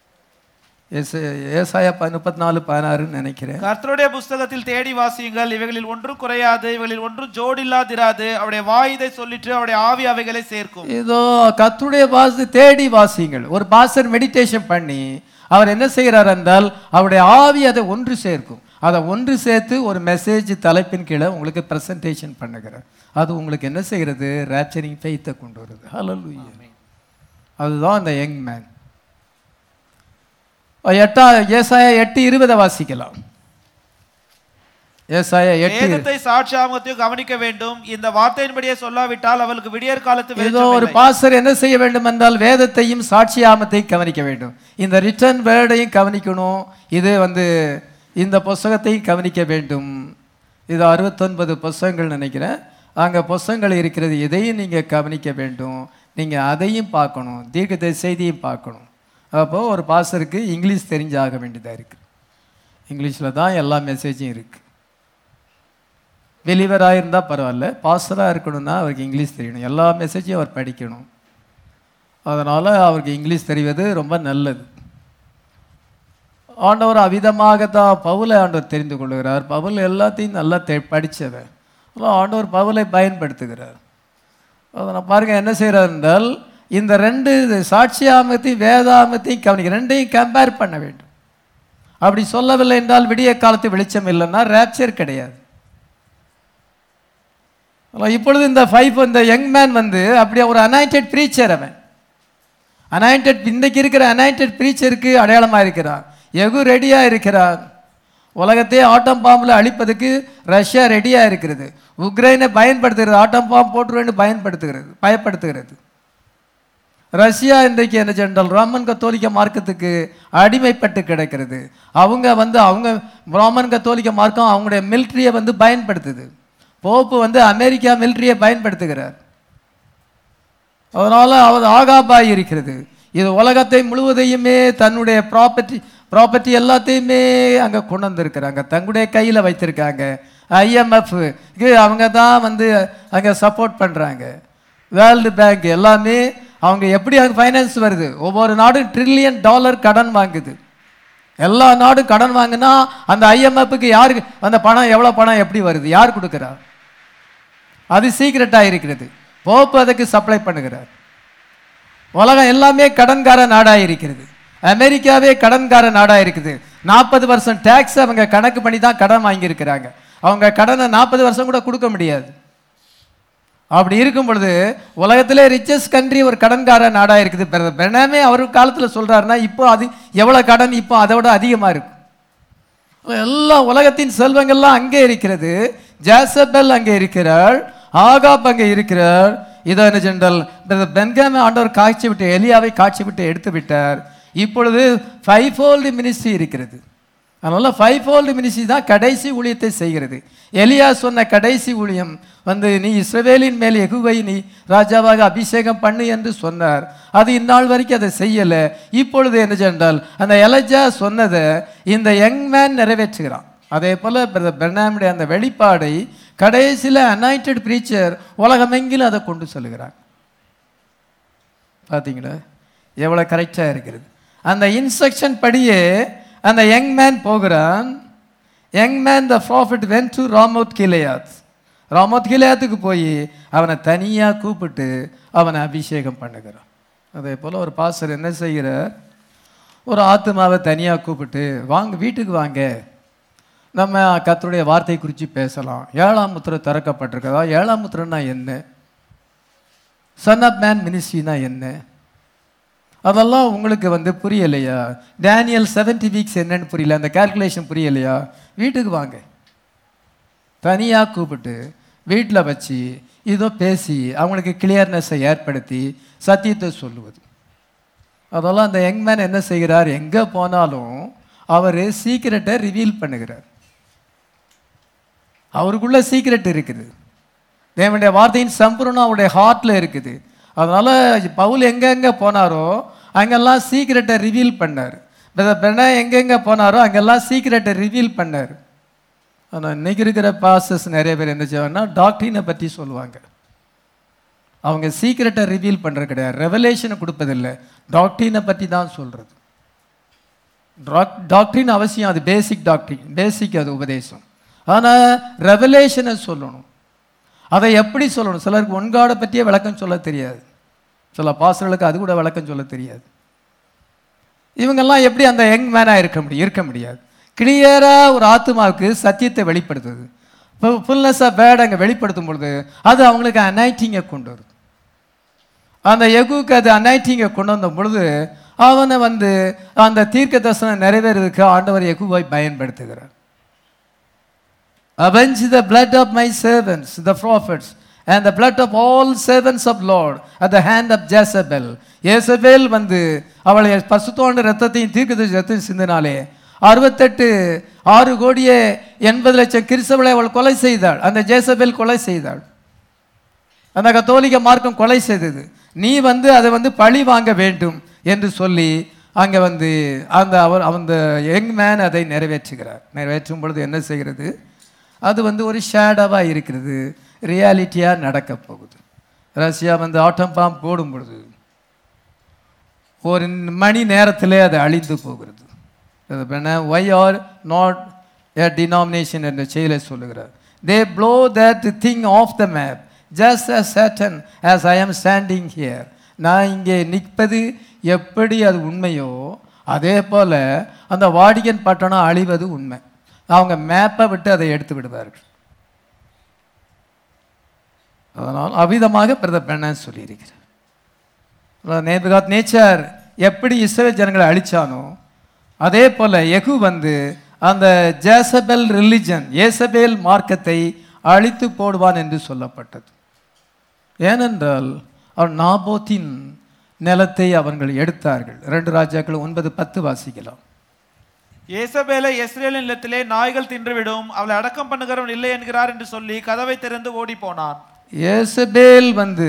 ஏசாயா முப்பத்தி நாலு பதினாறுன்னு நினைக்கிறேன் கர்த்தருடைய புஸ்தகத்தில் தேடி வாசியுங்கள் இவைகளில் ஒன்றும் குறையாது இவைகளில் ஒன்றும் ஜோடில்லாதிராது அவருடைய வாய் இதை சொல்லிட்டு அவருடைய ஆவி அவைகளை சேர்க்கும் இதோ கத்துடைய வாசி தேடி வாசியுங்கள் ஒரு பாஸ்டர் மெடிடேஷன் பண்ணி அவர் என்ன செய்கிறார் என்றால் அவருடைய ஆவி அதை ஒன்று சேர்க்கும் அதை ஒன்று சேர்த்து ஒரு மெசேஜ் தலைப்பின் கீழே உங்களுக்கு ப்ரெசன்டேஷன் பண்ணுகிறார் அது உங்களுக்கு என்ன செய்கிறது ரேப்சரிங் ஃபெய்த்தை கொண்டு வருது ஹalleluya அதுதான் அந்த யங் மேன் எட்டா ஏசாயா எட்டு இருபதை வாசிக்கலாம் ஏசாயா எட்டு வேதத்தை சாட்சியாமத்தையும் கவனிக்க வேண்டும் இந்த வார்த்தையின்படியே சொல்லாவிட்டால் அவளுக்கு விடியற் காலத்து ஏதோ வெளிச்சம் ஒரு இல்லை. பாஸ்டர் என்ன செய்ய வேண்டும் என்றால் வேதத்தையும் சாட்சியாமத்தையும் கவனிக்க வேண்டும் இந்த ரிட்டர்ன் வேர்டையும் கவனிக்கணும் இது வந்து இந்த புஸ்தகத்தையும் கவனிக்க வேண்டும் இது அறுபத்தொன்பது புஸ்தகங்கள் நினைக்கிறேன் அங்கே புஸ்தகங்கள் இருக்கிறது இதையும் நீங்கள் கவனிக்க வேண்டும் நீங்கள் அதையும் பார்க்கணும் தீர்க்கத செய்தியும் பார்க்கணும் அப்போது ஒரு பாஸ்டருக்கு இங்கிலீஷ் தெரிஞ்சாக வேண்டியதாக இருக்குது இங்கிலீஷில் தான் எல்லா மெசேஜும் இருக்குது வெளிவராக இருந்தால் பரவாயில்ல பாஸ்டராக இருக்கணும்னா அவருக்கு இங்கிலீஷ் தெரியணும் எல்லா மெசேஜையும் அவர் படிக்கணும் அதனால் அவருக்கு இங்கிலீஷ் தெரிவது ரொம்ப நல்லது ஆண்டவர் அவிதமாக தான் பவுலை ஆண்டவர் தெரிந்து கொள்கிறார் பவுல் எல்லாத்தையும் நல்லா தெ படித்தவன் ஆனால் ஆண்டவர் பவுலை பயன்படுத்துகிறார் அதனால் பாருங்கள் என்ன செய்கிறார் என்றால் இந்த ரெண்டு சாட்சியாமத்தையும் வேதாமத்தையும் கவனிக்க ரெண்டையும் கம்பேர் பண்ண வேண்டும் அப்படி சொல்லவில்லை என்றால் விடிய காலத்து வெளிச்சம் இல்லைன்னா ரேப்சர் கிடையாது ஆனா, இப்பொழுது இந்த ஃபைவ் இந்த யங் மேன் வந்து அப்படியே ஒரு அனாயிண்டட் ப்ரீச்சர் அவன் அனாயிண்டட் இன்றைக்கு இருக்கிற அனாயிண்டட் ப்ரீச்சருக்கு அடையாளமாக இருக்கிறான் எகு ரெடியாக இருக்கிறார் உலகத்தையே ஆட்டம் பாம்பில் அழிப்பதுக்கு ரஷ்யா ரெடியாக இருக்கிறது உக்ரைனை பயன்படுத்துகிறது ஆட்டம் பாம்பு போட்டுருவேன்னு பயன்படுத்துகிறது பயப்படுத்துகிறது ரஷ்யா இன்றைக்கு என்ன சென்றால் ரோமன் கத்தோலிக்க மார்க்கத்துக்கு அடிமைப்பட்டு கிடக்கிறது அவங்க வந்து அவங்க ரோமன் கத்தோலிக்க மார்க்கம் அவங்களுடைய மிலிட்ரியை வந்து பயன்படுத்துது போப்பு வந்து அமெரிக்கா மிலிட்ரியை பயன்படுத்துகிறார் அதனால் அவர் ஆகாபாய் இருக்கிறது இது உலகத்தை முழுவதையுமே தன்னுடைய ப்ராப்பர்ட்டி ப்ராப்பர்ட்டி எல்லாத்தையுமே அங்கே கொண்டு வந்திருக்கிறாங்க தங்களுடைய கையில் வைத்திருக்காங்க ஐஎம்எஃப் அவங்க தான் வந்து அங்கே சப்போர்ட் பண்ணுறாங்க வேர்ல்டு பேங்க் எல்லாமே அவங்க எப்படி அங்கே ஃபைனான்ஸ் வருது ஒவ்வொரு நாடும் ட்ரில்லியன் டாலர் கடன் வாங்குது எல்லா நாடும் கடன் வாங்கினா அந்த ஐஎம்எஃப்க்கு யாருக்கு அந்த பணம் எவ்வளோ பணம் எப்படி வருது யார் கொடுக்குறா அது சீக்கிரட்டாக இருக்கிறது போப்பு அதுக்கு சப்ளை பண்ணுகிறார் உலகம் எல்லாமே கடன்கார நாடாக இருக்கிறது அமெரிக்காவே கடன்கார நாடாக இருக்குது நாற்பது வருஷம் டேக்ஸ் அவங்க கணக்கு பண்ணி தான் கடன் வாங்கியிருக்கிறாங்க அவங்க கடனை நாற்பது வருஷம் கூட கொடுக்க முடியாது அப்படி இருக்கும் பொழுது உலகத்திலே ரிச்சஸ்ட் கண்ட்ரி ஒரு கடன்கார நாடாக இருக்குது பிற- பெனாமே அவர் காலத்தில் சொல்கிறாருன்னா இப்போ அது எவ்வளோ கடன் இப்போ அதை விட அதிகமாக இருக்கும் எல்லா உலகத்தின் செல்வங்கள்லாம் அங்கே இருக்கிறது ஜாசபெல் அங்கே இருக்கிறாள் ஆகாப் அங்கே இருக்கிறார் இதோ என்ன ஜென்ரல் பென்காமே ஆண்டவர் காட்சி விட்டு எலியாவை காட்சி விட்டு எடுத்து விட்டார் இப்பொழுது ஃபைவ் ஃபோல்டு மினிஸ்ட்ரி இருக்கிறது அதனால ஃபைவ் ஃபோல்டு மினிஸ்ட்ரி தான் கடைசி ஊழியத்தை செய்கிறது எலியா சொன்ன கடைசி ஊழியம் வந்து நீ இஸ்ரவேலின் மேல் எகுவை நீ ராஜாவாக அபிஷேகம் பண்ணு என்று சொன்னார் அது இந்நாள் வரைக்கும் அதை செய்யலை இப்பொழுது என்ன சென்றால் அந்த எலஜா சொன்னதை இந்த யங் மேன் நிறைவேற்றுகிறான் அதே போல் பெர்னாமுடைய அந்த வெளிப்பாடை கடைசியில் அனாயிண்டட் ப்ரீச்சர் உலகமெங்கிலும் அதை கொண்டு செல்கிறார் பார்த்தீங்களா எவ்வளோ கரெக்டாக இருக்கிறது அந்த இன்ஸ்ட்ரக்ஷன் படியே அந்த யங் மேன் போகிறான் young man the prophet went to Ramoth Gilead Ramoth கிலேயாத்துக்கு போய் அவனை தனியாக கூப்பிட்டு அவனை அபிஷேகம் பண்ணுகிறான் அதே போல் ஒரு பாஸ்டர் என்ன செய்கிறார் ஒரு ஆத்மாவை தனியாக கூப்பிட்டு வாங்க வீட்டுக்கு வாங்க நம்ம கர்த்தருடைய வார்த்தை குறித்து பேசலாம் ஏழாம் முத்திரை திறக்கப்பட்டிருக்கதா ஏழாம் முத்திரைன்னா என்ன சன் ஆஃப் மேன் மினிஸ்ட்ரினா என்ன அதெல்லாம் உங்களுக்கு வந்து புரியலையா டேனியல் 70 வீக்ஸ் என்னன்னு புரியல அந்த கால்குலேஷன் புரியலையா வீட்டுக்கு வாங்க தனியாக கூப்பிட்டு வீட்டில் வச்சு இதோ பேசி அவங்களுக்கு கிளியர்னஸை ஏற்படுத்தி சத்தியத்தை சொல்லுவது அதெல்லாம் அந்த யங் மேன் என்ன செய்கிறார் எங்கே போனாலும் அவர் சீக்கிரட்டை ரிவீல் பண்ணுகிறார் அவருக்குள்ள சீக்கிரட் இருக்குது தேவனுடைய வார்த்தையின் சம்பூர்ணம் அவருடைய ஹார்ட்டில் இருக்குது அதனால பவுல் எங்கெங்கே போனாரோ அங்கெல்லாம் சீக்கிரட்டை ரிவீல் பண்ணார் பெண்ணா எங்கெங்கே போனாரோ அங்கெல்லாம் சீக்கிரட்டை ரிவீல் பண்ணார் ஆனால் இன்னைக்கு இருக்கிற பாசஸ் நிறைய பேர் என்ன செய்வாங்கன்னா டாக்டரினை பற்றி சொல்லுவாங்க அவங்க சீக்கிரட்டை ரிவீல் பண்ணுறது கிடையாது ரெவலேஷனை கொடுப்பதில்லை டாக்டரினை பற்றி தான் சொல்கிறது டாக்டரின் அவசியம் அது பேசிக் டாக்டரின் பேசிக் அது உபதேசம் ஆனால் ரெவலேஷனை சொல்லணும் அதை எப்படி சொல்லணும் சிலருக்கு ஒன்காடை பற்றியே விளக்கம் சொல்ல தெரியாது சில பாசர்களுக்கு அது கூட விளக்கம் சொல்ல தெரியாது இவங்கெல்லாம் எப்படி அந்த யங் மேனாக இருக்க முடியும் இருக்க முடியாது கிளியராக ஒரு ஆத்மாவுக்கு சத்தியத்தை வெளிப்படுத்துது இப்போ ஃபுல்னஸ் ஆஃப் பேட் அங்கே வெளிப்படுத்தும் பொழுது அது அவங்களுக்கு அனைட்டிங்கை கொண்டு வருது அந்த எகுக்கு அது அனைட்டிங்கை கொண்டு வந்த பொழுது அவனை வந்து அந்த தீர்க்க தரிசனம் நிறைவேறதுக்கு ஆண்டவர் எகுவாய் பயன்படுத்துகிறார் avenge the blood of my servants, the prophets, and the blood of all servants of Lord at the hand of Jezebel. Jezebel வந்து அவளை பசுத்தோண்ட ரத்தத்தையும் தீர்க்கதரிசி ரத்தத்தையும் சிந்தினாலே அறுபத்தெட்டு ஆறு கோடியே எண்பது லட்சம் கிறிஸ்தவளை அவள் கொலை செய்தாள் அந்த ஜேசபேல் கொலை செய்தாள் அந்த கத்தோலிக்க மார்க்கம் கொலை செய்தது நீ வந்து அதை வந்து பழி வாங்க வேண்டும் என்று சொல்லி அங்கே வந்து அந்த அவர் அந்த யங் மேன் அதை நிறைவேற்றுகிறார் நிறைவேற்றும் பொழுது என்ன செய்கிறது அது வந்து ஒரு ஷேடோவாக இருக்கிறது ரியாலிட்டியாக நடக்க போகுது ரஷ்யா வந்து ஆட்டம் பாம் போடும் பொழுது ஒரு மணி நேரத்திலே அது அழிந்து போகிறது why are not a denomination என்ற செயலை சொல்லுகிறார் they blow that thing off the map just as certain as I am standing here நான் இங்கே நிற்பது எப்படி அது உண்மையோ அதே போல் அந்த வாடிகன் பட்டணம் அழிவது உண்மை அவங்க மேப்பை விட்டு அதை எடுத்து விடுவார்கள் அதனால் அவ்விதமாக பிரதர் பெண்ணன் சொல்லியிருக்கிறார் நேபுகாத் நேச்சர் எப்படி இஸ்ரேல் ஜனங்களை அழிச்சானோ அதே போல எகு வந்து அந்த ஜேசபெல் ரிலிஜன் ஏசபேல் மார்க்கத்தை அழித்து போடுவான் என்று சொல்லப்பட்டது ஏனென்றால் அவன் நாபோத்தின் நிலத்தை அவர்கள் எடுத்தார்கள் ரெண்டு ராஜாக்கள் ஒன்பது பத்து வாசிக்கலாம் ஏசபேலை இஸ்ரேலின் நிலத்திலே நாய்கள் தின்றுவிடும் அவளை அடக்கம் பண்ணுகிறவன் இல்லை என்கிறார் என்று சொல்லி கதவை திறந்து ஓடி போனான் ஏசபேல் வந்து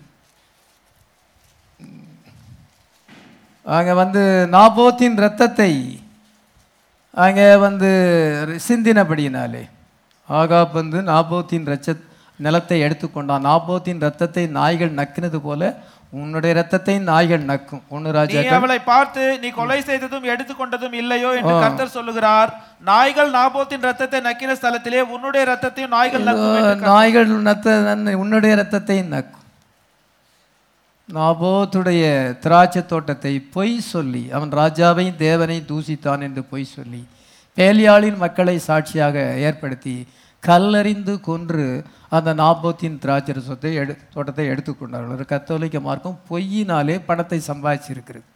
அங்கே வந்து நாபோத்தின் இரத்தத்தை அங்கே வந்து சிந்தினபடியினாலே ஆகாப் வந்து நாபோத்தின் ரச்ச நிலத்தை எடுத்துக்கொண்டான் நாபோத்தின் ரத்தத்தை நாய்கள் நக்கினது போல உன்னுடைய ரத்தத்தை நாய்கள் நக்கும் ஒன்று நீ ராஜாக்கள் அவளை பார்த்து நீ கொலை செய்ததும் எடுத்துக்கொண்டதும் இல்லையோ என்று கர்த்தர் சொல்லுகிறார் நாய்கள் நாபோத்தின் ரத்தத்தை நக்கின ஸ்தலத்திலே உன்னுடைய ரத்தத்தையும் நாய்கள் நக்கும் என்று நாய்கள் நத்த நன்மை உன்னுடைய ரத்தத்தை நக்கும் நாபோத்துடைய திராட்சை தோட்டத்தை பொய் சொல்லி அவன் ராஜாவையும் தேவனையும் தூசித்தான் என்று பொய் சொல்லி பேலியாளின் மக்களை சாட்சியாக ஏற்படுத்தி கல்லறிந்து கொன்று அந்த நாபோத்தின் திராட்சை சொத்தை எடு தோட்டத்தை எடுத்துக்கொண்டார்கள் ஒரு கத்தோலிக்க மார்க்கம் பொய்யினாலே பணத்தை சம்பாதிச்சிருக்கிறது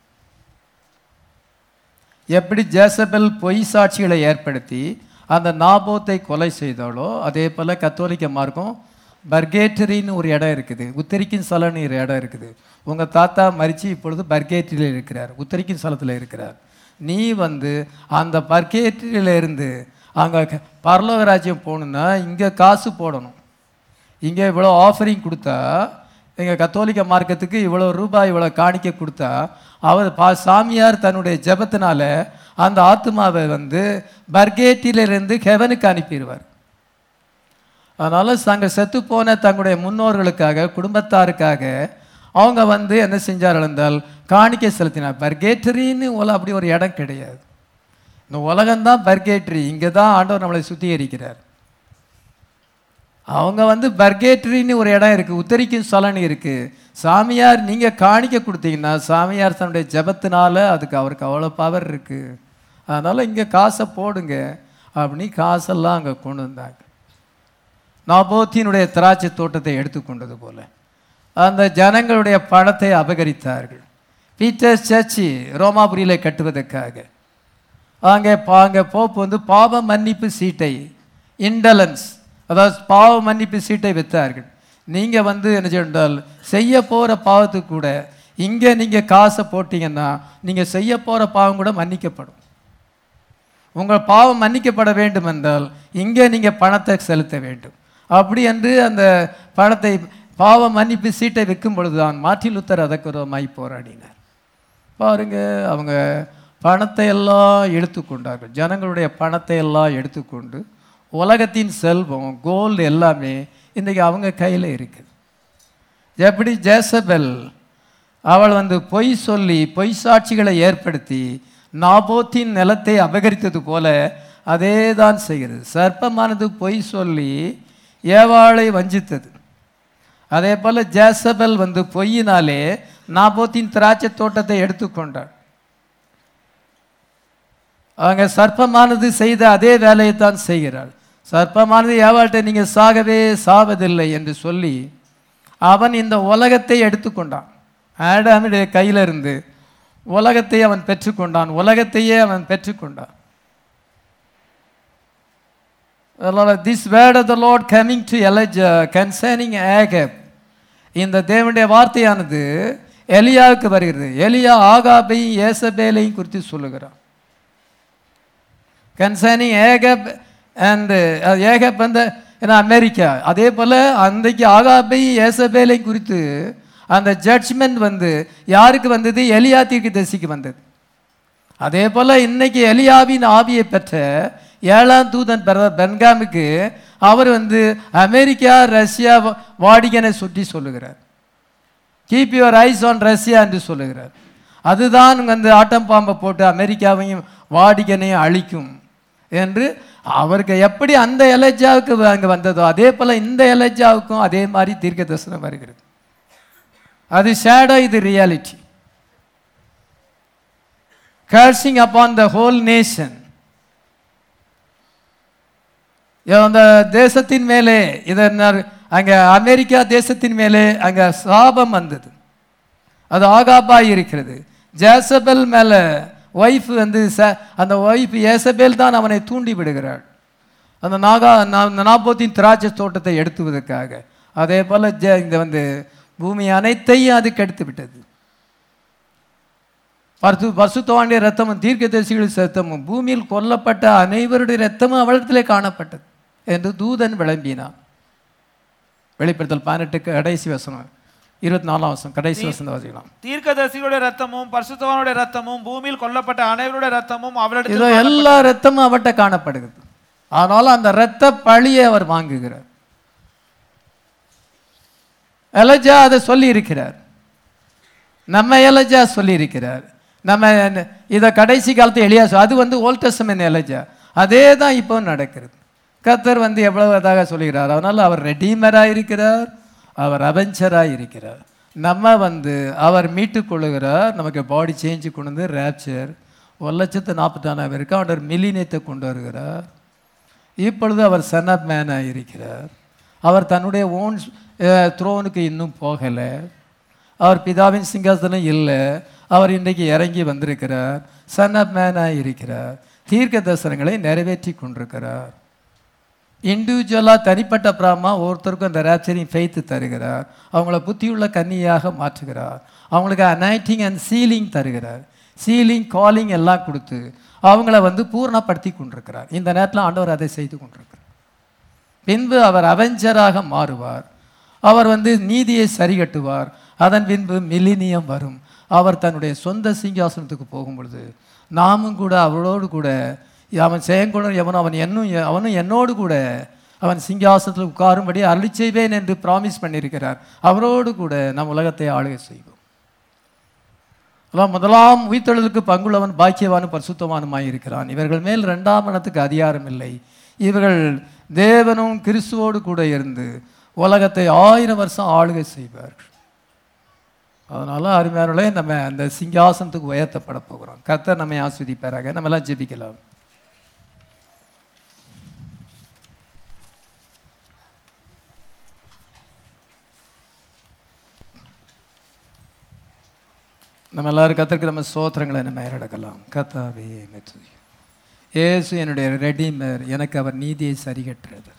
எப்படி ஜேசபெல் பொய் சாட்சிகளை ஏற்படுத்தி அந்த நாபோத்தை கொலை செய்தாலோ அதே போல கத்தோலிக்க மார்க்கம் பர்கேட்டரின்னு ஒரு இடம் இருக்குது உத்தரிக்கின் சலன்னு ஒரு இடம் இருக்குது உங்க தாத்தா மரிச்சு இப்பொழுது பர்கேட்டரியில் இருக்கிறார் உத்தரிக்கின் ஸ்தலத்தில் இருக்கிறார் நீ வந்து அந்த பர்கேட்டரியில இருந்து அங்கே பரலோக ராஜ்யம் போகணுன்னா இங்கே காசு போடணும் இங்கே இவ்வளோ ஆஃபரிங் கொடுத்தா எங்கள் கத்தோலிக்க மார்க்கத்துக்கு இவ்வளோ ரூபாய் இவ்வளோ காணிக்க கொடுத்தா அவர் பா சாமியார் தன்னுடைய ஜெபத்தினால அந்த ஆத்மாவை வந்து பர்கேட்டிலிருந்து ஹெவனுக்கு அனுப்பிடுவார் அதனால் தாங்கள் செத்து போன தங்களுடைய முன்னோர்களுக்காக குடும்பத்தாருக்காக அவங்க வந்து என்ன செஞ்சார்கள் என்றால் காணிக்கை செலுத்தினார் பர்கேட்டரின்னு உல அப்படி ஒரு இடம் கிடையாது இந்த உலகம்தான் பர்கேட்டரி இங்கே தான் ஆண்டவர் நம்மளை சுத்திகரிக்கிறார் அவங்க வந்து பர்கேட்டரின்னு ஒரு இடம் இருக்குது உத்தரிக்கும் சலனி இருக்குது சாமியார் நீங்கள் காணிக்க கொடுத்தீங்கன்னா சாமியார் தன்னுடைய ஜெபத்தினால அதுக்கு அவருக்கு அவ்வளோ பவர் இருக்குது அதனால் இங்கே காசை போடுங்க அப்படின்னு காசெல்லாம் அங்கே கொண்டு வந்தாங்க நாபோத்தினுடைய திராட்சை தோட்டத்தை எடுத்துக்கொண்டது போல அந்த ஜனங்களுடைய பணத்தை அபகரித்தார்கள் பீட்டர் சர்ச்சி ரோமாபுரியில் கட்டுவதற்காக அங்கே பா- அங்கே போப் வந்து பாவ மன்னிப்பு சீட்டை இண்டலன்ஸ் அதாவது பாவ மன்னிப்பு சீட்டை விற்றார்கள் நீங்கள் வந்து என்ன சொன்னால் செய்ய போகிற பாவத்துக்கு கூட இங்கே நீங்கள் காசை போட்டீங்கன்னா நீங்கள் செய்ய போகிற பாவம் கூட மன்னிக்கப்படும் உங்கள் பாவம் மன்னிக்கப்பட வேண்டும் என்றால் இங்கே நீங்கள் பணத்தை செலுத்த வேண்டும் அப்படி என்று அந்த பணத்தை பாவ மன்னிப்பு சீட்டை விற்கும் பொழுதுதான் மார்ட்டின் லூத்தர் அதற்கு விரோதமாய் போராடினார் பாருங்க அவங்க பணத்தை எல்லாம் எடுத்துக்கொண்டார்கள் ஜனங்களுடைய பணத்தை எல்லாம் எடுத்துக்கொண்டு உலகத்தின் செல்வம் கோல்டு எல்லாமே இன்றைக்கி அவங்க கையில் இருக்குது எப்படி ஜேசபெல் அவள் வந்து பொய் சொல்லி பொய் சாட்சிகளை ஏற்படுத்தி நாபோத்தின் நிலத்தை அபகரித்தது போல அதே தான் செய்கிறது சர்ப்பமானது பொய் சொல்லி ஏவாளை வஞ்சித்தது அதே போல ஜேசபெல் வந்து பொய்யினாலே நாபோத்தின் திராட்சை தோட்டத்தை எடுத்துக்கொண்டாள் அவங்க சர்ப்பமானது செய்த அதே வேலையை தான் செய்கிறாள் சர்ப்பமானது ஏவாள்கிட்ட நீங்கள் சாகவே சாவதில்லை என்று சொல்லி அவன் இந்த உலகத்தை எடுத்துக்கொண்டான் ஆடாமுடைய கையில இருந்து உலகத்தை அவன் பெற்றுக்கொண்டான் உலகத்தையே அவன் பெற்றுக்கொண்டான் this word of the Lord coming to Elijah concerning Ahab இந்த தேவனுடைய வார்த்தையானது எலியாவுக்கு வருகிறது எலியா ஆகாபையும் ஏசபேலையும் குறித்து சொல்லுகிறான் கன்சர்னிங் ஏகப் அண்ட் ஏகப் வந்து ஏன்னா அமெரிக்கா அதே போல் அன்றைக்கு ஆகாபை ஏசபேலை குறித்து அந்த ஜட்ஜ்மெண்ட் வந்து யாருக்கு வந்தது எலியா தீர்க்கு தரிசிக்கு வந்தது அதே போல் இன்னைக்கு எலியாவின் ஆவியை பெற்ற ஏழாம் தூதன் பிரதர் பென்காமுக்கு அவர் வந்து அமெரிக்கா ரஷ்யா வா- வாடிகனை சுற்றி சொல்லுகிறார் keep your eyes on Russia என்று சொல்லுகிறார் அதுதான் வந்து ஆட்டம் பாம்பை போட்டு அமெரிக்காவையும் வாடிகனையும் அழிக்கும் என்று அவருக்கு எப்படி அந்த எலஜாவுக்கு அங்கே வந்ததோ அதே போல் இந்த எலஜாவுக்கும் அதே மாதிரி தீர்க்க தரிசனம் வருகிறது அது ஷேடோ இது reality cursing upon the whole nation அந்த தேசத்தின் மேலே இதன் அங்கே அமெரிக்கா தேசத்தின் மேலே அங்கே சாபம் வந்தது அது ஆகாபாய் இருக்கிறது ஜேசபெல் மேலே ஒய்ஃப் வந்து ச அந்த ஒய்ஃப் ஏசபேல் தான் அவனை தூண்டி விடுகிறாள் அந்த நாகா நா- நாபோத்தின் திராட்சை தோட்டத்தை எடுத்துவதற்காக அதே போல் ஜ இந்த வந்து பூமி அனைத்தையும் அது கெடுத்து விட்டது பர்சு பர்சுத்தவாண்டிய ரத்தமும் தீர்க்கதரிசிகளின் ரத்தமும் பூமியில் கொல்லப்பட்ட அனைவருடைய ரத்தமும் அவளிடத்திலே காணப்பட்டது என்று தூதன் விளம்பினான் வெளிப்படுத்தல் பதினெட்டு கடைசி வசனம் இருபத்தி நாலாம் வசனம் கடைசி வசனம் வாசிக்கலாம் தீர்க்கதரிசிகளுடைய ரத்தமும் பரிசுத்தவானுடைய ரத்தமும் பூமியில் கொல்லப்பட்ட அனைவருடைய ரத்தமும் இதோ அவளிடத்தில் எல்லா ரத்தமும் அவட்ட காணப்படுகிறது ஆனால் அந்த இரத்த பழியை அவர் வாங்குகிறார் எலஜா அதை சொல்லி இருக்கிறார் நம்ம எலஜா சொல்லி இருக்கிறார் நம்ம இதை கடைசி காலத்து எளியா சொ- அது வந்து ஓல்ட் டெஸ்டமென்ட் எலஜா அதே தான் இப்போ நடக்கிறது கத்தர் வந்து எவ்வளவு அதாக சொல்லுகிறார் அதனால் அவர் ரெடீமராக இருக்கிறார் அவர் அவெஞ்சராக இருக்கிறார் நம்ம வந்து அவர் மீட்டுக் கொள்ளுகிறார் நமக்கு பாடி சேஞ்ச் கொண்டு வந்து ரேப்சர் ஒரு லட்சத்து நாற்பத்தானாயிரம் இருக்கு அவர் மில்லினியத்தை கொண்டு வருகிறார் இப்பொழுது அவர் சன் ஆஃப் மேனாக இருக்கிறார் அவர் தன்னுடைய ஓன் த்ரோனுக்கு இன்னும் போகலை அவர் பிதாவின் சிங்காசனம் இல்லை அவர் இன்றைக்கு இறங்கி வந்திருக்கிறார் சன் ஆஃப் மேனாக இருக்கிறார் தீர்க்க தரிசனங்களை நிறைவேற்றி கொண்டிருக்கிறார் இண்டிவிஜுவலாக தனிப்பட்ட பிராமா ஒருத்தருக்கும் அந்த ரேப்சரிங் ஃபெய்த்து தருகிறார் அவங்கள புத்தியுள்ள கன்னியாக மாற்றுகிறார் அவங்களுக்கு அனைட்டிங் அண்ட் சீலிங் தருகிறார் சீலிங் காலிங் எல்லாம் கொடுத்து அவங்கள வந்து பூர்ணப்படுத்தி கொண்டிருக்கிறார் இந்த நேரத்தில் ஆண்டவர் அதை செய்து கொண்டிருக்கிறார் பின்பு அவர் அவெஞ்சராக மாறுவார் அவர் வந்து நீதியை சரிகட்டுவார் அதன் பின்பு மில்லினியம் வரும் அவர் தன்னுடைய சொந்த சிங்காசனத்துக்கு போகும் பொழுது நாமும் கூட அவளோடு கூட அவன் செயங்குணர் எவனும் அவன் என்னும் அவனும் என்னோடு கூட அவன் சிங்காசனத்தில் உட்காரும்படி அருளி செய்வேன் என்று ப்ராமிஸ் பண்ணியிருக்கிறார் அவரோடு கூட நம் உலகத்தை ஆளுகை செய்வோம் அதான் முதலாம் உயிர்த்தெழுதலுக்கு பங்குள்ளவன் பாக்கியவானும் பரிசுத்தவானுமாய் இருக்கிறான் இவர்கள் மேல் இரண்டாம் மனத்துக்கு அதிகாரம் இல்லை இவர்கள் தேவனும் கிறிஸ்துவோடு கூட இருந்து உலகத்தை ஆயிரம் வருஷம் ஆளுகை செய்வார்கள் அதனால அருமையானவர்களே நம்ம அந்த சிங்காசனத்துக்கு உயர்த்தப்பட போகிறோம் கர்த்தர் நம்மை ஆஸ்வதிப்பாராக நம்ம எல்லாம் ஜெபிக்கலாம் நம்ம எல்லாரும் கத்தருக்கு நம்ம சோத்திரங்களை நம்ம ஏறடக்கலாம் கத்தாவே மெத்து ஏசு என்னுடைய ரெடிமர் எனக்கு அவர் நீதியை சரிகட்டுறவர்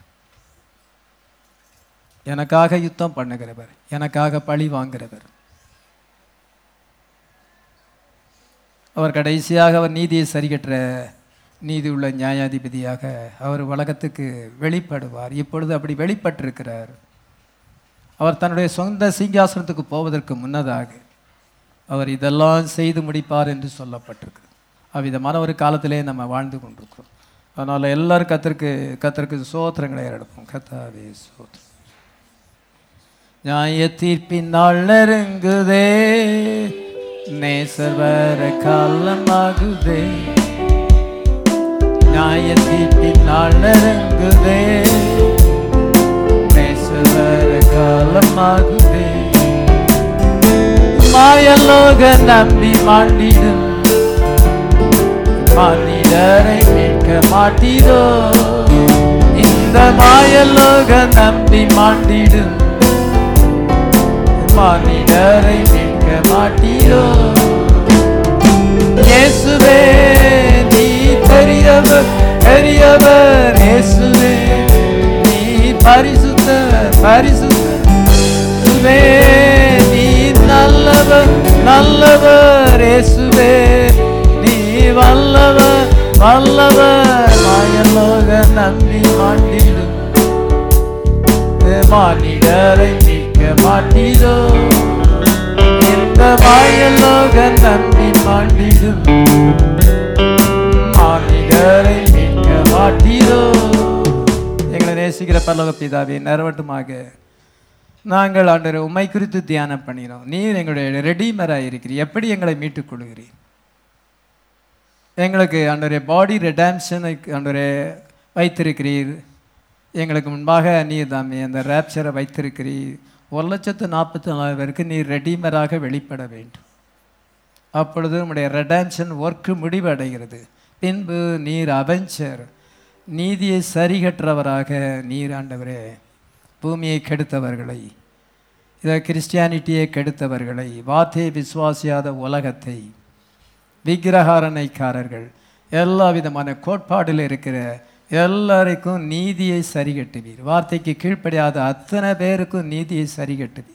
எனக்காக யுத்தம் பண்ணுகிறவர் எனக்காக பழி வாங்குகிறவர் அவர் கடைசியாக அவர் நீதியை சரிகட்டுற நீதி உள்ள நியாயாதிபதியாக அவர் உலகத்துக்கு வெளிப்படுவார் இப்பொழுது அப்படி வெளிப்பட்டிருக்கிறார் அவர் தன்னுடைய சொந்த சிங்காசனத்துக்கு போவதற்கு முன்னதாக அவர் இதெல்லாம் செய்து முடிப்பார் என்று சொல்லப்பட்டிருக்கு அவ்விதமான ஒரு காலத்திலே நம்ம வாழ்ந்து கொண்டிருக்கிறோம் அதனால் எல்லாரும் கத்திற்கு கத்திற்கு சோத்திரங்களை எடுப்போம் கத்தாவே சோத்திரம் நியாய தீர்ப்பின் நாள் நெருங்குதே நேசர் வர காலமாகுதே நியாய தீர்ப்பின் நாள் நெருங்குதே நேசர் வர காலமாகுதே மாயலோக நம்பி மாண்டிடும் மனிதரை மீட்க மாட்டீரோ இந்த மாயலோக நம்பி மாண்டிடும் மனிதரை மீட்க மாட்டீரோ இயேசுவே நீ பெரியவர் பெரியவர் இயேசுவே நீ பரிசுத்தர் பரிசுத்தர் இயேசுவே நீ நல்லவர் நல்லவர் இயேசுவே நீ வல்லவர் வல்லவர் மாயலோக நம்பி மாட்டிடும் மானிடரை நீக்க மாட்டீரோ இந்த மாயலோக நம்பி மாட்டிடும் மானிடரை நீக்க மாட்டீரோ எங்களை நேசிக்கிற பல்லவ பிதாவே நிறவட்டுமாக நாங்கள் ஆண்டவரை உம்மை குறித்து தியானம் பண்ணினோம் நீர் எங்களுடைய ரெடிமராக இருக்கிறீர் எப்படி எங்களை மீட்டுக் கொள்கிறீர் எங்களுக்கு ஆண்டவரே பாடி ரெடாம்ஷனை ஆண்டவரே வைத்திருக்கிறீர் எங்களுக்கு முன்பாக நீர் தாமே அந்த ரேப்சரை வைத்திருக்கிறீர் ஒரு லட்சத்து நாற்பத்தி நாலு பேருக்கு நீர் ரெடீமராக வெளிப்பட வேண்டும் அப்பொழுது உம்முடைய ரெடாம்ஷன் ஒர்க்கு முடிவடைகிறது பின்பு நீர் அவெஞ்சர் நீதியை சரிகற்றவராக நீர் ஆண்டவரே பூமியை கெடுத்தவர்களை இதை கிறிஸ்டியானிட்டியை கெடுத்தவர்களை வார்த்தையை விசுவாசியாத உலகத்தை விக்கிரகாரணைக்காரர்கள் எல்லா விதமான கோட்பாடில் இருக்கிற எல்லாருக்கும் நீதியை சரிகட்டுவீர் வார்த்தைக்கு கீழ்ப்படியாத அத்தனை பேருக்கும் நீதியை சரிகட்டுவீர்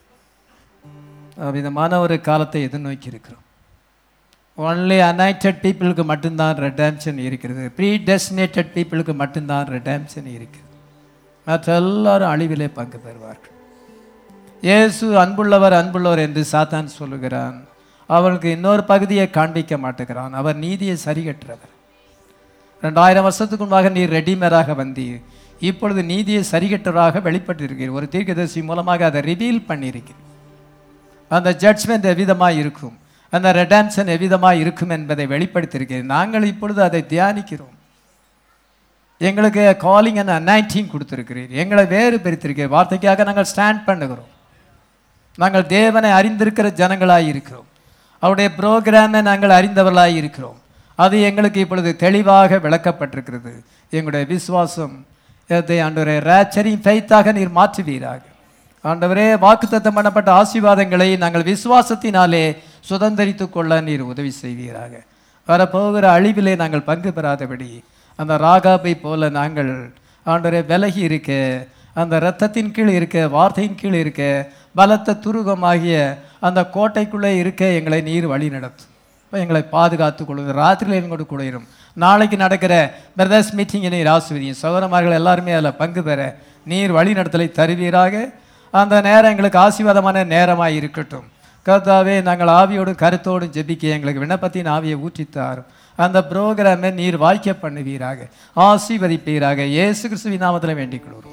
விதமான ஒரு காலத்தை எதிர்நோக்கி இருக்கிறோம் ஒன்லி அனைட்டட் பீப்புளுக்கு மட்டும்தான் ரெடாம்ஷன் இருக்கிறது ப்ரீ டெஸ்டினேட்டட் பீப்புளுக்கு மட்டும்தான் ரெடாம்ஷன் இருக்கிறது மற்ற எல்லாரும் அழிவிலே பங்கு பெறுவார்கள் இயேசு அன்புள்ளவர் அன்புள்ளவர் என்று சாத்தான் சொல்லுகிறான் அவனுக்கு இன்னொரு பகுதியை காண்பிக்க மாட்டுகிறான் அவர் நீதியை சரிகற்றவர் ரெண்டாயிரம் வருஷத்துக்கு முன்பாக நீர் ரெடிமேராக வந்தீர் இப்பொழுது நீதியை சரிகற்றவராக வெளிப்பட்டிருக்கிறீர் ஒரு தீர்க்கதரிசி மூலமாக அதை ரிவீல் பண்ணியிருக்கிறீர் அந்த ஜட்ஜ்மெண்ட் எவ்விதமாக இருக்கும் அந்த ரெடாம்ஷன் எவ்விதமாக இருக்கும் என்பதை வெளிப்படுத்தியிருக்கிறேன் நாங்கள் இப்பொழுது அதை தியானிக்கிறோம் எங்களுக்கு காலிங் அண்ட் அனைட்டிங் கொடுத்துருக்கிறீர் எங்களை வேறு பிரித்திருக்கிறீர் வார்த்தைக்காக நாங்கள் ஸ்டாண்ட் பண்ணுகிறோம் நாங்கள் தேவனை அறிந்திருக்கிற ஜனங்களாய் இருக்கிறோம் அவருடைய ப்ரோக்ராமை நாங்கள் அறிந்தவர்களாய் இருக்கிறோம் அது எங்களுக்கு இப்பொழுது தெளிவாக விளக்கப்பட்டிருக்கிறது எங்களுடைய விசுவாசம் இதை ஆண்டவரே ரேச்சரின் ஃபைத்தாக நீர் மாற்றுவீராக ஆண்டவரே வாக்குத்தத்தம் பண்ணப்பட்ட ஆசீர்வாதங்களை நாங்கள் விசுவாசத்தினாலே சுதந்திரித்துக் கொள்ள நீர் உதவி செய்வீராக வரப்போகிற அழிவிலே நாங்கள் பங்கு பெறாதபடி அந்த ராகாபை போல நாங்கள் ஆண்டவரே விலகி இருக்க அந்த இரத்தத்தின் கீழ் இருக்க வார்த்தையின் கீழ் இருக்க பலத்த துருகமாகிய அந்த கோட்டைக்குள்ளே இருக்க எங்களை நீர் வழி நடத்தும் இப்போ எங்களை பாதுகாத்து கொள்வது ராத்திரியில் எங்களோடு கூட இரும் நாளைக்கு நடக்கிற பிரதர்ஸ் மீட்டிங்கை நீர் ஆசிர்வதியும் சகோதரமார்கள் எல்லாருமே அதில் பங்கு பெற நீர் வழி நடத்தலை தருவீராக அந்த நேரம் எங்களுக்கு ஆசீர்வாதமான நேரமாக இருக்கட்டும் கர்த்தாவே நாங்கள் ஆவியோடும் கருத்தோடும் ஜெபிக்க எங்களுக்கு விண்ணப்பத்தின் ஆவியை ஊற்றித்தார் அந்த புரோகிராமை நீர் வாய்க்க பண்ணுவீராக ஆசீர்வதிப்பீராக இயேசு கிறிஸ்துவின் நாமத்தில் வேண்டிக் கொள்கிறோம்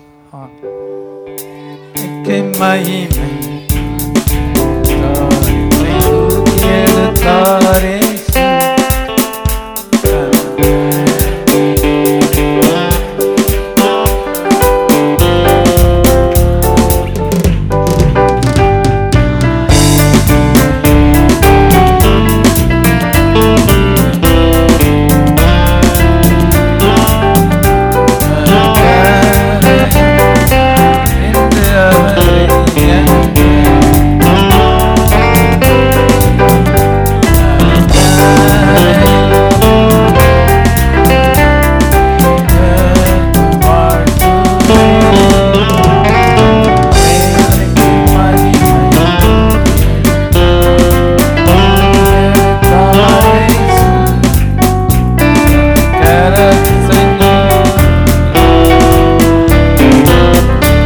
ஆமென். மகிமை தாரே என்று அவரை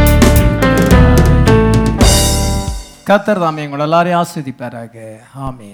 கத்தர் தாமே உங்கள் எல்லாரையும் ஆஸ்வதிப்பாராக ஆமென்